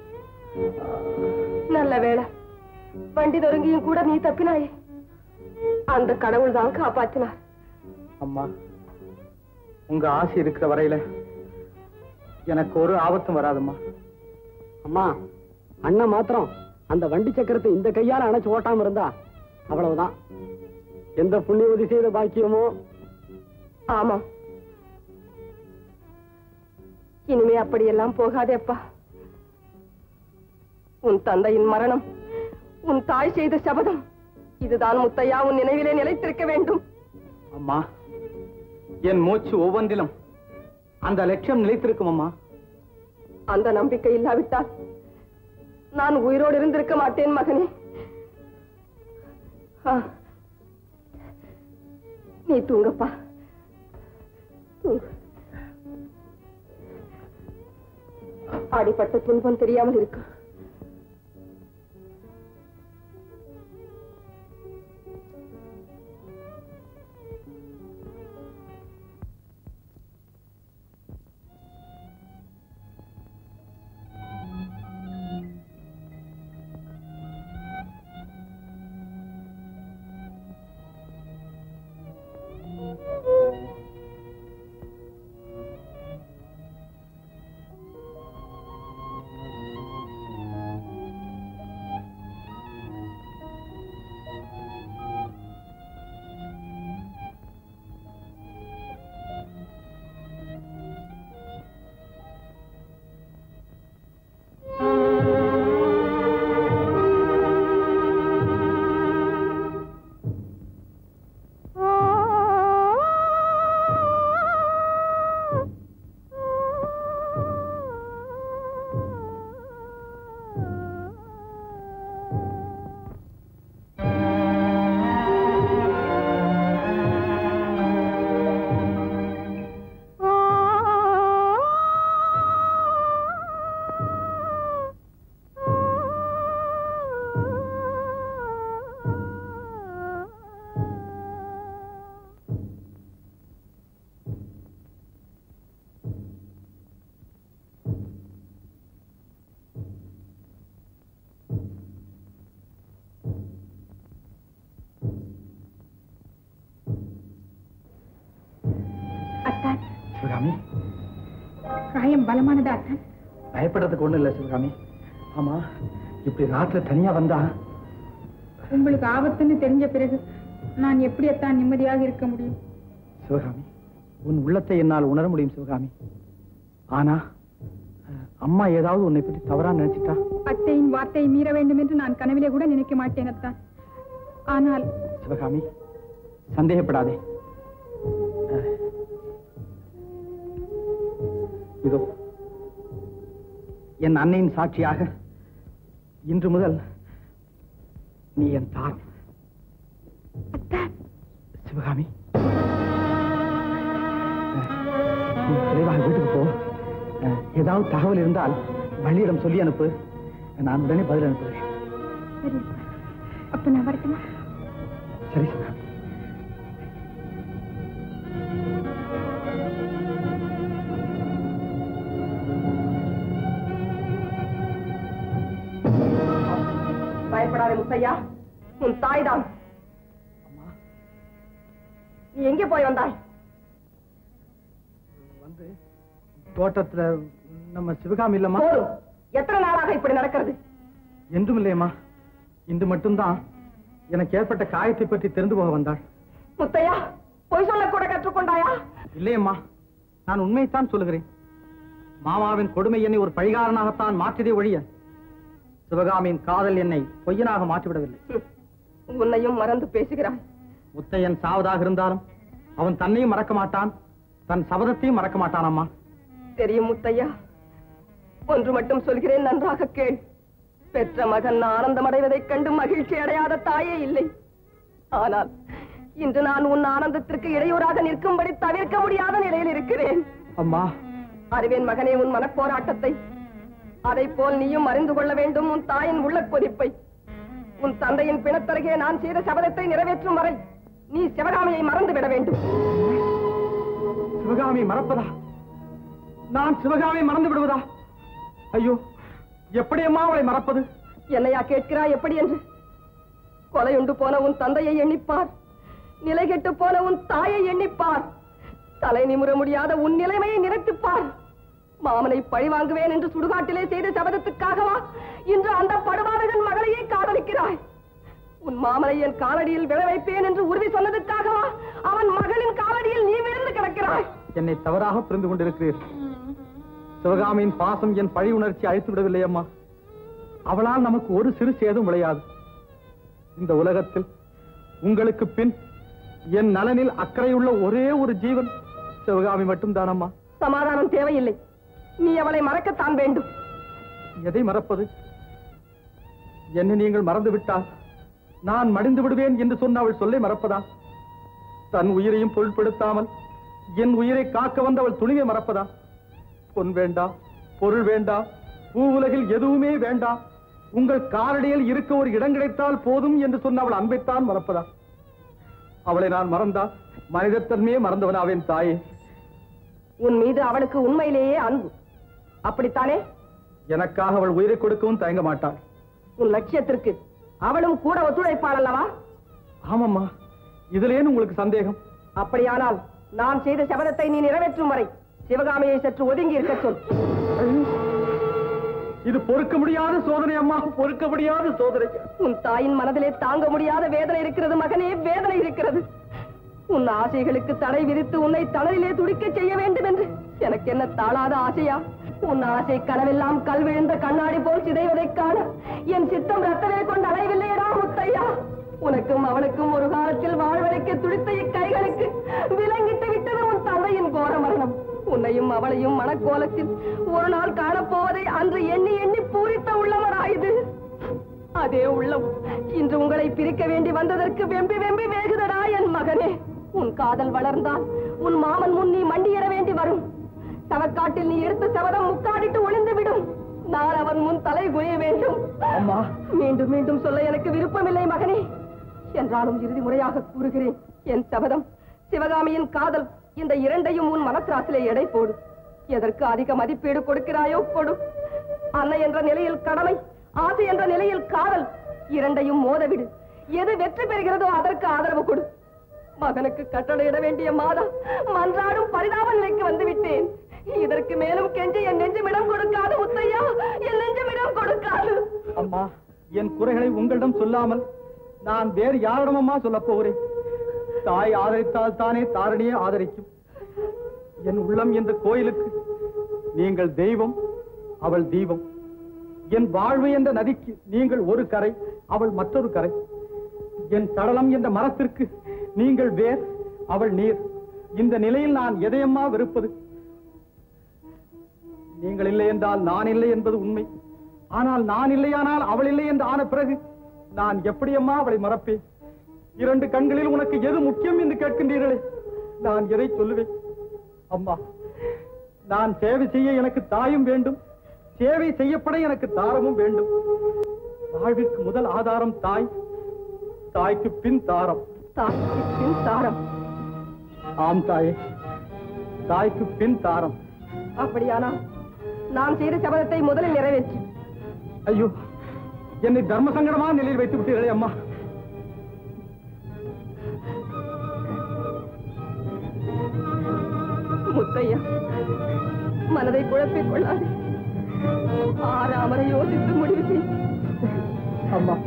நல்ல வேளை வண்டி நொறுங்கியும் கூட நீ தப்பினாயே அந்த கடவுள் தான் காப்பாத்தினார் அம்மா உங்க ஆசை இருக்கிற வரையில எனக்கு ஒரு ஆபத்தும் வராதும்மா அம்மா அண்ணன் மாத்திரம் அந்த வண்டி சக்கரத்தை இந்த கையால அணைச்சு ஓட்டாம இருந்தா அவ்வளவுதான் எந்த புண்ணியவதி செய்த பாக்கியமோ ஆமா இனிமே அப்படியெல்லாம் போகாதே அப்பா உன் தந்தையின் மரணம் உன் தாய் செய்த சபதம் இதுதான் முத்தையா உன் நினைவிலே நிலைத்திருக்க வேண்டும் அம்மா என் மூச்சு ஒவ்வொன்றிலும் அந்த லட்சியம் நிலைத்திருக்கும் அம்மா அந்த நம்பிக்கை இல்லாவிட்டால் நான் உயிரோடு இருந்திருக்க மாட்டேன் மகனே ஆ. நீ தூங்கப்பா தூங்கு அடிப்பட்ட துன்பம் தெரியாமல் இருக்கும் அத்தான் சிவகாமி காயம் பலமானதா அத்தான் பயப்படுறதுக்கு ஒண்ணும் இல்ல சிவகாமி ஆமா இப்படி ராத்திரி தனியா வந்தா உங்களுக்கு ஆபத்துன்னு தெரிஞ்ச பிறகு நான் எப்படி அத்தான் நிம்மதியாக இருக்க முடியும் சிவகாமி உன் உள்ளத்தை என்னால் உணர முடியும் சிவகாமி ஆனா அஹ், அம்மா ஏதாவது உன்னை பற்றி தவறா நினைச்சிட்டா அத்தையின் வார்த்தையை மீற வேண்டும் என்று நான் கனவிலே கூட நினைக்க மாட்டேன் அத்தான் ஆனால் சிவகாமி சந்தேகப்படாதே அஹ், இதோ என் அன்னையின் சாட்சியாக இன்று முதல் நீ என் தாய் சிவகாமி அஹ், நீ விரைவாக வீட்டுக்கு போ அஹ், ஏதாவது தகவல் இருந்தால் வள்ளியிடம் சொல்லி அனுப்பு நான் உடனே பதில் அனுப்புகிறேன் சரி அப்ப நான் வரட்டுமா சரி சிவகாமி பயப்படாதே முத்தையா உன் தாய்தான் நீ எங்கே போய் வந்தாய் வந்து தோட்டத்துல நம்ம சிவகாமி இல்லம்மா போதும் எத்தனை நாளாக இப்படி நடக்கிறது என்றும் இல்லையம்மா இன்று மட்டும்தான் எனக்கு ஏற்பட்ட காயத்தை பற்றி தெரிந்து போக வந்தாள் முத்தையா பொய் சொல்ல கூட கற்றுக்கொண்டாயா இல்லையம்மா நான் உண்மையைத்தான் சொல்லுகிறேன் மாமாவின் கொடுமை என்னை ஒரு பழிகாரனாகத்தான் மாற்றியதே ஒழிய சிவகாமியின் காதல் என்னை பொய்யனாக மாற்றிவிடவில்லை ஹம், உன்னையும் மறந்து பேசுகிறாய் முத்தையன் சாவதாக இருந்தாலும் அவன் தன்னையும் மறக்க மாட்டான் தன் சபதத்தையும் மறக்க மாட்டான் அம்மா தெரியும் முத்தையா ஒன்று மட்டும் சொல்கிறேன் நன்றாக கேள் பெற்ற மகன் ஆனந்தம் அடைவதைக் கண்டு மகிழ்ச்சி அடையாத தாயே இல்லை ஆனால் இன்று நான் உன் ஆனந்தத்திற்கு இடையூறாக நிற்கும்படி தவிர்க்க முடியாத நிலையில் இருக்கிறேன் அம்மா அறிவேன் மகனே உன் மனப்போராட்டத்தை அதை போல் நீயும் அறிந்து கொள்ள வேண்டும் உன் தாயின் உள்ள கொதிப்பை உன் தந்தையின் பிணத்தருகே நான் செய்த சபதத்தை நிறைவேற்றும் வரை நீ சிவகாமியை மறந்து விட வேண்டும் சிவகாமி மறப்பதா நான் சிவகாமி மறந்து விடுவதா ஐயோ எப்படியம்மா அவளை மறப்பது என்னையா கேட்கிறாய் எப்படி என்று கொலையுண்டு போன உன் தந்தையை எண்ணிப்பார் நிலை கெட்டு போன உன் தாயை எண்ணிப்பார் தலை நிமிர முடியாத உன் நிலைமையை நினைத்துப்பார் மாமனை பழி வாங்குவேன் என்று சுடுகாட்டிலே செய்த சபதத்துக்காகவா இன்று அந்த படுபாதகன் மகளையே காதலிக்கிறாய் உன் மாமனை என் காலடியில் விழ வைப்பேன் என்று உறுதி சொன்னதுக்காகவா அவன் மகளின் காலடியில் நீ விழுந்து கிடக்கிறாய் என்னை தவறாக புரிந்து கொண்டிருக்கிறீர் சிவகாமியின் பாசம் என் பழி உணர்ச்சி அழித்து விடவில்லை அம்மா அவளால் நமக்கு ஒரு சிறு சேதம் விளையாது இந்த உலகத்தில் உங்களுக்கு பின் என் நலனில் அக்கறையுள்ள ஒரே ஒரு ஜீவன் சிவகாமி மட்டும்தான் அம்மா சமாதானம் தேவையில்லை நீ அவளை மறக்கத்தான் வேண்டும் எதை மறப்பது என்னை நீங்கள் மறந்து விட்டால் நான் மடிந்து விடுவேன் என்று சொன்ன அவள் சொல்லை மறப்பதா தன் உயிரையும் பொருட்படுத்தாமல் என் உயிரை காக்க வந்தவள் துணிவை மறப்பதா பொன் வேண்டா பொருள் வேண்டா பூ உலகில் எதுவுமே வேண்டாம் உங்கள் காலடியில் இருக்க ஒரு இடம் கிடைத்தால் போதும் என்று சொன்ன அவள் அன்பைத்தான் மறப்பதா அவளை நான் மறந்தால் மனிதத்தன்மையே மறந்தவனாவேன் தாயே உன் மீது அவளுக்கு உண்மையிலேயே அன்பு அப்படித்தானே எனக்காக அவள் உயிரை கொடுக்கவும் தயங்க மாட்டாள் உன் லட்சியத்திற்கு அவளும் கூட ஒத்துழைப்பாள் அல்லவா ஆமாம்மா இதுலேன்னு உங்களுக்கு சந்தேகம் அப்படியானால் நான் செய்த சபதத்தை நீ நிறைவேற்றும் வரை சிவகாமியை சற்று ஒதுங்கி இருக்க சொல் இது பொறுக்க முடியாத சோதனை அம்மா பொறுக்க முடியாத சோதனை உன் தாயின் மனதிலே தாங்க முடியாத வேதனை இருக்கிறது மகனே வேதனை இருக்கிறது உன் ஆசைகளுக்கு தடை விதித்து உன்னை தளரிலே துடிக்க செய்ய வேண்டும் என்று எனக்கு என்ன தாளாத ஆசையா உன் ஆசை கனவெல்லாம் கல் விழுந்த கண்ணாடி போல் சிதைவதைக் காண என் சித்தம் ரத்தமே கொண்டு அலைவில்லையடா முத்தையா உனக்கும் அவளுக்கும் ஒரு காலத்தில் வாழ்வழைக்க துடித்த இக்கைகளுக்கு விலங்கிட்டு விட்டது உன் தந்தையின் கோர மரணம் உன்னையும் அவளையும் மனக்கோலத்தில் ஒரு நாள் காணப்போவதை அன்று எண்ணி எண்ணி பூரித்த உள்ளவராயுது அதே உள்ளம் இன்று உங்களை பிரிக்க வேண்டி வந்ததற்கு வெம்பி வெம்பி வேகுதடா என் மகனே உன் காதல் வளர்ந்தால் உன் மாமன் முன் நீ மண்டியிட வேண்டி வரும் சவக்காட்டில் நீ எடுத்த சபதம் முக்காடிட்டு ஒளிந்து விடும் நான் அவன் முன் தலை குனிய வேண்டும் அம்மா மீண்டும் மீண்டும் சொல்ல எனக்கு விருப்பமில்லை மகனே என்றாலும் இறுதி முறையாக கூறுகிறேன் என் சபதம் சிவகாமியின் காதல் இந்த இரண்டையும் உன் மனத்திராசிலே எடை போடு எதற்கு அதிக மதிப்பீடு கொடுக்கிறாயோ கொடு அன்னை என்ற நிலையில் கடமை ஆசை என்ற நிலையில் காதல் இரண்டையும் மோதவிடு எது வெற்றி பெறுகிறதோ அதற்கு ஆதரவு கொடு மகனுக்கு கட்டளையிட வேண்டிய மாதா மன்றாடும் பரிதாப நிலைக்கு வந்து விட்டேன் இதற்கு மேலும் கெஞ்சி என் நெஞ்சமிடம் கொடுக்காது முத்தையா என் நெஞ்சமிடம் கொடுக்காது அம்மா என் குறைகளை உங்களிடம் சொல்லாமல் நான் வேறு யாரிடமம்மா சொல்லப் போகிறேன் தாய் ஆதரித்தால் தானே தாரணியே ஆதரிக்கும் என் உள்ளம் என்ற கோயிலுக்கு நீங்கள் தெய்வம் அவள் தீபம் என் வாழ்வு என்ற நதிக்கு நீங்கள் ஒரு கரை அவள் மற்றொரு கரை என் சடலம் என்ற மரத்திற்கு நீங்கள் வேர் அவள் நீர் இந்த நிலையில் நான் எதையம்மா வெறுப்பது நீங்கள் இல்லை என்றால் நான் இல்லை என்பது உண்மை ஆனால் நான் இல்லையானால் அவள் இல்லை என்று ஆன பிறகு நான் எப்படியம்மா அவளை மறப்பேன் இரண்டு கண்களில் உனக்கு எது முக்கியம் என்று கேட்கின்றீர்களே நான் எதை சொல்லுவேன் அம்மா நான் சேவை செய்ய எனக்கு தாயும் வேண்டும் சேவை செய்யப்பட எனக்கு தாரமும் வேண்டும் வாழ்விற்கு முதல் ஆதாரம் தாய் தாய்க்கு பின் தாரம் தாய்க்கு பின் தாரம் ஆம் தாயே தாய்க்கு பின் தாரம் அப்படியானால் நான் செய்த சபதத்தை முதலில் நிறைவேற்றி ஐயோ என்னை தர்ம சங்கடமான நிலையில் வைத்து விட்டீர்களே அம்மா முத்தையா மனதை குழப்பிக் கொள்ளாதே ஆறாமரை யோசித்து முடிவு செய் அம்மா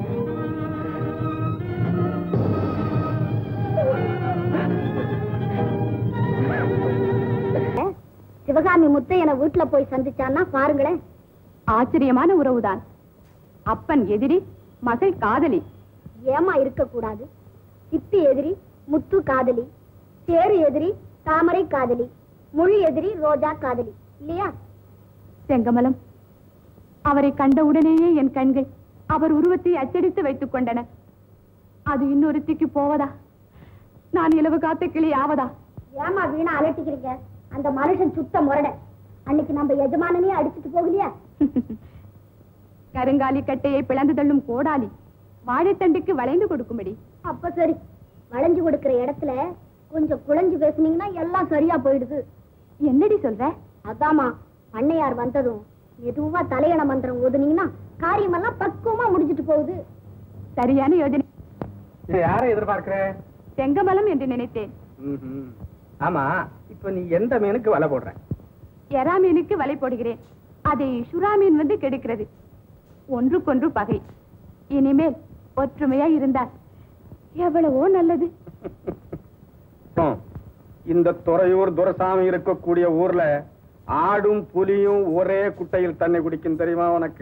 சிவகாமி முத்தையனை வீட்டுல போய் சந்திச்சான்னா பாருங்களேன் ஆச்சரியமான உறவுதான் அப்பன் எதிரி மகள் காதலி ஏமா இருக்க கூடாது சிப்பி எதிரி முத்து காதலி சேரு எதிரி தாமரை காதலி முழு எதிரி ரோஜா காதலி இல்லையா செங்கமலம் அவரை கண்டவுடனேயே என் கண்கள் அவர் உருவத்தை அச்சடித்து வைத்துக் கொண்டன அது இன்னொருத்திக்கு போவதா நான் இலவு காத்த கிளி ஆவதா ஏமா வீணா அலட்டிக்கிறீங்க அந்த மனுஷன் சுத்த முரட அன்னைக்கு நம்ம எஜமானனே அடிச்சுட்டு போகலையா கருங்காலி கட்டையை பிளந்து தள்ளும் கோடாலி வாழைத்தண்டுக்கு வளைந்து கொடுக்கும்படி அப்ப சரி வளைஞ்சு கொடுக்கிற இடத்துல கொஞ்சம் குழஞ்சு பேசுனீங்கன்னா எல்லாம் சரியா போயிடுது என்னடி சொல்ற அதாம்மா பண்ணையார் வந்ததும் மெதுவா தலையண மந்திரம் ஓதுனீங்கன்னா காரியமெல்லாம் பக்குவமா முடிஞ்சிட்டு போகுது சரியான யோஜனை யாரை எதிர்பார்க்கிற செங்கமலம் என்று நினைத்தேன் ம்ஹும். ஆமா இப்ப நீ எந்த மீனுக்கு வலை போடுற எறா மீனுக்கு வலை போடுகிறேன் அதை சுறா மீன் வந்து கெடுக்கிறது ஒன்றுக்கொன்று பகை இனிமேல் ஒற்றுமையா இருந்தால் எவ்வளவோ நல்லது ம். இந்த துறையூர் துரசாமி இருக்கக்கூடிய ஊர்ல ஆடும் புலியும் ஒரே குட்டையில் தண்ணி குடிக்கும் தெரியுமா உனக்கு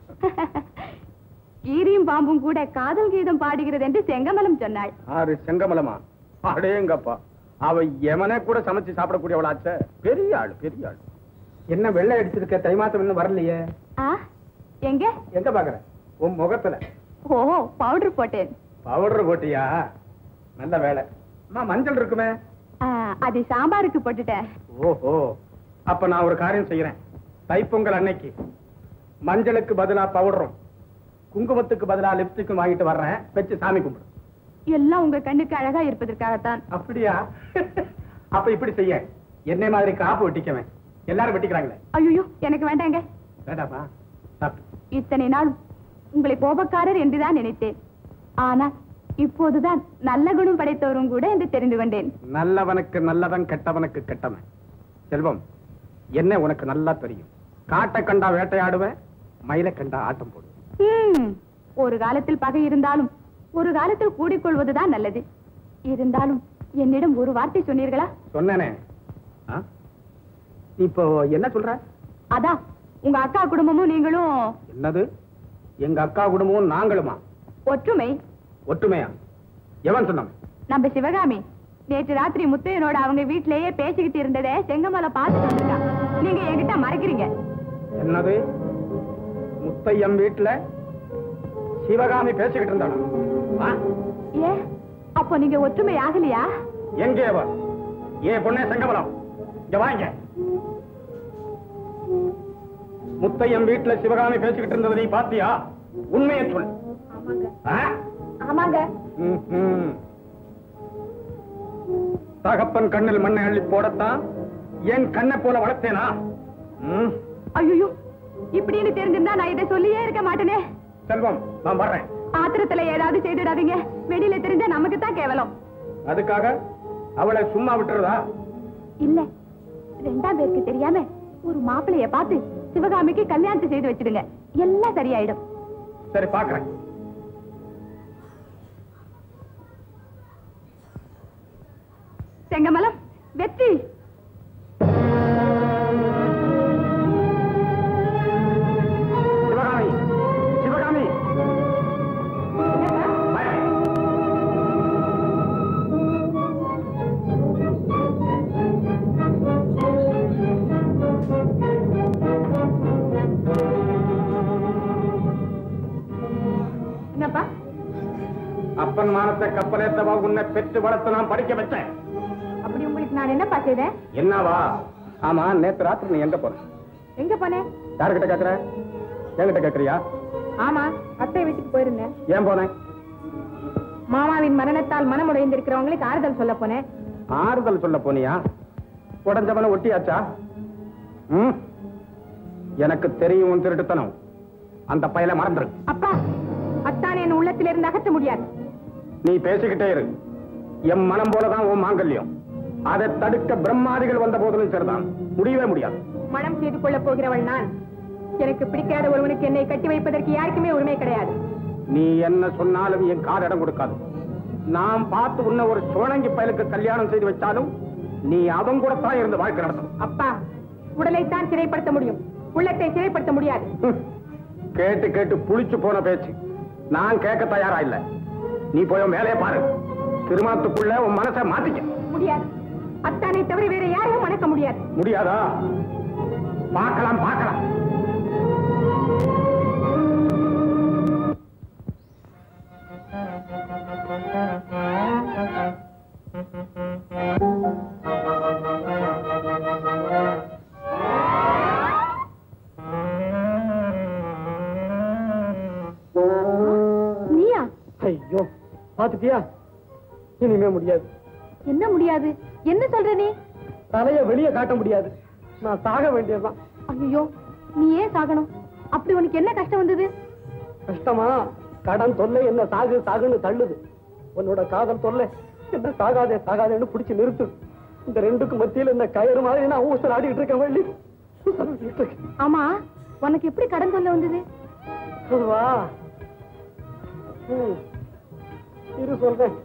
கீரியும் பாம்பும் கூட காதல் கீதம் பாடுகிறது என்று செங்கமலம் சொன்னாள் ஆறு செங்கமலமா அடேங்கப்பா அவ எமனே கூட சமைச்சு சாப்பிடக்கூடியவளாச்சே பெரிய ஆள் பெரிய ஆள் என்ன வெள்ளை அடிச்சிருக்க தைமாத்தம் இன்னும் வரலையே ஆ எங்க எங்க பாக்குற உன் முகத்துல ஓ பவுடர் போட்டேன் பவுடர் போட்டியா நல்ல வேலை அம்மா மஞ்சள் இருக்குமே ஆ, அதை சாம்பாருக்கு போட்டுட்டேன் ஓஹோ அப்ப நான் ஒரு காரியம் செய்யறேன் தைப்பொங்கல் அன்னைக்கு மஞ்சளுக்கு பதிலா பவுடரும் குங்குமத்துக்கு பதிலா லிப்ஸ்டிக்கும் வாங்கிட்டு வர்றேன் வச்சு சாமி கும்பிடு எல்லாம் உங்க கண்ணுக்கு அழகா இருப்பதற்காகத்தான் அப்படியா அப்ப இப்படி செய்ய என்னை மாதிரி காப்பு வெட்டிக்கவன் எல்லாரும் வெட்டிக்கிறாங்களே ஐயோ எனக்கு வேண்டாங்க வேண்டாமா சாப்பிடு இத்தனை நாள் உங்களை கோபக்காரர் என்றுதான் நினைத்தேன் ஆனால் இப்போதுதான் நல்ல குணம் படைத்தவரும் கூட என்று தெரிந்து கொண்டேன் நல்லவனுக்கு நல்லவன் கெட்டவனுக்கு கெட்டவன் செல்வம் என்ன உனக்கு நல்லா தெரியும் காட்டை கண்டா வேட்டையாடுவேன் மயிலை கண்டா ஆட்டம் போடுவேன் ஹம், ஒரு காலத்தில் பகை இருந்தாலும் ஒரு காலத்தில் கூடிக்கொள்வதுதான் நல்லது இருந்தாலும் என்னிடம் ஒரு வார்த்தை சொன்னீர்களா சொன்னேனே ஆ? நீ இப்போ என்ன சொல்ற அதான் உங்க அக்கா குடும்பமும் நீங்களும் என்னது எங்க அக்கா குடும்பமும் நாங்களுமா ஒற்றுமை ஒற்றுமையா எவன் சொன்னான் நம்ம சிவகாமி நேற்று ராத்திரி முத்தையனோட அவங்க வீட்டிலேயே பேசிக்கிட்டு இருந்ததை செங்கமலை பார்த்துட்டு வந்திருக்கா நீங்க என்கிட்ட மறைக்கிறீங்க என்னது முத்தையம் வீட்டுல சிவகாமி பேசிக்கிட்டு இருந்தானா ஆ? ஏ அப்போ நீங்க ஒற்றுமை ஆகலையா எங்கே அவ ஏ பொண்ணே செங்கமலம் இங்க வாங்க முத்தையம் வீட்டுல சிவகாமி பேசிக்கிட்டு இருந்ததை நீ பாத்தியா உண்மையை சொல் ஆ? ஆமாங்க ம்ஹும். தகப்பன் கண்ணில் மண்ணை அள்ளி போடத்தான் என் கண்ணை போல வளர்த்தேனா ம். ஐயோ இப்படின்னு தெரிஞ்சிருந்தா நான் இதை சொல்லியே இருக்க மாட்டேனே செல்வம் நான் வர்றேன் ஆத்திரத்துல ஏதாவது செய்துடாதீங்க வெளியில தெரிஞ்சா நமக்கு தான் கேவலம் அதுக்காக அவளை சும்மா விட்டுறதா இல்ல ரெண்டாம் பேருக்கு தெரியாம ஒரு மாப்பிளைய பார்த்து சிவகாமிக்கு கல்யாணத்தை செய்து வச்சிடுங்க எல்லாம் சரியாயிடும் சரி பாக்குறேன் செங்கமலம் வெற்றி சிவகாமி சிவகாமி பயம். என்னப்பா அப்பன் மானத்தை கப்பலேத்தவா உன்னை பெற்று வளர்த்து நான் படிக்க வச்சேன் அப்படி உங்களுக்கு நான் என்னப்பா செய்தேன் என்னவா ஆமா நேத்து ராத்திரி நீ எங்க போற எங்க போனேன் யாருகிட்ட கேக்குற என்கிட்ட கேக்குறியா ஆமா அத்தை வீட்டுக்கு போயிருந்தேன் ஏன் போனேன் மாமாவின் மரணத்தால் மனமுடைந்திருக்கிறவங்களுக்கு ஆறுதல் சொல்ல போனேன் ஆறுதல் சொல்ல போனியா உடஞ்சவன ஒட்டியாச்சா ம் எனக்கு தெரியும் உன் திருட்டுத்தனம் அந்த பயல மறந்துரு அப்பா அத்தான் என் உள்ளத்திலிருந்து அகற்ற முடியாது நீ பேசிக்கிட்டே இரு என் மனம் போலதான் உன் மாங்கல்யம் அதை தடுக்க பிரம்மாதிகள் வந்த போதிலும் சரிதான் முடியவே முடியாது மனம் செய்து கொள்ளப் போகிறவள் நான் எனக்கு பிடிக்காத ஒருவனுக்கு என்னை கட்டி வைப்பதற்கு யாருக்குமே உரிமை கிடையாது நீ என்ன சொன்னாலும் என் கால் இடம் கொடுக்காது நான் பார்த்து உன்னை ஒரு சோழங்கி பயலுக்கு கல்யாணம் செய்து வச்சாலும் நீ அவன் கூட தான் இருந்து வாழ்க்கை நடத்தணும் அப்பா உடலைத்தான் சிறைப்படுத்த முடியும் உள்ளத்தை சிறைப்படுத்த முடியாது ஹம். கேட்டு கேட்டு புளிச்சு போன பேச்சு நான் கேட்க தயாரா இல்ல நீ போய் உன் வேலையை பாரு திருமணத்துக்குள்ள உன் மனசை மாத்திக்க முடியாது அத்தானை தவிர வேற யாரையும் மணக்க முடியாது முடியாதா பார்க்கலாம் பார்க்கலாம் நீயா ஐயோ பாத்துட்டியா இனிமே முடியாது என்ன முடியாது என்ன சொல்ற நீ தலைய வெளியே காட்ட முடியாது நான் சாக வேண்டியதுதான் ஐயோ நீ ஏன் சாகணும் அப்படி உனக்கு என்ன கஷ்டம் வந்தது கஷ்டமா கடன் தொல்லை என்ன சாகு சாகுன்னு தள்ளுது உன்னோட காதல் தொல்லை என்ன சாகாதே சாகாதேன்னு பிடிச்சு நிறுத்து இந்த ரெண்டுக்கும் மத்தியில இந்த கயிறு மாதிரி நான் ஊசல் ஆடிட்டு இருக்கேன் வள்ளி ஊசலாடிட்டு இருக்கேன். ஆமா உனக்கு எப்படி கடன் சொல்ல வந்தது அதுவா ம். இரு சொல்றேன்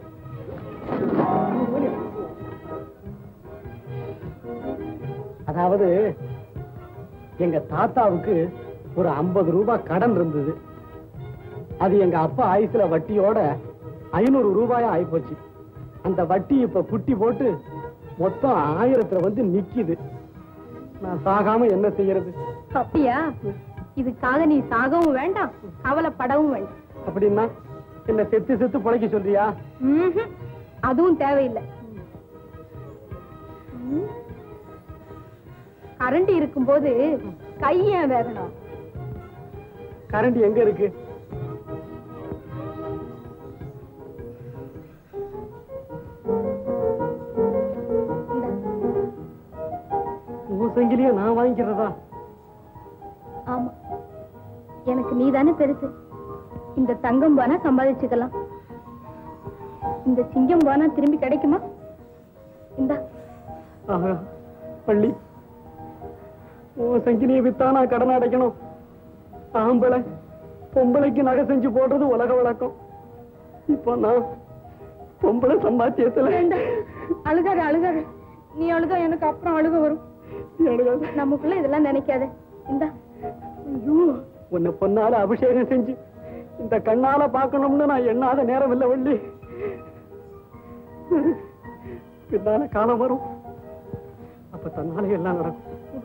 அதாவது எங்க தாத்தாவுக்கு ஒரு ஐம்பது ரூபாய் கடன் இருந்தது அது எங்க அப்பா ஆயுசுல வட்டியோட ஐநூறு ரூபாயா ஆயிப்போச்சு அந்த வட்டி இப்ப குட்டி போட்டு மொத்தம் ஆயிரத்துல வந்து நிக்குது நான் சாகாம என்ன செய்யறது அப்படியா இதுக்காக நீ சாகவும் வேண்டாம் கவலைப்படவும் வேண்டாம் அப்படின்னா என்ன செத்து செத்து பிழைக்க சொல்றியா ம்ஹும். அதுவும் தேவையில்லை ம். கரண்ட் இருக்கும்போது கைய வேகணும் கரண்ட் எங்க இருக்கு உன் சங்கிலிய நான் வாங்கிக்கிறதா ஆமா எனக்கு நீதானே பெருசு இந்த தங்கம் போனா சம்பாதிச்சுக்கலாம் இந்த சிங்கம் போனா திரும்பி கிடைக்குமா இந்தா ஆஹா, பள்ளி உன் சங்கிலியை வித்தா நான் கடன் அடைக்கணும் ஆம்பளை பொம்பளைக்கு நகை செஞ்சு போடுறது உலக வழக்கம் இப்போ நான் பொம்பளை சம்பாத்தியத்துல அழுகாத அழுகாத நீ அழுதா எனக்கு அப்புறம் அழுக வரும் அழுகாத. நமக்குள்ள இதெல்லாம் நினைக்காத இந்தா ஐயோ உன்னை பொன்னால அபிஷேகம் செஞ்சு இந்த கண்ணால பார்க்கணும்னு நான் எண்ணாத நேரம் இல்லை வள்ளி பின்னால காலம் வரும் அப்ப தன்னால எல்லாம் நடக்கும்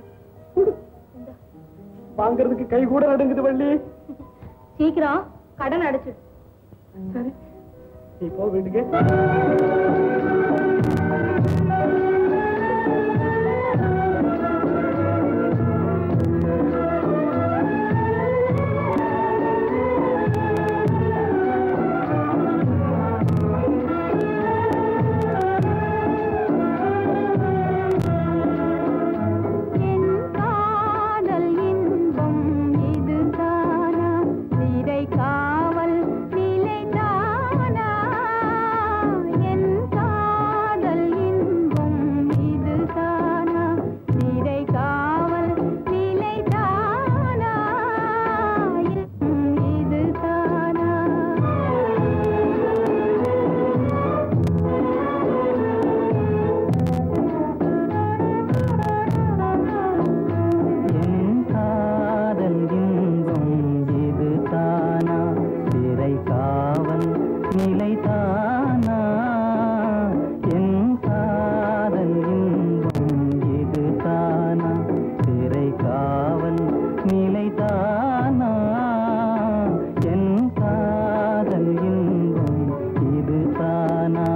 வாங்குறதுக்கு கை கூட நடுங்குது வள்ளி சீக்கிரம் கடன் அடைச்சிடு சரி நீ போ வீட்டுக்கு என் காதல் இன்பம் இதுதானா நிறை காவல் நிலைதானா என் காதல் இன்பம் இதுதானா நிறை காவல் நிலைதானா இதுதானா என் காதல் இன்பம் இது தானா சிறை காவல் நிலை தானா என் காதல் இன்பம் இது தானா சிறை காவல் நிலை தானா என் காதல் இன்பம் இது தானா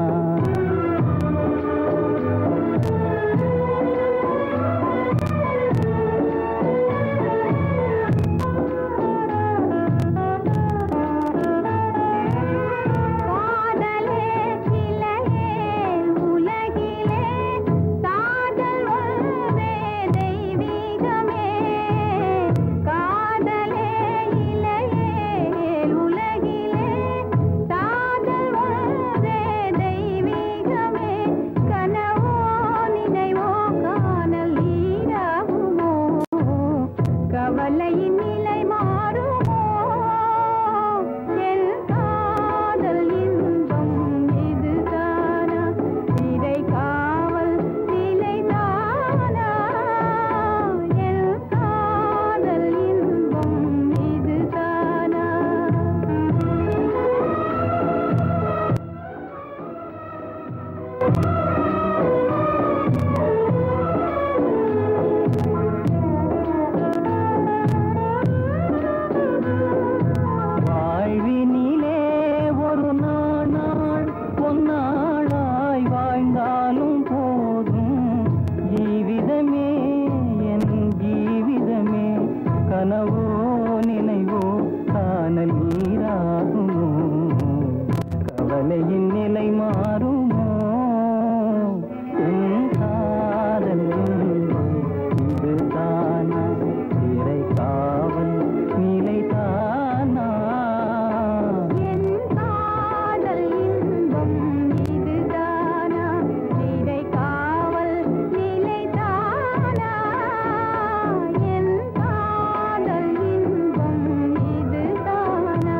காதல் கவலையின் நிலை மாறுமோ உன் காதல் இதுதானா திரை காவல் நிலைதானா என் காதல் இன்பம் இதுதானா இதை காவல் நிலைதானா என் காதல் இன்பம் இதுதானா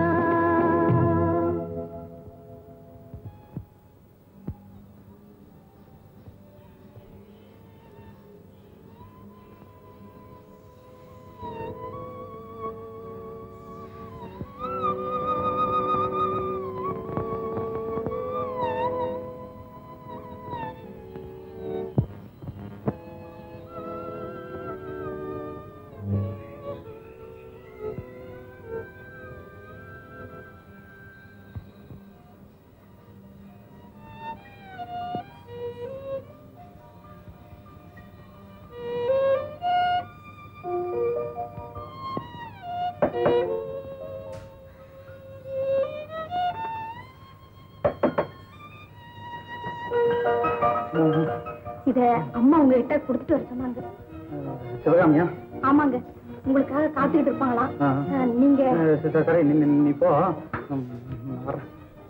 இத அம்மா உங்ககிட்ட கொடுத்துட்டு வர சொன்னாங்க சிவகாமியா ஆமாங்க உங்களுக்காக காத்துக்கிட்டு இருப்பாங்களாம் ஆ. அஹ், நீங்க சரி நீ நீ- நீ போ ம், நான் வரேன்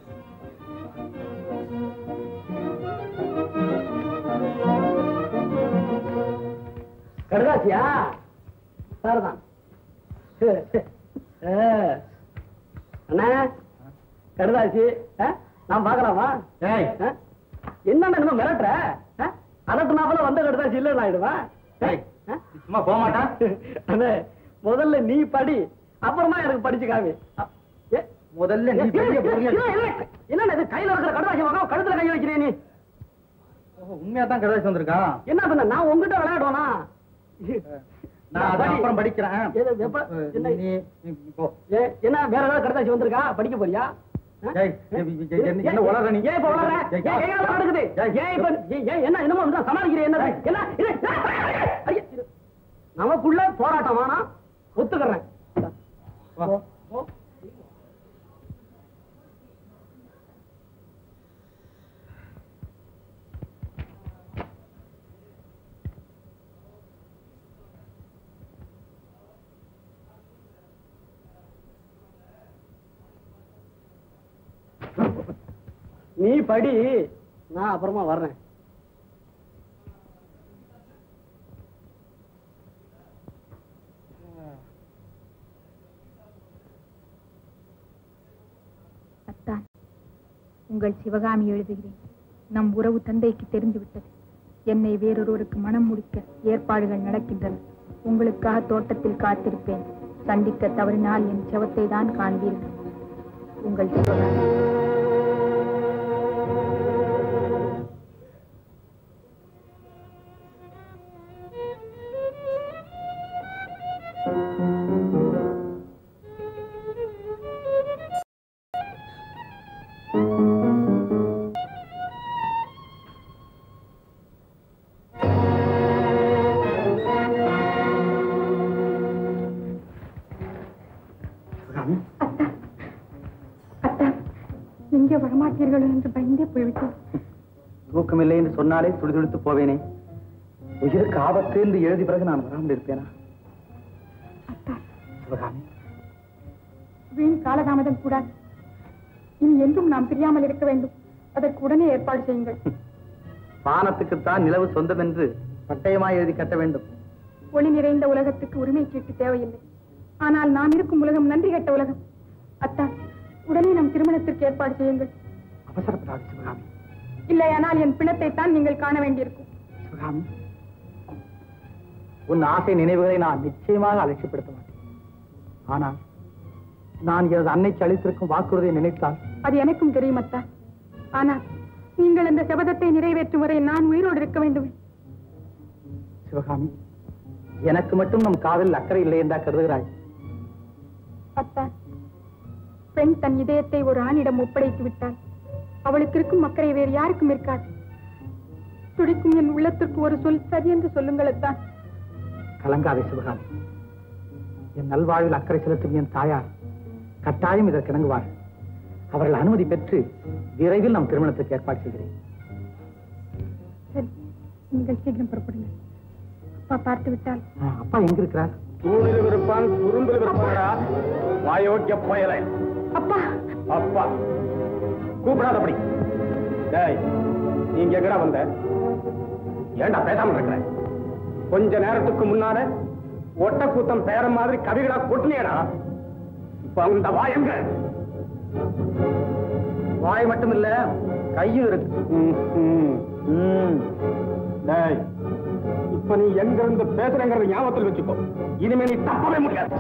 கடுதாசியா சார்தான் அண்ணா கடுதாசி ஆ? நான் பார்க்கலாமா ஏய் ஆ? என்னண்ணா நம்ம மிரட்டுற ஆ? அதட்டுனாப்புல வந்த கடுதாசி இல்ல ஆயிடுவேன் ஏய், சும்மா போக மாட்டான் அண்ணே முதல்ல நீ படி அப்புறமா எனக்கு படிச்சு காமி அ, ஏ, முதல்ல நீ பெரிய புரியா இல்ல, இல்ல, இல்ல, இது கையில இருக்கிற கடுதாசி வாங்க கழுத்துல கை வைக்கிறேன் நீ உண்மையா தான் கடைசி வந்திருக்கான் என்ன பண்ண நான் உங்ககிட்ட விளையாடுவானா நான் அதை அப்புறம் படிக்கிறேன் எது, எப்ப? என்ன? நீ நீ போ ஏ, என்ன வேற ஏதாவது கடுதாசி வந்திருக்கா படிக்க போறியா ஆ? ஏய், ஏய், ஏய், என்ன- என்ன உளற நீ? ஏன் இப்ப உளற? ஏய், ஏன் கையால நடக்குது? ஏய், ஏன் இப்ப ஏன் ஏன் என்ன என்னமோ வந்து சமாளிக்கிறேன் என்ன என்ன இது? ஐயா, இது. நமக்குள்ள போராட்டம் வேணாம் ஒத்துக்கிறேன் வா. போ, போ. நீ படி நான் அப்புறமா வர்றேன் அத்தான் உங்கள் சிவகாமி எழுதுகிறேன் நம் உறவு தந்தைக்கு தெரிந்துவிட்டது என்னை வேறொருவருக்கு மனம் முடிக்க ஏற்பாடுகள் நடக்கின்றன உங்களுக்காக தோட்டத்தில் காத்திருப்பேன் சந்திக்க தவறினால் என் செவத்தை தான் காண்பீர்கள் உங்கள் சிவகாமி அத்தா எங்கே வரமாட்டீர்கள் என்று பயந்தே போய்விட்டேன் தூக்கமில்லை என்று சொன்னாலே துடிதுடித்து போவேனே உயிருக்கு ஆபத்து என்று எழுதி பிறகு நான் வராமல் இருப்பேனா அத்தா சிவகாமி வீண் காலதாமதம் கூடாது இனி என்றும் நாம் பிரியாமல் இருக்க வேண்டும் அதற்கு உடனே ஏற்பாடு செய்யுங்கள் வானத்துக்குத்தான் நிலவு சொந்தம் என்று பட்டயமாய் எழுதி கட்ட வேண்டும் ஒளி நிறைந்த உலகத்துக்கு உரிமை சீட்டு தேவையில்லை ஆனால் நாம் இருக்கும் உலகம் நன்றி கெட்ட உலகம் அத்தா உடனே நம் திருமணத்திற்கு ஏற்பாடு செய்யுங்கள் அவசரப்படாது சிவகாமி இல்லையானால் என் பிணத்தை தான் நீங்கள் காண வேண்டியிருக்கும் சிவகாமி உன் ஆசை நினைவுகளை நான் நிச்சயமாக அலட்சியப்படுத்த மாட்டேன் ஆனால் நான் எனது அன்னைக்கு அளித்திருக்கும் வாக்குறுதியை நினைத்தால் அது எனக்கும் தெரியும் அத்தா ஆனால் நீங்கள் அந்த சபதத்தை நிறைவேற்றும் வரை நான் உயிரோடு இருக்க வேண்டும் சிவகாமி எனக்கு மட்டும் நம் காதலில் அக்கறை இல்லை என்றா கருதுகிறாய் அத்தா பெண் தன் இதயத்தை ஒரு ஆணிடம் ஒப்படைத்து விட்டால் அவளுக்கு இருக்கும் அக்கறை வேறு யாருக்கும் இருக்காது துடிக்கும் என் உள்ளத்திற்கு ஒரு சொல் சரி என்று சொல்லுங்கள் அத்தா கலங்காதே சிவகாமி என் நல்வாழ்வில் அக்கறை செலுத்தும் என் தாயார் கட்டாயம் இதற்கு இணங்குவார் அவர்கள் அனுமதி பெற்று விரைவில் நம் திருமணத்துக்கு ஏற்பாடு செய்கிறேன் சரி நீங்கள் சீக்கிரம் புறப்படுங்க அப்பா பார்த்து விட்டால் ஆ, அப்பா எங்க இருக்கிறார் தூணில் இருப்பான் துரும்பில் இருப்பாடா வாயோக்கிய புயலை அப்பா அப்பா கூப்பிடாதபடி டேய் நீங்க எங்கடா வந்த ஏன்டா பேசாம இருக்கிற கொஞ்ச நேரத்துக்கு முன்னால ஒட்டக்கூத்தம் பேர மாதிரி கவிகளா கொட்டினியடா இப்ப அந்த வாயங்க வாய் மட்டும் இல்ல கையும் இருக்கு ம். டேய் இப்ப நீ எங்க இருந்து பேசுறேங்கிறத ஞாபகத்தில் வச்சுக்கோ இனிமே நீ தப்பவே முடியாது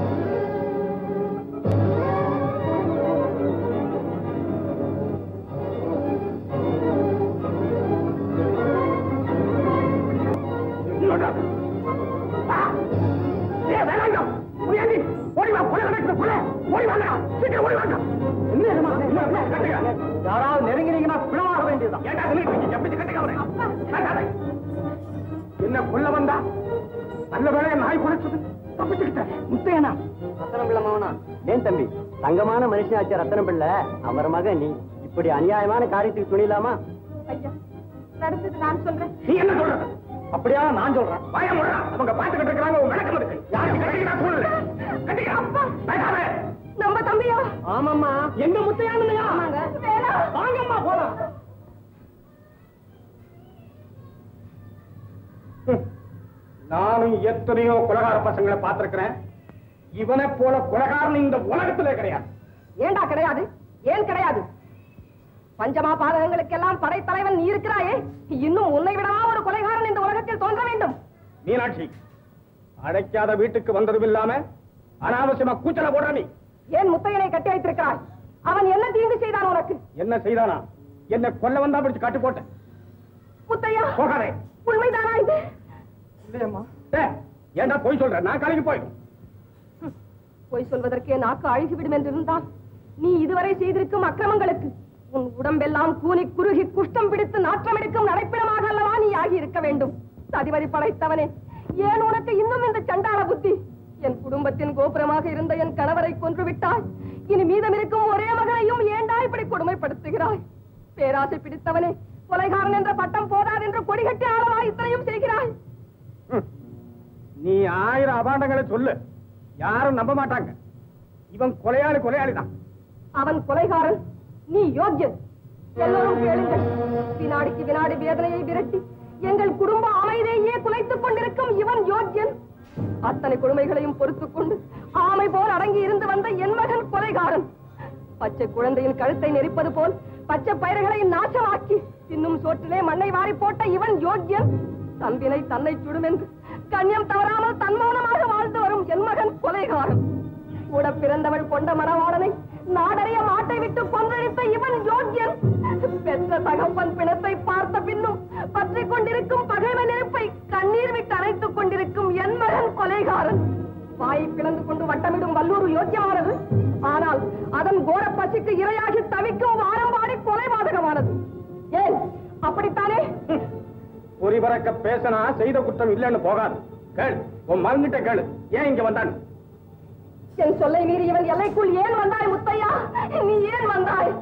யாராவது நெருங்கினீங்கன்னா பிளவாக வேண்டியதுதான் என்ன கொல்ல வந்தா நல்ல வேலையை நாய் குறைச்சது தப்பிச்சுக்கிட்டேன் முத்தையனா ரத்தனம் பிள்ளை மகனா ஏன் தம்பி தங்கமான மனுஷனாச்ச ரத்தனம் பிள்ளை அவர் மகன் நீ இப்படி அநியாயமான காரியத்துக்கு துணிலாமா ஐயா நடந்தது நான் சொல்றேன் நீ என்ன சொல்ற அப்படியா நான் சொல்றேன் பயம் விடுறா. அவங்க பார்த்துக்கிட்டு இருக்கிறாங்க உன் விளக்கம் இருக்கு யாருக்கு கட்டிக்கிறா சொல்லு கட்டிக்கிறா பேசாத நம்ம தம்பியா ஆமாம்மா எங்க முத்தையானுயா வேணாம். வாங்கம்மா போலாம் நானும் எத்தனையோ கொலகார பசங்களை பார்த்திருக்கிறேன் இவனை போல கொலகாரன் இந்த உலகத்திலே கிடையாது ஏண்டா கிடையாது ஏன் கிடையாது பஞ்சமா பாதகங்களுக்கெல்லாம் படைத்தலைவன் நீ இருக்கிறாயே இன்னும் உன்னை விடவா ஒரு கொலைகாரன் இந்த உலகத்தில் தோன்ற வேண்டும் மீனாட்சி அடைக்காத வீட்டுக்கு வந்ததும் இல்லாம அனாவசியமா கூச்சல போடுற நீ ஏன் முத்தையனை கட்டி வைத்திருக்கிறாய் அவன் என்ன தீங்கு செய்தான் உனக்கு என்ன செய்தானா என்ன கொல்ல வந்தா பிடிச்சு காட்டு போட்டேன் முத்தையா போகாதே உண்மைதானா இது இல்லையம்மா டேய், ஏன்டா போய் சொல்ற நான் கலைக்கு போயிடும் பொய் சொல்வதற்கே நாக்கு அழுகிவிடும் என்றிருந்தால் நீ இதுவரை செய்திருக்கும் அக்கிரமங்களுக்கு உன் உடம்பெல்லாம் கூனி குறுகி குஷ்டம் பிடித்து நாற்றம் எடுக்கும் நடைப்பிடமாக அல்லவா நீ ஆகி இருக்க வேண்டும் சதிவதி படைத்தவனே ஏன் உனக்கு இன்னும் இந்த சண்டாள புத்தி என் குடும்பத்தின் கோபுரமாக இருந்த என் கணவரை கொன்று விட்டாய் இனி மீதம் இருக்கும் ஒரே மகனையும் ஏண்டா இப்படி கொடுமைப்படுத்துகிறாய் பேராசை பிடித்தவனே கொலைகாரன் என்ற பட்டம் போதாது என்று கொடிகட்டி ஆளவா இத்தனையும் செய்கிறாய் ம். நீ ஆயிரம் அபாண்டங்களை சொல்லு யாரும் நம்ப மாட்டாங்க இவன் கொலையாளி கொலையாளி தான் அவன் கொலைகாரன் நீ யோக்கியன் எல்லோரும் கேளுங்கள் வினாடிக்கு வினாடி வேதனையை விரட்டி எங்கள் குடும்ப அமைதியையே குலைத்துக் கொண்டிருக்கும் இவன் யோக்கியன் அத்தனை கொடுமைகளையும் பொறுத்துக் கொண்டு ஆமை போல் அடங்கி இருந்து வந்த என் மகன் கொலைகாரன் பச்சை குழந்தையின் கழுத்தை நெரிப்பது போல் பச்சை பயிர்களை நாசமாக்கி இன்னும் சோற்றிலே மண்ணை வாரி போட்ட இவன் யோக்கியன் தம்பினை தன்னை சுடும் என்று கண்ணியம் தவறாமல் தன்மௌனமாக வாழ்ந்து வரும் என் மகன் கொலைகாரன் கூட பிறந்தவள் கொண்ட மணவாளனை நாடறிய மாட்டை விட்டு கொன்றழித்த இவன் யோக்கியன் பெற்ற தகப்பன் பிணத்தை பார்த்த பின்னும் பற்றிக் கொண்டிருக்கும் பகைவ நெருப்பை கண்ணீர் விட்டு அணைத்துக் கொண்டிருக்கும் என் மகன் கொலைகாரன் வாயை பிளந்து கொண்டு வட்டமிடும் வல்லூர் யோக்கியமானது ஆனால் அதன் கோர பசிக்கு இரையாகி தவிக்கும் வாரம்பாடி கொலைபாதகமானது ஏன் அப்படித்தானே பொறி பறக்க பேசினா செய்த குற்றம் இல்லைன்னு போகாது கேள் உன் மகன்கிட்ட கேளு ஏன் இங்க வந்தான் என் சொல்லை மீறி இவன் எல்லைக்குள் ஏன் வந்தாய் முத்தையா நீ ஏன் வந்தாய்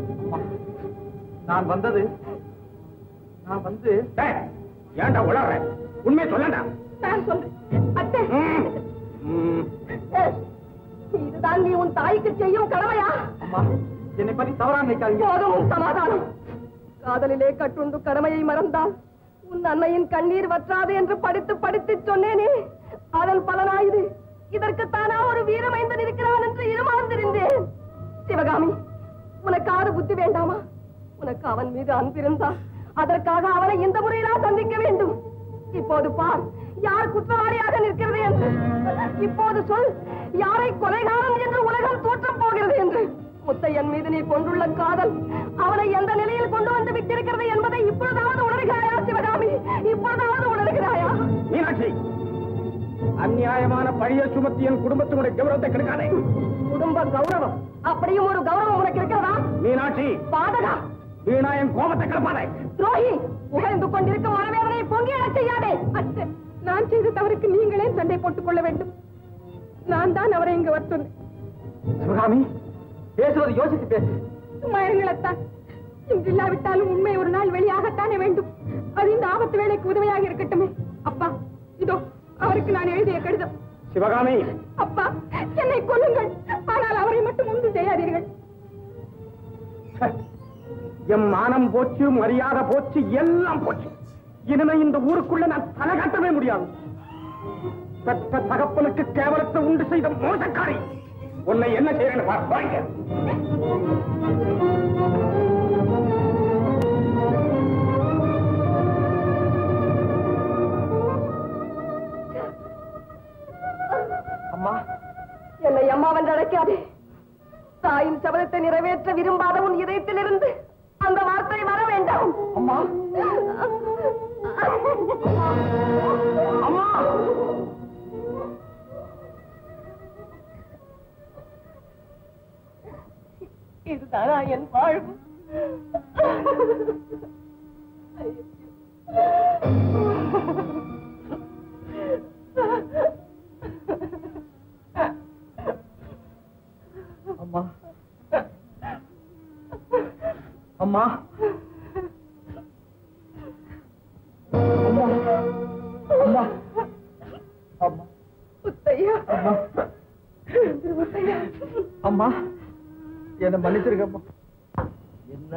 நான் வந்தது நான் வந்து டேய், ஏன்டா உளற உண்மையை சொல்லண்டா நான் சொல்றேன் அத்தை ம். ம். ஏய், இதுதான் நீ உன் தாய்க்கு செய்யும் கடமையா அம்மா என்னை பத்தி தவறா நினைக்காதீங்க போதும் உன் சமாதானம் காதலிலே கட்டுண்டு கடமையை மறந்தால் உன் அன்னையின் கண்ணீர் வற்றாது என்று படித்து படித்து சொன்னேனே அதன் பலனாயுது இதற்குத்தானா ஒரு வீரமைந்தன் இருக்கிறான் என்று இருமாந்திருந்தேன் சிவகாமி உனக்காவது புத்தி வேண்டாமா உனக்கு அவன் மீது அன்பிருந்தா அதற்காக அவனை இந்த முறையிலா சந்திக்க வேண்டும் இப்போது பார் யார் குற்றவாளியாக நிற்கிறது என்று இப்போது சொல் யாரை கொலைகாரன் என்று உலகம் தோற்றப் போகிறது என்று முத்தையன் மீது நீ கொண்டுள்ள காதல் அவனை எந்த நிலையில் கொண்டு வந்து விட்டிருக்கிறது என்பதை இப்பொழுதாவது உணர்கிறாயா சிவகாமி இப்பொழுதாவது உணர்கிறாயா மீனாட்சி அநியாயமான பழிய சுமத்தி என் குடும்பத்தினுடைய கௌரவத்தை கெடுக்காதே குடும்ப கௌரவம் அப்படியும் ஒரு கௌரவம் உனக்கு இருக்கிறதா மீனாட்சி பாதகா வீணா என் கோபத்தை கிளப்பாதே துரோகி புகழ்ந்து கொண்டிருக்கும் மனவேதனை பொங்கி எழச் செய்யாதே அத்தை நான் செய்த தவறுக்கு நீங்களே சண்டை போட்டுக் கொள்ள வேண்டும் நான் தான் அவரை இங்கு வர சொன்னேன் சிவகாமி பேசுவது யோசித்து பேசு சும்மா இருங்களத்தான் இன்று இல்லாவிட்டாலும் உண்மை ஒரு நாள் வெளியாகத்தானே வேண்டும் அது இந்த ஆபத்து வேலைக்கு உதவியாக இருக்கட்டுமே அப்பா இதோ அவருக்கு நான் எழுதிய கடிதம் சிவகாமி அப்பா என்னை கொல்லுங்கள் ஆனால் அவரை மட்டும் ஒன்றும் செய்யாதீர்கள் எம் மானம் போச்சு மரியாதை போச்சு எல்லாம் போச்சு இனிமே இந்த ஊருக்குள்ள நான் தலை காட்டவே முடியாது பெற்ற தகப்பனுக்கு கேவலத்தை உண்டு செய்த மோசக்காரி உன்னை என்ன செய்யறேன்னு பார், வாங்க. அம்மா என்னை அம்மாவென்று அழைக்காதே தாயின் சபதத்தை நிறைவேற்ற விரும்பாத உன் இதயத்திலிருந்து அந்த வார்த்தை வர வேண்டாம் அம்மா அம்மா இதுதானா என் வாழ்வு அம்மா அம்மா அம்மா அம்மா அம்மா முத்தையா அம்மா முத்தையா அம்மா என்ன மன்னிச்சிருக்கம்மா என்ன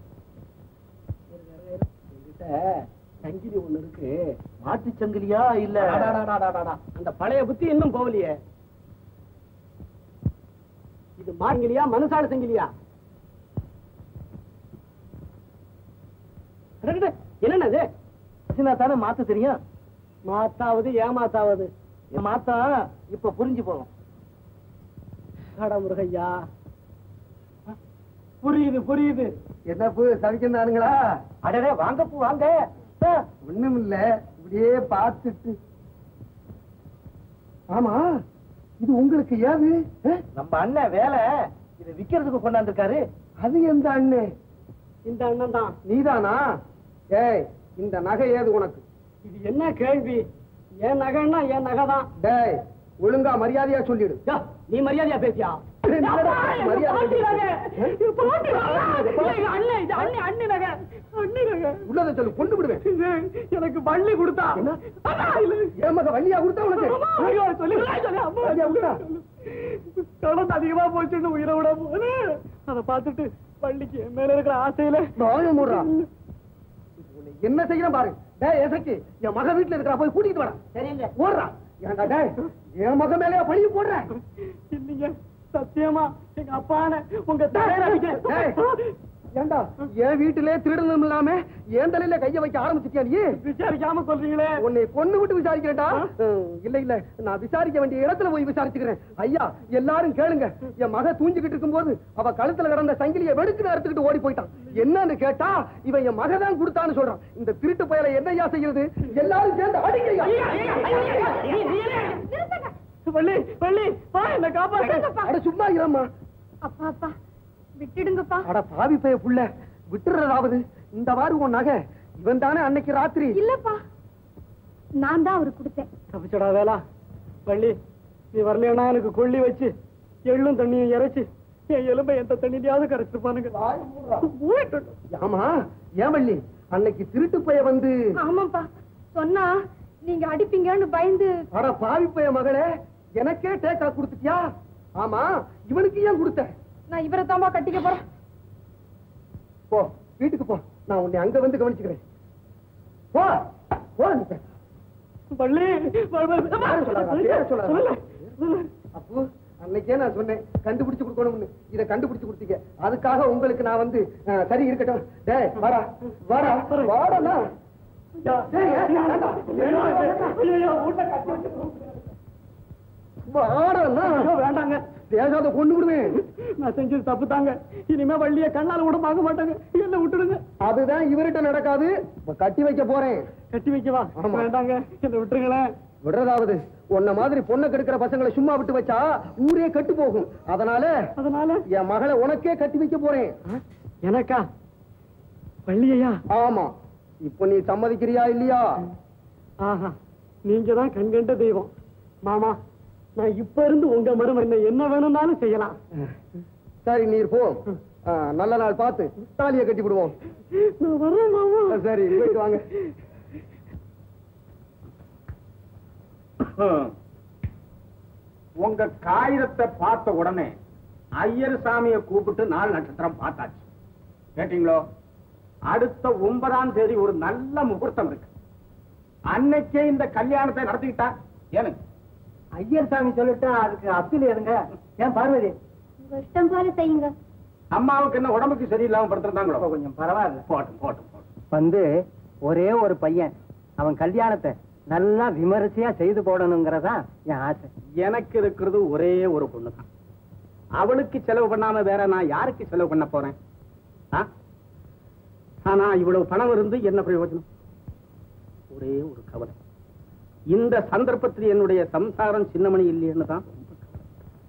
என்கிட்ட சங்கிலி ஒண்ணு இருக்கு மாட்டு சங்கிலியா இல்ல அந்த பழைய புத்தி இன்னும் போகலையே இது மாங்கலியா மனுஷால சங்கிலியா என்னது தானே மாத்த தெரியும் மாத்தாவது ஏமாத்தாவது மாத்தா இப்ப புரிஞ்சு போகும் அட முருகையா புரியுது புரியுது என்ன பூ சவிக்கிறானுங்களா அடடே வாங்க பூ வாங்க ஒண்ணும் இல்ல இப்படியே பார்த்துட்டு ஆமா இது உங்களுக்கு ஏது ஆ? நம்ம அண்ணன் வேலை இதை விக்கிறதுக்கு கொண்டாந்துருக்காரு அது எந்த அண்ணே இந்த அண்ணன் தான் நீதானா ஏய் இந்த நகை ஏது உனக்கு இது என்ன கேள்வி என் நகைன்னா என் நகை தான் டேய் ஒழுங்கா மரியாதையா சொல்லிடு யா, நீ மரியாதையா பேசியா என்னடா மரியாதை உள்ளதை சொல்லு கொண்டு விடுவேன் எனக்கு பள்ளி கொடுத்தா என்ன? என் மக வள்ளியா கொடுத்தா உனக்கு வள்ளியா கொடுத்தா? கடன் அதிகமா போச்சுன்னு உயிரை விட போது அதை பார்த்துட்டு பள்ளிக்கு என் மேல இருக்கிற ஆசையில வாய மூடுறா. இப்ப உன்னை என்ன செய்யணும் பாரு டேய் எசக்கி என் மக வீட்டுல இருக்கிற போய் கூட்டிட்டு வரா சரிங்க ஓடுறா ஏன்டா டேய் என் மக மேலயா பழிய போடுற இல்லைங்க சத்தியமா எங்க அப்பான உங்க தலையில டேய், அடிக்க ஏன்டா என் வீட்டிலே திருடனும் இல்லாம என் தலையில கைய வைக்க ஆரம்பிச்சிட்டியா நீ விசாரிக்காம சொல்றீங்களே உன்னை கொண்டு விட்டு விசாரிக்கிறேன்டா ம், இல்ல இல்ல நான் விசாரிக்க வேண்டிய இடத்துல போய் விசாரிச்சுக்கிறேன் ஐயா எல்லாரும் கேளுங்க என் மக தூஞ்சிக்கிட்டு இருக்கும்போது அவ கழுத்துல கிடந்த சங்கிலியை வெடுக்குன்னு அறுத்துக்கிட்டு ஓடி போயிட்டான் என்னன்னு கேட்டா இவன் என் மக தான் கொடுத்தான்னு சொல்றான் இந்த திருட்டு பயலை என்னையா செய்யறது எல்லாரும் சேர்ந்து அடிக்கிறீங்க பள்ளி பள்ளி வா என்ன காப்பாத்து அட சும்மா இரம்மா அப்பா அப்பா விட்டுடுங்கப்பா அட பாவி பைய புள்ள விட்டுறதாவது இந்த வாரு உன் நகை இவன் தானே அன்னைக்கு ராத்திரி இல்லப்பா நான் தான் அவருக்கு கொடுத்தேன் தப்பிச்சடா வேலா பள்ளி நீ வரலையா எனக்கு கொள்ளி வச்சு எள்ளும் தண்ணியும் இறைச்சு என் எலும்பை எந்த தண்ணியிலாவது கரைச்சிருப்பானுங்க ஆமா ஏன் வள்ளி அன்னைக்கு திருட்டு பைய வந்து ஆமாப்பா சொன்னா நீங்க அடிப்பீங்கன்னு பயந்து அட பாவி பைய மகளே எனக்கே டேக்கா கொடுத்துட்டியா ஆமா இவனுக்கு ஏன் கொடுத்த நான் இவரை தாமா கட்டிக்க போறேன் போ வீட்டுக்கு போ நான் உன்னை அங்க வந்து கவனிச்சுக்கிறேன் போ போ நீ. பள்ளி பேரை சொல்லாதடா, பேரை சொல்லாதடா. அப்பு அன்னைக்கே நான் சொன்னேன் கண்டுபிடிச்சு கொடுக்கணும்னு இதை கண்டுபிடிச்சு கொடுத்தீங்க அதுக்காக உங்களுக்கு நான் வந்து அஹ், சரி இருக்கட்டும் டேய் வாடா வாடா வாடா வாடா வேண்டாங்க பேசாத கொண்டு விடுவேன் நான் செஞ்சது தப்பு தாங்க இனிமே வள்ளிய கண்ணால கூட பார்க்க மாட்டாங்க என்ன விட்டுடுங்க அதுதான் இவர்கிட்ட நடக்காது இப்ப கட்டி வைக்க போறேன் கட்டி வைக்கவா ஆமா. வேண்டாங்க என்ன விட்டுருங்களேன் விடுறதாவது உன்ன மாதிரி பொண்ணை கெடுக்கிற பசங்களை சும்மா விட்டு வச்சா ஊரே கெட்டு போகும் அதனால அதனால என் மகளை உனக்கே கட்டி வைக்க போறேன் எனக்கா பள்ளியா ஆமா இப்ப நீ சம்மதிக்கிறியா இல்லையா ஆஹா நீங்க தான் கண்கண்ட தெய்வம் மாமா நான் இப்ப இருந்து உங்க மருமகன் என்ன வேணும்னாலும் செய்யலாம் சரி நீர் போ ஆ, நல்ல நாள் பார்த்து தாலியை கட்டி விடுவோம் சரி போயிட்டு வாங்க உங்க காகிதத்தை பார்த்த உடனே ஐயர் சாமியை கூப்பிட்டு நாலு நட்சத்திரம் பார்த்தாச்சு கேட்டீங்களோ அடுத்த ஒன்பதாம் தேதி ஒரு நல்ல முகூர்த்தம் இருக்கு அன்னைக்கே இந்த கல்யாணத்தை நடத்திக்கிட்டா ஏனுங்க ஐயர் சாமி சொல்லிட்டா அதுக்கு அப்பீல் ஏதுங்க ஏன் பார்வதி உங்க இஷ்டம் போல செய்யுங்க அம்மாவுக்கு என்ன உடம்புக்கு சரியில்லாம படுத்திருந்தாங்களோ கொஞ்சம் பரவாயில்ல போட்டும் போட்டும் போட்டும் வந்து ஒரே ஒரு பையன் அவன் கல்யாணத்தை நல்லா விமரிசையா செய்து போடணுங்கிறதா என் ஆசை எனக்கு இருக்கிறது ஒரே ஒரு பொண்ணு தான் அவளுக்கு செலவு பண்ணாம வேற நான் யாருக்கு செலவு பண்ண போறேன் ஆ? ஆனா இவ்வளவு பணம் இருந்து என்ன பிரயோஜனம் ஒரே ஒரு கவலை இந்த சந்தர்ப்பத்தில் என்னுடைய சம்சாரம் சின்னமணி இல்லைன்னு தான் ரொம்ப கவலை.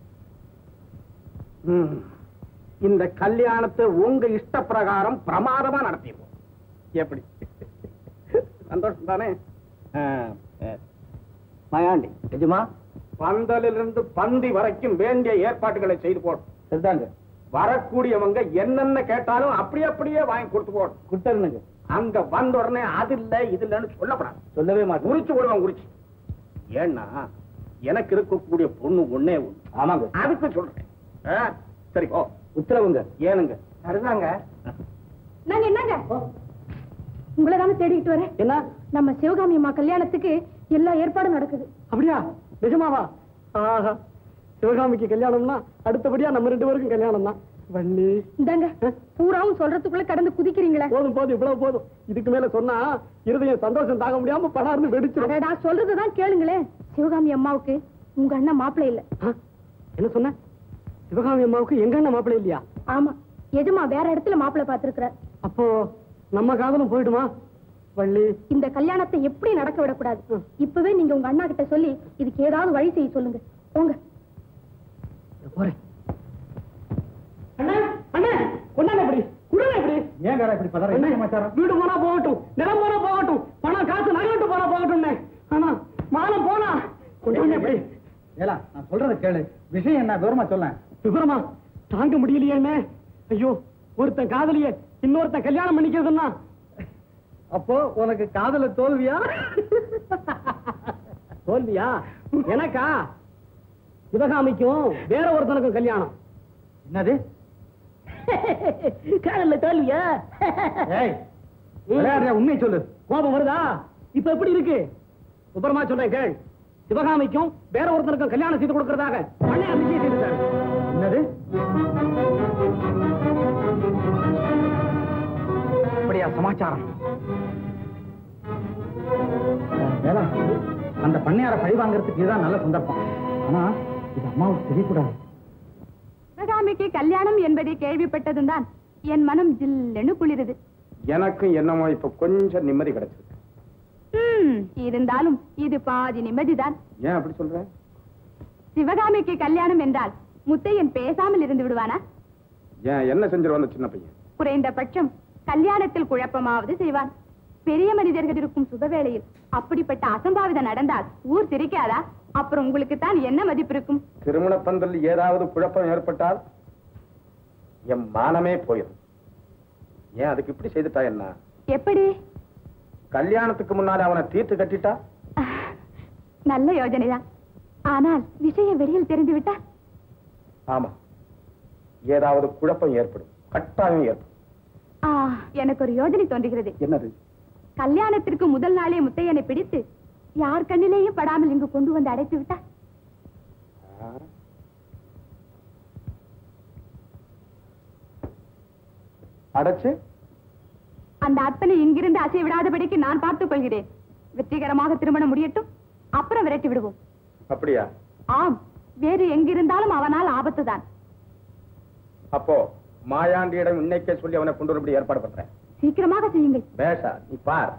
ம். இந்த கல்யாணத்தை உங்க இஷ்ட பிரகாரம் பிரமாதமா நடத்திடுவோம் எப்படி சந்தோஷம் தானே ஆ, ஆ. மயாண்டி நிஜமா பந்தலிலிருந்து பந்தி வரைக்கும் வேண்டிய ஏற்பாடுகளை செய்து போடும் சரிதாங்க வரக்கூடியவங்க என்னென்ன கேட்டாலும் அப்படி அப்படியே வாங்கி கொடுத்து போடும் குட்டருனுங்க அங்க வந்த உடனே அது இல்ல இது இல்லன்னு சொல்லப்படாது சொல்லவே மாட்டேன் குறிச்சு விடுவான் குறிச்சு ஏன்னா எனக்கு இருக்கக்கூடிய பொண்ணு ஒண்ணே ஒண்ணு ஆமாங்க அதுக்கு சொல்றேன் ஆ, சரி போ உத்தரவுங்க ஏனுங்க சரிதாங்க நாங்க என்னங்க உங்களை தானே தேடிக்கிட்டு வரேன் என்ன நம்ம சிவகாமி அம்மா கல்யாணத்துக்கு எல்லா ஏற்பாடும் நடக்குது அப்படியா நிஜமாவா ஆஹா சிவகாமிக்கு கல்யாணம்னா அடுத்தபடியா நம்ம ரெண்டு பேருக்கும் கல்யாணம் தான் வள்ளி இந்தாங்க பூராவும் சொல்றதுக்குள்ள கடந்து குதிக்கிறீங்களே போதும் போதும் இவ்வளவு போதும் இதுக்கு மேல சொன்னா இருதயம் சந்தோஷம் தாங்க முடியாம பணம் வெடிச்சிடும் அடடா சொல்றதுதான் கேளுங்களேன் சிவகாமி அம்மாவுக்கு உங்க அண்ணன் மாப்பிள்ளை இல்ல ஆ? என்ன சொன்ன சிவகாமி அம்மாவுக்கு எங்க அண்ணன் மாப்பிள்ளை இல்லையா ஆமா எஜமா வேற இடத்துல மாப்பிள்ளை பார்த்திருக்கிறார் அப்போ நம்ம காதலும் போயிடுமா வள்ளி இந்த கல்யாணத்தை எப்படி நடக்க விடக்கூடாது இப்பவே நீங்க உங்க அண்ணா கிட்ட சொல்லி இதுக்கு ஏதாவது வழி செய்ய சொல்லுங்க போங்க போறேன் அண்ணா அண்ணா கொண்டாங்க இப்படி குடுங்க இப்படி ஏன் வேற இப்படி பதற அண்ணே, என்ன சமாச்சாரம் வீடு போனா போகட்டும் நிலம் போனா போகட்டும் பணம் காசு நகட்டு போனா போகட்டும் ஆனா மானம் போனா கொண்டாங்க இப்படி ஏலா நான் சொல்றத கேளு விஷயம் என்ன விவரமா சொல்லேன் விவரமா தாங்க முடியலையே ஐயோ ஒருத்தன் காதலிய இன்னொருத்தன் கல்யாணம் பண்ணிக்கிறதுன்னா அப்போ உனக்கு காதல தோல்வியா தோல்வியா எனக்கா சிவகாமிக்கும் வேற ஒருத்தனுக்கும் கல்யாணம் என்னது காதல்ல தோல்வியா ஏய் விளையாடுறியா உண்மையை சொல்லு கோபம் வருதா இப்ப எப்படி இருக்கு விபரமா சொல்றேன் கேள் சிவகாமிக்கும் வேற ஒருத்தனுக்கும் கல்யாணம் செய்து கொடுக்கறதாக பண்ணையார் நிச்சயம் செய்திருக்காரு என்னது அப்படியா சமாச்சாரம் வேலா அந்த பண்ணையார பழி வாங்குறதுக்கு இதுதான் நல்ல சந்தர்ப்பம் ஆனா இது அம்மாவுக்கு தெரியக்கூடாது சிவகாமிக்கு கல்யாணம் என்பதை கேள்விப்பட்டதும் தான் என் மனம் ஜில்லுன்னு குளிருது எனக்கும் என்னமோ இப்ப கொஞ்சம் நிம்மதி கிடைச்சிருக்கு ம், இருந்தாலும் இது பாதி நிம்மதிதான் ஏன் அப்படி சொல்ற சிவகாமிக்கு கல்யாணம் என்றால் முத்தையன் பேசாமல் இருந்து விடுவானா ஏன் என்ன செஞ்சிருவான் அந்த சின்ன பையன் குறைந்தபட்சம் கல்யாணத்தில் குழப்பமாவது செய்வான் பெரிய மனிதர்கள் இருக்கும் சுபவேளையில் அப்படிப்பட்ட அசம்பாவிதம் நடந்தால் ஊர் சிரிக்காதா அப்புறம் உங்களுக்கு தான் என்ன மதிப்பு இருக்கும் திருமண பந்தல் ஏதாவது குழப்பம் ஏற்பட்டால் என் மானமே போயிடும் ஏன் அதுக்கு இப்படி செய்துட்டா என்ன எப்படி கல்யாணத்துக்கு முன்னால அவனை தீர்த்து கட்டிட்டா நல்ல யோஜனைதான் ஆனால் விஷயம் வெளியில் தெரிந்து விட்டா ஆமா ஏதாவது குழப்பம் ஏற்படும் கட்டாயம் ஏற்படும் ஆ, எனக்கு ஒரு யோஜனை தோன்றுகிறது என்னது கல்யாணத்திற்கு முதல் நாளே முத்தையனை பிடித்து யார் கண்ணிலேயும் படாமல் இங்கு கொண்டு வந்து அடைத்து விட்டா அடைச்சு அந்த அத்தனை இங்கிருந்து அசைய விடாதபடிக்கு நான் பார்த்துக் கொள்கிறேன் வெற்றிகரமாக திருமணம் முடியட்டும் அப்புறம் விரட்டி விடுவோம் அப்படியா ஆம் வேறு எங்கிருந்தாலும் அவனால் ஆபத்துதான் அப்போ மாயாண்டியிடம் இன்னைக்கே சொல்லி அவனை கொண்டு வரபடி ஏற்பாடு பண்றேன் சீக்கிரமாக செய்யுங்கள் பேஷா நீ பார்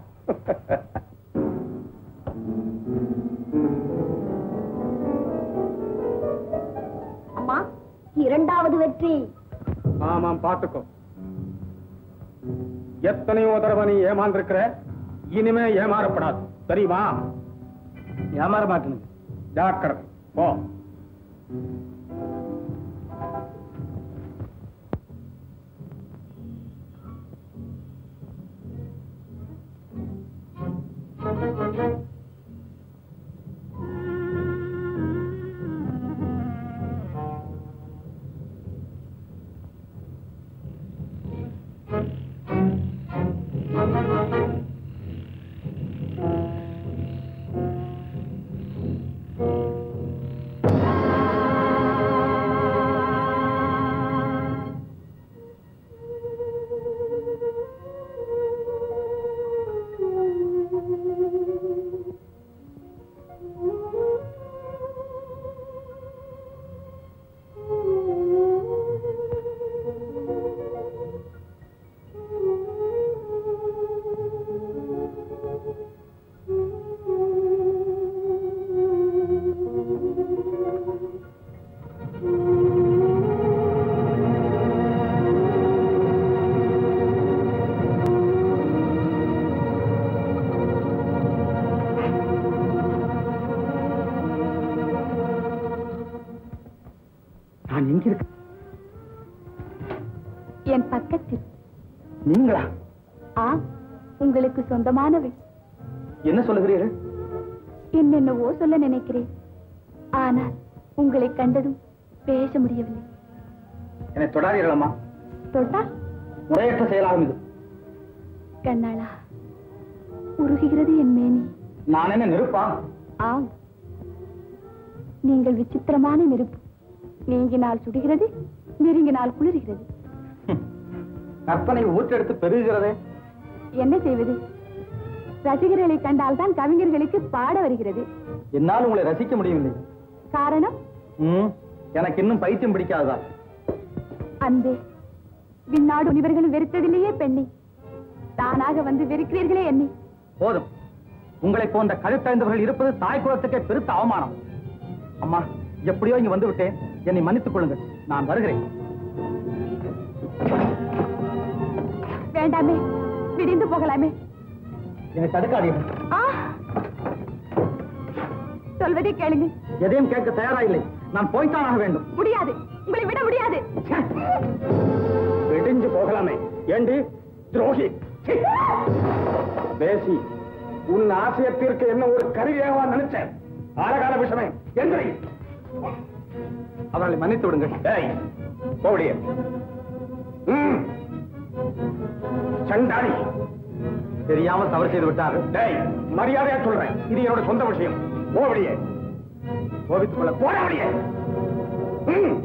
அம்மா இரண்டாவது வெற்றி ஆமாம் பாத்துக்கோ எத்தனையோ தடவை நீ ஏமாந்திருக்கிற இனிமே ஏமாறப்படாது தெரியுமா ஏமாற மாட்டேனுங்க ஜாக்கிரதை போ நீங்களா ஆ உங்களுக்கு சொந்தமானவள் என்ன சொல்லுகிறீர்கள் என்னென்னவோ சொல்ல நினைக்கிறேன் ஆனால் உங்களை கண்டதும் பேச முடியவில்லை என்னை தொடாதீர்களம்மா தொட்டால் முறையற்ற செயலாகும் இது கண்ணாளா உருகுகிறது என் மேனி நான் என்ன நெருப்பா ஆம் நீங்கள் விசித்திரமான நெருப்பு நீங்கினால் சுடுகிறது நெருங்கினால் குளிர்கிறது கற்பனை ஊற்றெடுத்து பெருகிறதே என்ன செய்வது ரசிகர்களை கண்டால்தான் கவிஞர்களுக்கு பாட வருகிறது என்னால் உங்களை ரசிக்க முடியவில்லை காரணம் ம், எனக்கு இன்னும் பைத்தியம் பிடிக்காததா அன்பே விண்ணாடு முனிவர்களும் வெறுத்ததிலேயே பெண்ணை தானாக வந்து வெறுக்கிறீர்களே என்னை போதும் உங்களை போன்ற கழுத்தறிந்தவர்கள் இருப்பது தாய் குலத்துக்கே பெருத்த அவமானம் அம்மா எப்படியோ இங்க வந்து விட்டேன் என்னை மன்னித்துக் கொள்ளுங்கள் நான் வருகிறேன் வேண்டாமே விடிந்து போகலாமே என்னை தடுக்காதீர்கள் ஆ! சொல்வதை கேளுங்க எதையும் கேட்க தயாரா இல்லை நான் போய்த்தான் ஆக வேண்டும் முடியாது உங்களை விட முடியாது வெடிஞ்சு போகலாமே ஏண்டி துரோகி சீ! பேசி உன் ஆசையத்திற்கு என்ன ஒரு கருவியாவா நினைச்சேன் ஆழகால விஷமே எந்திரி அவர்களை மன்னித்து விடுங்கள் ஏய் போடிய ம் சண்டாளி தெரியாமல் தவறு செய்து விட்டார்கள் டேய் மரியாதையா சொல்றேன் இது என்னோட சொந்த விஷயம் போவடியே கோபித்துக் கொள்ள போடாவடியே ம்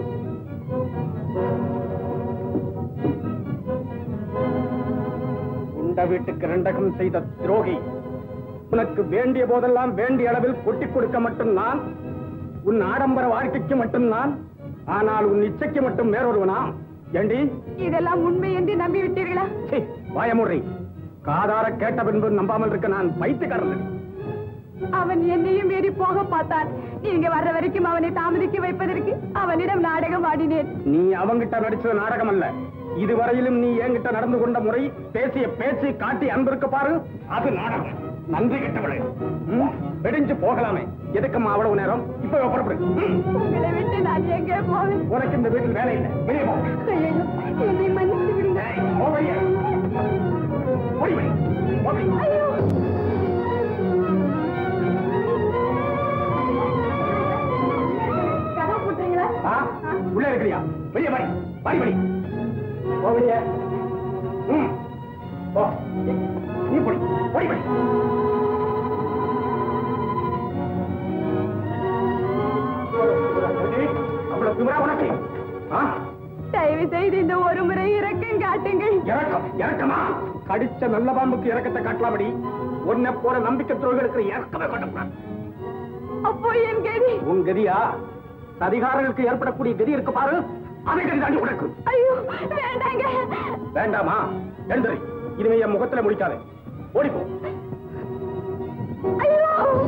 உண்ட வீட்டுக்கு ரெண்டகம் செய்த துரோகி உனக்கு வேண்டிய போதெல்லாம் வேண்டிய அளவில் கொட்டிக் கொடுக்க மட்டும் நான் உன் ஆடம்பர வாழ்க்கைக்கு மட்டும் நான் ஆனால் உன் இச்சைக்கு மட்டும் வேறொருவனா ஏண்டி இதெல்லாம் உண்மை என்று நம்பி விட்டீர்களா சீ, வாயமுறை காதார கேட்ட பின்பு நம்பாமல் இருக்க நான் பைத்துக்காரன் அவன் என்னையும் மீறி போக பார்த்தான் நீங்க வர்ற வரைக்கும் அவனை தாமதிக்க வைப்பதற்கு அவனிடம் நாடகம் ஆடினேன் நீ அவங்கிட்ட நடிச்சது நாடகம் அல்ல இதுவரையிலும் நீ என்கிட்ட நடந்து கொண்ட முறை பேசிய பேச்சு காட்டி அன்பிருக்க பாரு அது நாடகம் நன்றி கெட்டவளே ம், வெடிஞ்சு போகலாமே எதுக்கம்மா அவ்வளவு நேரம் இப்ப புறப்படு ம், உங்களை விட்டு நான் எங்கே போவேன் உனக்கு இந்த வீட்டில் வேலை இல்லை வெளியே போ ஐயையோ, என்னை மன்னித்து விடுங்க ஏய், போ வெளியே. ஓடி வை. போ வெளியே. ஐயோ கதவு போட்டுறீங்களா ஆ? உள்ள இருக்கிறியா வெளியே வாடி வாடி வாடி போ வெளியே ம் போ நீ போடி போடி வாடி அவ்வளவு திமிரா உனக்கு ஆ? தயவு செய்து இந்த ஒரு முறை இறக்கம் காட்டுங்கள் இறக்கம் இறக்கமா கடிச்ச நல்ல பாம்புக்கு இறக்கத்தை காட்டலாமடி உன்னை போல நம்பிக்கை துறைகளுக்கு இறக்கமே காட்டக்கூடாது அப்போ என் கதி உன் கதியா அதிகாரங்களுக்கு ஏற்படக்கூடிய கதி இருக்கு பாரு அதை கதி தாண்டி உனக்கு ஐயோ வேண்டாங்க வேண்டாமா எழுந்தரி இனிமே என் முகத்துல முடிக்காதே ஓடிப்போ ஐயோ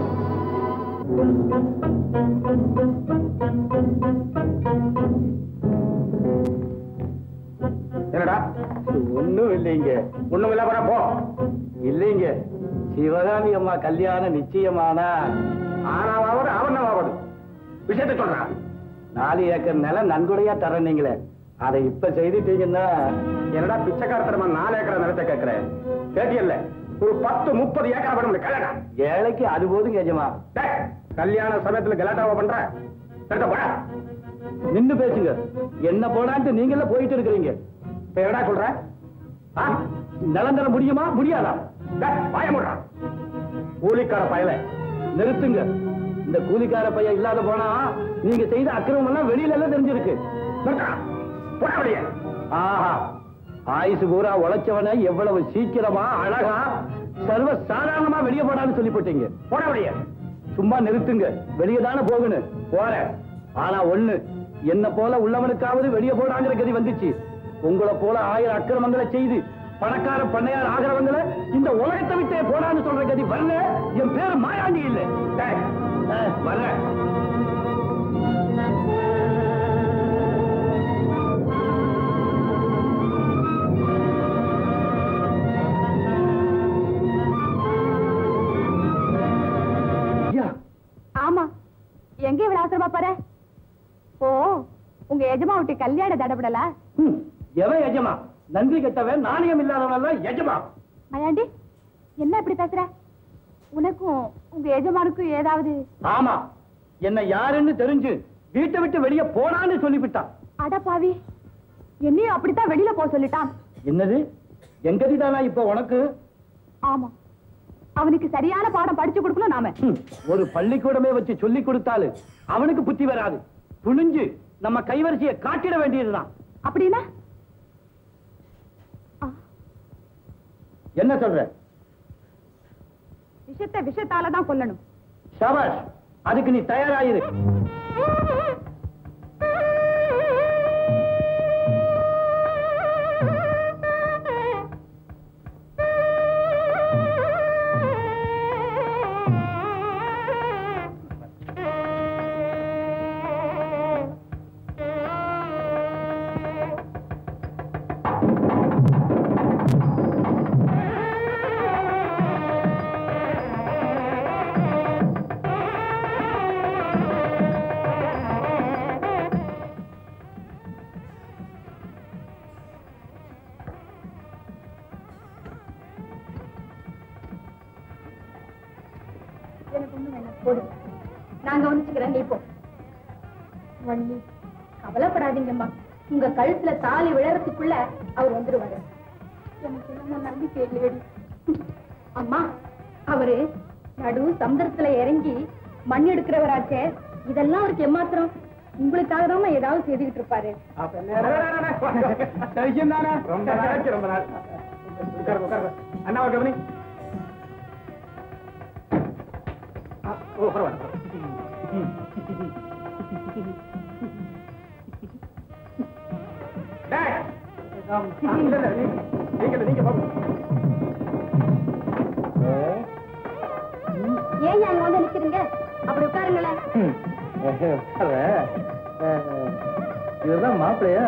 என்னடா ஒண்ணும் இல்லைங்க ஒண்ணும் இல்ல வர போ இல்லைங்க சிவகாமி அம்மா கல்யாணம் நிச்சயமானா ஆனாவது அவனாவது விஷயத்தை சொல்றான் நாலு ஏக்கர் நிலம் நன்கொடையா தரேன்னீங்களே அதை இப்ப செய்துட்டீங்கன்னா என்னடா பிச்சைக்காரத்தனமா நாலு ஏக்கர் நிலத்தை கேட்கிறேன் கேட்டியல்ல ஒரு பத்து முப்பது ஏக்கர் வேணும் கல்யாணம் ஏழைக்கு அது போதும் கேஜமா கல்யாண சமயத்துல கலாட்டாவா பண்ற எடுத்த போடா நின்னு பேசுங்க என்ன போடான்ட்டு நீங்கள போயிட்டு இருக்கிறீங்க இப்ப என்னடா சொல்ற ஆ? நிலம் தர முடியுமா முடியாதா பாய முடுறான் கூலிக்கார பயல நிறுத்துங்க இந்த கூலிக்கார பையன் இல்லாத போனா நீங்க செய்த அக்கிரமம் எல்லாம் வெளியில எல்லாம் தெரிஞ்சிருக்கு நிறுத்துடா. போடா வெளியே. ஆஹா ஆயுசு பூரா உழைச்சவனை எவ்வளவு சீக்கிரமா அழகா சர்வ சாதாரணமா வெளியே போடான்னு சொல்லி போட்டீங்க போட வெளியே சும்மா நிறுத்துங்க வெளியே தானே போகணும் போறேன் ஆனா ஒண்ணு என்ன போல உள்ளவனுக்காவது வெளியே போடாங்கிற கதி வந்துச்சு உங்களை போல ஆயிரம் அக்கிரமங்களை செய்து பணக்கார பண்ணையார் ஆகிறவங்களை இந்த உலகத்தை விட்டே போடான்னு சொல்ற கதி வரல என் பேரு மாயாண்டி இல்ல டேய், டேய், வரேன் ஆமா எங்க இவ்வளவு அவசரமா போற ஓ உங்க எஜமா விட்டு கல்யாண தடபடலா ம், எவன் எஜமா நன்றி கெட்டவன் நாணயம் இல்லாதவன் எஜமா மயாண்டி என்ன இப்படி பேசுற உனக்கும் உங்க எஜமானுக்கும் ஏதாவது ஆமா என்ன யாருன்னு தெரிஞ்சு வீட்டை விட்டு வெளியே போனான்னு சொல்லிவிட்டான் அட பாவி என்னையும் அப்படித்தான் வெளியில போக சொல்லிட்டான் என்னது எங்கதி தானா இப்ப உனக்கு ஆமா அவனுக்கு சரியான பாடம் படிச்சு கொடுக்கணும் நாம ஹம், ஒரு பள்ளிக்கூடமே வச்சு சொல்லி கொடுத்தாலு அவனுக்கு புத்தி வராது துணிஞ்சு நம்ம கைவரிசையை காட்டிட வேண்டியதுதான் அப்படின்னா என்ன சொல்ற விஷத்தை விஷத்தால தான் கொல்லணும் சபாஷ் அதுக்கு நீ தயாராயிரு எனக்கு ஒண்ணும் வேண்டாம் போடு நான் கவனிச்சுக்கிறேன் நீ போ வள்ளி கவலைப்படாதீங்கம்மா உங்க கழுத்துல தாலி விழறதுக்குள்ள அவர் வந்துருவாரு எனக்கு என்னமோ நம்பிக்கை இல்லையடி அம்மா அவரு நடு சமுத்திரத்துல இறங்கி மண் எடுக்கிறவராச்சே இதெல்லாம் அவருக்கு எம்மாத்திரம் உங்களுக்காக தான் ஏதாவது செய்துகிட்டு இருப்பாரு ரொம்ப நாளைக்கு ரொம்ப நாள் உட்காருங்க, உட்காருங்க. அண்ணாவை கவனி ஆ, ஓ, பரவாயில்ல, பரவாயில்ல. டேய். ஆ, இல்ல, இல்ல, நீங்க- நீங்க இல்ல, நீங்க போங்க. ஏன் அங்க வந்து நிக்கிறீங்க அப்படி உட்காருங்களேன் இவர்தான் மாப்பிள்ளையா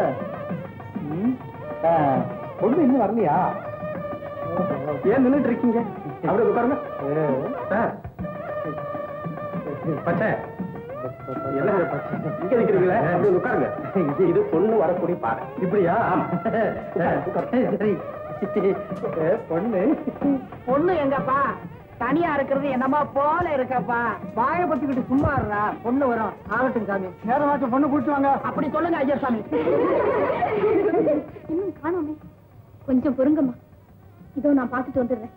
பொண்ணு இன்னும் வரலையா ஏன் நின்னுட்டு இருக்கீங்க அப்படியே உட்காருங்க சார் பச்சை என்ன பச்சை இங்க நிக்கிறீங்களே அப்படியே உட்காருங்க இது இது பொண்ணு வரக்கூடிய பாதை இப்படியா ஆமா சரி ஏ, பொண்ணு பொண்ணு எங்கப்பா தனியா இருக்கிறது என்னமா போல இருக்கப்பா வாய பத்திக்கிட்டு சும்மா இருடா பொண்ணு வரும் ஆகட்டும் சாமி நேரமாச்சும் பொண்ணு குடிச்சு வாங்க அப்படி சொல்லுங்க ஐயா சாமி இன்னும் காணோமே கொஞ்சம் பொறுங்கம்மா இதோ நான் பார்த்துட்டு வந்துடுறேன்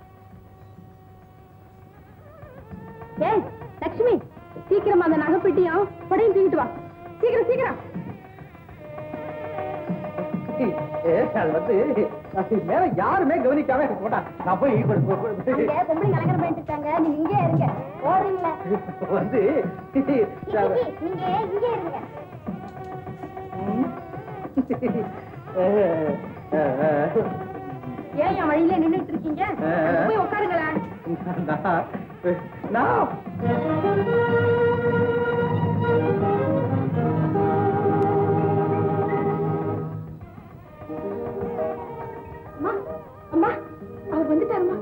ஏய் லட்சுமி சீக்கிரமா அந்த நகைப்பெட்டியும் படையும் தூக்கிட்டு வா சீக்கிரம் சீக்கிரம் ஏ, அது வந்து அது மேல யாருமே கவனிக்காம போட்டா நான் போய் கொடு- கொடு- கொடு- அங்க பொம்பளை கலங்கரம் பண்ணிட்டு இருக்காங்க நீங்க இங்கே இருங்க ஓடுறீங்களா வந்து நீங்க இங்கே இருங்க ஏன் என் வழியில நின்னுட்டு இருக்கீங்க அங்க போய் உட்காருங்களேன் நான் நான் அம்மா அம்மா அவர் வந்துட்டாருமா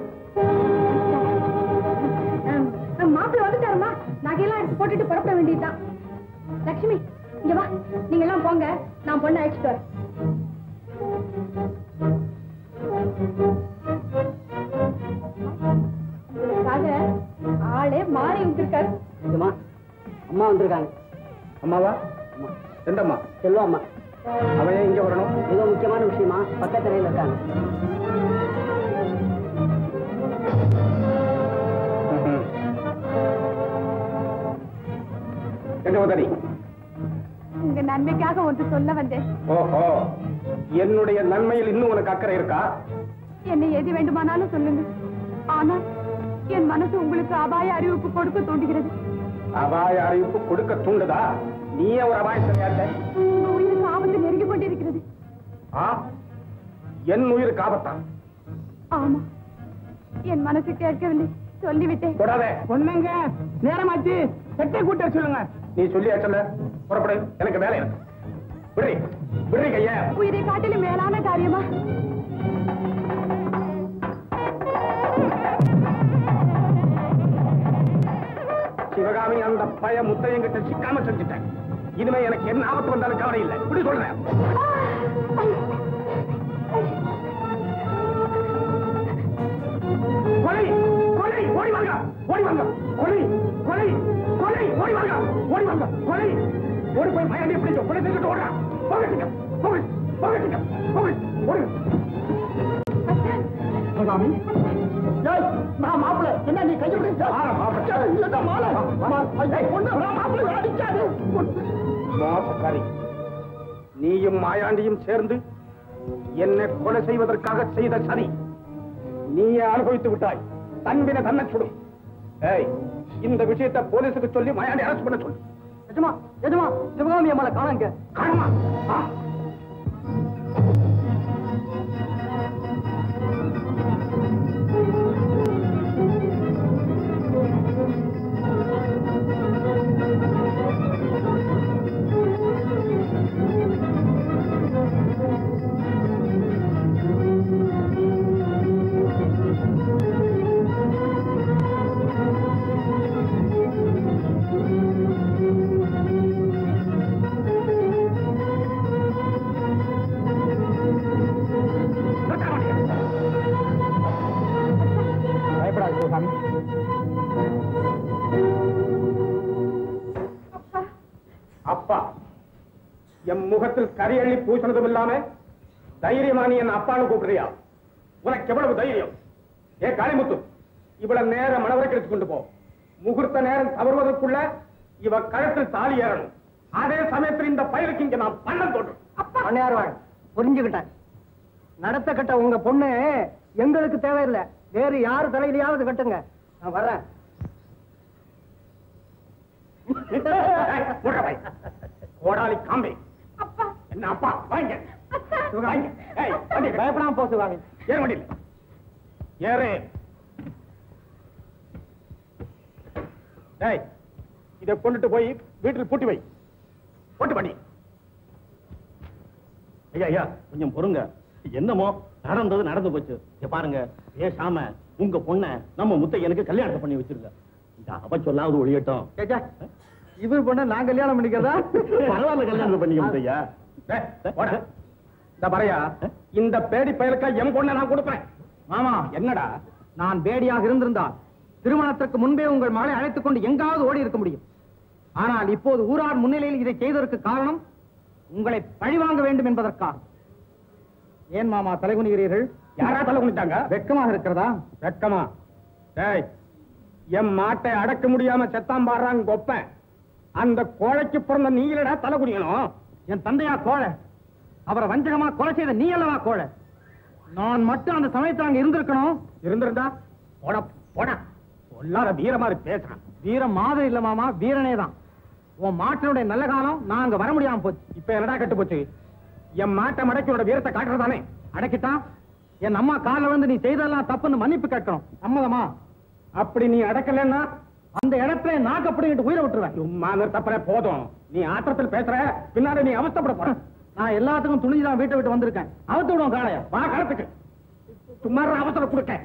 மாப்பிள்ள வந்துட்டாருமா நகையெல்லாம் எடுத்து போட்டுட்டு புறப்பட வேண்டியதுதான் லட்சுமி இங்க வா நீங்க எல்லாம் போங்க நான் பொண்ணு அழைச்சிட்டு வரேன் உங்களுக்காக ஆளே மாறி வந்திருக்காரு அம்மா அம்மா வந்திருக்காங்க அம்மாவா எந்தம்மா செல்வா அம்மா அவன் ஏன் இங்க வரணும் ஏதோ முக்கியமான விஷயமா பக்கத்தரையில் இருக்காங்க எங்க உதவி உங்க நன்மைக்காக ஒன்று சொல்ல வந்தேன் ஓஹோ என்னுடைய நன்மையில் இன்னும் உனக்கு அக்கறை இருக்கா என்னை எது வேண்டுமானாலும் சொல்லுங்க ஆனா என் மனசு உங்களுக்கு அபாய அறிவிப்பு கொடுக்க தோன்றுகிறது அபாய அறிவிப்பு கொடுக்க தூண்டுதா நீயே ஒரு அபாயம் சரியாட்ட உங்க உயிருக்கு ஆபத்து நெருங்கி கொண்டிருக்கிறது ஆ என் உயிருக்கு ஆபத்தான் ஆமா என் மனசு கேட்கவில்லை சொல்லிவிட்டேன் தொடாதே பொண்ணுங்க நேரமாச்சு செட்டை கூட்ட சொல்லுங்க நீ சொல்லியா சொல்ல புறப்படு எனக்கு வேலை இருக்கு விடுறி விடுறி கைய உயிரை காட்டிலும் மேலான காரியமா சிவகாமி அந்த பய முத்தையங்கிட்ட சிக்காம செஞ்சுட்டேன் இனிமே எனக்கு என்ன ஆபத்து வந்தாலும் கவலை இல்லை இப்படி சொல்றேன் கொலை ஓடி போய் மயாண்டி பிடிச்சோம் கொலை செஞ்சுட்டு ஓடுறான் போகட்டுங்க போக போகட்டுங்க போக ஓடுங்க சாமி ஏய், நான் மாப்பிள்ளை என்ன நீ கையை விடு மாப்பிள்ளை இல்ல மாலை பொண்ணு மாப்பிள்ளை அடிக்காது மோசக்காரி நீயும் மாயாண்டியும் சேர்ந்து என்னை கொலை செய்வதற்காக செய்த சதி நீயே அனுபவித்து விட்டாய் தன்பின தன்னை சுடும் ஏய் இந்த விஷயத்தை போலீஸுக்கு சொல்லி மாயாண்டி அரசு பண்ண சொல்லு எஜமா எஜமா சிவகாமி அம்மாளை காணாங்க காணுமா ஆ. பயப்படாது சிவகாமி அப்பா என் முகத்தில் கரியள்ளி பூசினதும் இல்லாம தைரியமா நீ என்ன அப்பான்னு கூப்பிடுறியா உனக்கு எவ்வளவு தைரியம் ஏ காளிமுத்து இவ்வளவு நேரம் மணவரைக்கு எடுத்து கொண்டு போ முகூர்த்த நேரம் தவறுவதற்குள்ள இவ கழுத்தில் தாலி ஏறணும் அதே சமயத்தில் இந்த பயலுக்கு இங்க நான் பள்ளம் தோன்றும் பண்ணையார்வாள் புரிஞ்சுக்கிட்டேன் நடத்த கட்ட உங்க பொண்ணு எங்களுக்கு தேவையில்லை வேறு யார் தலையிலையாவது கட்டுங்க நான் வர்றேன் போடுற பை. கோடாலி காம்பி என்ன அப்பா வாங்க வாங்க ஏய், வண்டி எடு. பயப்படாம போச்சு வாங்க ஏறு வண்டியில் ஏறு டேய் இதை கொண்டுட்டு போய் வீட்டில் பூட்டி வை போட்டு பண்ணி ஐயா ஐயா கொஞ்சம் பொறுங்க என்னமோ நடந்தது நடந்து போச்சு இங்க பாருங்க பேசாம உங்க பொண்ண நம்ம முத்தையனுக்கு கல்யாணத்தை பண்ணி வச்சிருங்க இந்த அவ சொல்லாவது ஒழியட்டும் கேச்சா இவர் பொண்ண நான் கல்யாணம் பண்ணிக்கிறதா பரவாயில்ல கல்யாணத்தை பண்ணிக்க முத்தையா டேய், போடா. இந்த பறையா இந்த பேடி பயலுக்கா என் பொண்ணை நான் கொடுப்பேன் மாமா என்னடா நான் பேடியாக இருந்திருந்தால் திருமணத்திற்கு முன்பே உங்கள் மகளை அழைத்துக் கொண்டு எங்காவது ஓடி இருக்க முடியும் ஆனால் இப்போது ஊரார் முன்னிலையில் இதை செய்ததற்கு காரணம் உங்களை பழிவாங்க வேண்டும் என்பதற்காக ஏன் மாமா தலைகுனிகிறீர்கள் யாரா தலை குனிட்டாங்க வெட்கமாக இருக்கிறதா வெக்கமா டேய் என் மாட்டை அடக்க முடியாம செத்தாம் பாடுறாங்க கொப்பேன் அந்த கோழைக்கு பிறந்த நீங்களடா தலை குனியணும் என் தந்தையா கோழை அவரை வஞ்சகமா கொலை செய்த நீ அல்லவா கோழை நான் மட்டும் அந்த சமயத்தில் அங்க இருந்திருக்கணும் இருந்திருந்தா போட போட பொல்லாத வீர மாதிரி பேசுறான் வீரம் மாதிரி இல்ல மாமா வீரனே தான் உன் மாட்டினுடைய நல்ல காலம் நான் அங்க வர முடியாம போச்சு இப்ப என்னடா கெட்டு போச்சு என் மாட்டை மடக்கியோட வீரத்தை காட்டுறதானே அடக்கிட்டான் என் அம்மா காலில் வந்து நீ செய்ததெல்லாம் தப்புன்னு மன்னிப்பு கேட்கணும் சம்மதமா அப்படி நீ அடக்கலன்னா அந்த இடத்துல நாக்கு அப்படிங்கிட்டு உயிரை விட்டுருவேன் சும்மா நிறுத்தப்பற போதும் நீ ஆத்திரத்தில் பேசுற பின்னாடி நீ அவஸ்தப்பட போற நான் எல்லாத்துக்கும் துணிஞ்சுதான் வீட்டை விட்டு வந்திருக்கேன் அவுத்து விடுவோம் காளைய வா காலத்துக்கு சும்மா இரு, அவசரம் கொடுக்க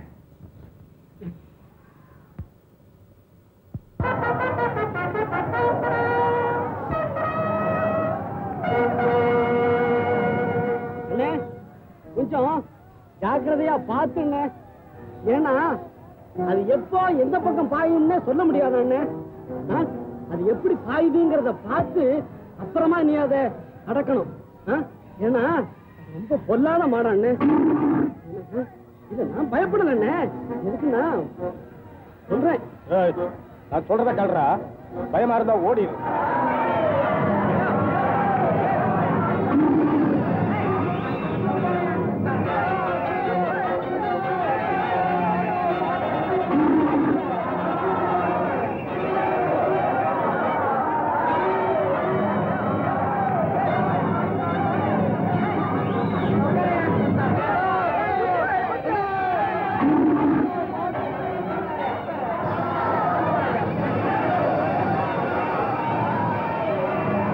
கொஞ்சம் ஜாக்கிரதையா பாத்துங்க ஏன்னா அது எப்போ எந்த பக்கம் பாயும்னு சொல்ல முடியாது அண்ணே ஆ? அது எப்படி பாயுதுங்கிறத பார்த்து அப்புறமா நீ அதை அடக்கணும் ஆ? ஏன்னா அது ரொம்ப பொல்லாத மாடம் அண்ணே என்ன? இல்ல நான் பயப்படல அண்ணே எதுக்குன்னா சொல்றேன் ஏய், நான் சொல்றத கேள்றா பயமா இருந்தா ஓடிடு ஆ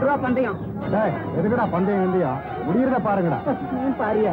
ரூபா பந்தயம் எதுக்குடா பந்தயம் இல்லையா முடியறத பாருங்கடா பாரியா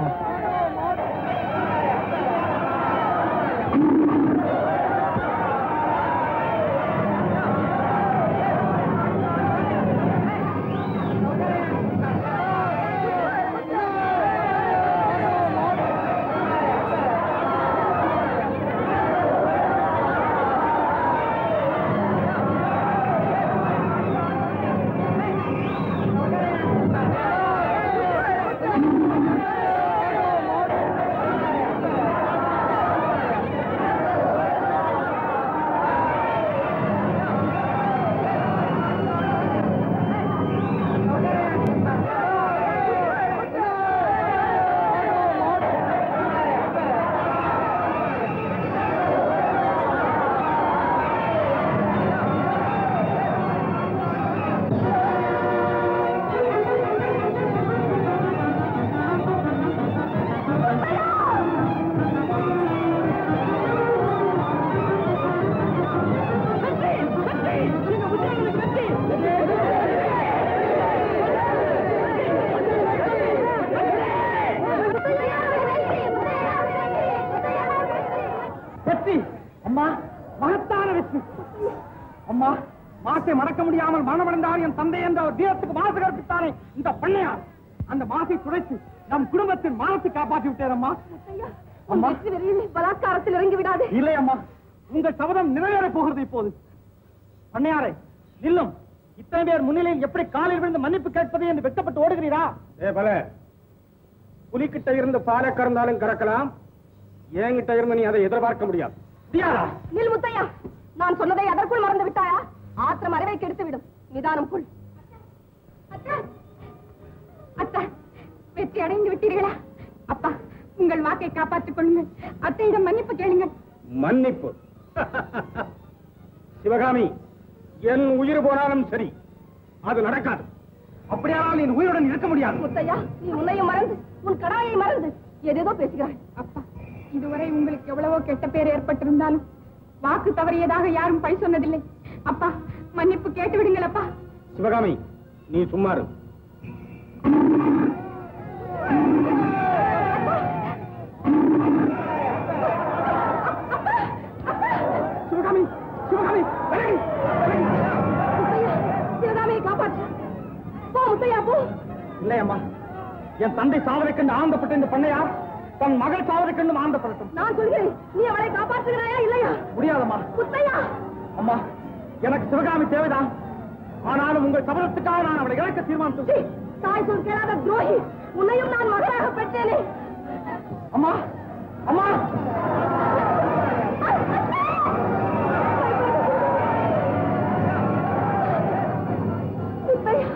வெற்றி அம்மா மகத்தான வெற்றி அம்மா மாசை மறக்க முடியாமல் மரணமடைந்தார் என் தந்தை என்ற ஒரு தீரத்துக்கு மாசு கற்பித்தானே இந்த பண்ணையார் அந்த மாசை துடைத்து நம் குடும்பத்தின் மானத்தை காப்பாற்றி விட்டேன் அம்மா அம்மா பலாத்காரத்தில் இறங்கி விடாதே இல்லை அம்மா உங்கள் சபதம் நிறைவேறப் போகிறது இப்போது பண்ணையாரே நில்லும் இத்தனை பேர் முன்னிலையில் எப்படி காலில் விழுந்து மன்னிப்பு கேட்பது என்று வெட்டப்பட்டு ஓடுகிறீரா ஏ பல புலிக்கிட்ட இருந்து பாலை கறந்தாலும் கறக்கலாம் என்கிட்ட இருந்து நீ அதை எதிர்பார்க்க முடியாது முடியாதா நில் முத்தையா நான் சொன்னதை அதற்குள் மறந்து விட்டாயா ஆத்திரம் அறிவை கெடுத்து விடும் நிதானம் கொள் அத்தா வெற்றி அடைந்து விட்டீர்களா அப்பா உங்கள் வாக்கை காப்பாற்றிக் கொள்ளுங்கள் அத்தையிடம் மன்னிப்பு கேளுங்கள் மன்னிப்பு சிவகாமி என் உயிர் போனாலும் சரி அது நடக்காது அப்படியானால் நீ உயிருடன் இருக்க முடியாது முத்தையா நீ உன்னையும் மறந்து உன் கடமையை மறந்து ஏதேதோ பேசுகிறாய் அப்பா இதுவரை உங்களுக்கு எவ்வளவோ கெட்ட பேர் ஏற்பட்டிருந்தாலும் வாக்கு தவறியதாக யாரும் பழி சொன்னதில்லை அப்பா மன்னிப்பு கேட்டு விடுங்கள் அப்பா சிவகாமி நீ சும்மா இரு சிவகாமி சிவகாமி விலகு, விலகு. முத்தையா சிவகாமியை காப்பாற்று போ முத்தையா போ இல்லை அம்மா என் தந்தை சாவதை கண்டு ஆனந்தப்பட்ட இந்த பண்ணையார் தன் மகள் சாவதை கண்டு ஆனந்தப்படட்டும் நான் சொல்கிறேன் நீ அவளை காப்பாற்றுகிறாயா இல்லையா முடியாதம்மா முத்தையா அம்மா எனக்கு சிவகாமி தேவைதான் ஆனாலும் உங்கள் சபதத்துக்காக நான் அவளை இழக்க சீ, தீர்மானித்தேன் தாய் சொல் கேளாத துரோகி உன்னையும் நான் மகனாக பெற்றேனே அம்மா அம்மா முத்தையா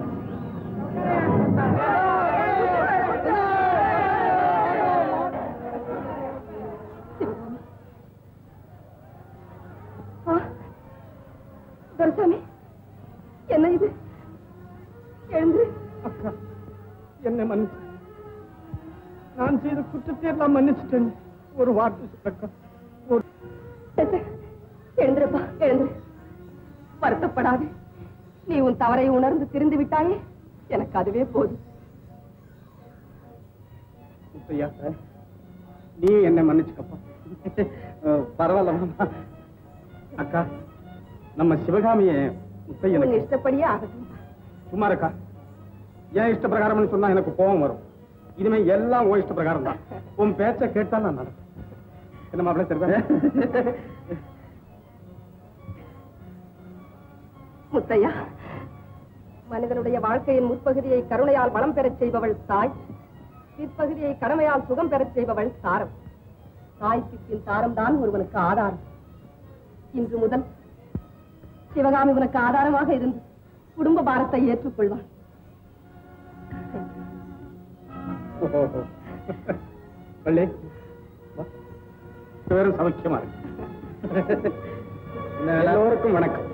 ஆ, துரைசாமி என்ன இது எழுந்து அக்கா என்னை மன்னிச்சு நான் செய்த குற்றத்தை எல்லாம் மன்னிச்சுட்டேன் ஒரு வார்த்தை சொல்லக்கா ஒரு எழுந்திருப்பா எழுந்திரு வருத்தப்படாது நீ உன் தவறை உணர்ந்து திருந்து விட்டாயே எனக்கு அதுவே போதும் முத்தையா நீ என்னை மன்னிச்சுக்கப்பா பரவாயில்ல மாமா அக்கா நம்ம சிவகாமிய உன் முத்தையனுக்கு இஷ்டப்படியே ஆகட்டும் சும்மா இருக்கா ஏன் இஷ்ட பிரகாரம்னு சொன்னா எனக்கு கோபம் வரும் இனிமே எல்லாம் உன் இஷ்ட பிரகாரம் தான் உன் பேச்ச கேட்டா நான் நடப்பேன் என்ன மாப்பிள்ள தெரியும் முத்தையா மனிதனுடைய வாழ்க்கையின் முற்பகுதியை கருணையால் வளம் பெறச் செய்பவள் தாய் பிற்பகுதியை கடமையால் சுகம் பெறச் செய்பவள் தாரம் தாய்க்கு பின் தாரம் தான் ஒருவனுக்கு ஆதாரம் இன்று முதல் சிவகாமி உனக்கு ஆதாரமாக இருந்து குடும்ப பாரத்தை ஏற்றுக்கொள்வான் பள்ளி வா. வெறும் சௌக்கியமா இருக்கு எல்லோருக்கும் வணக்கம்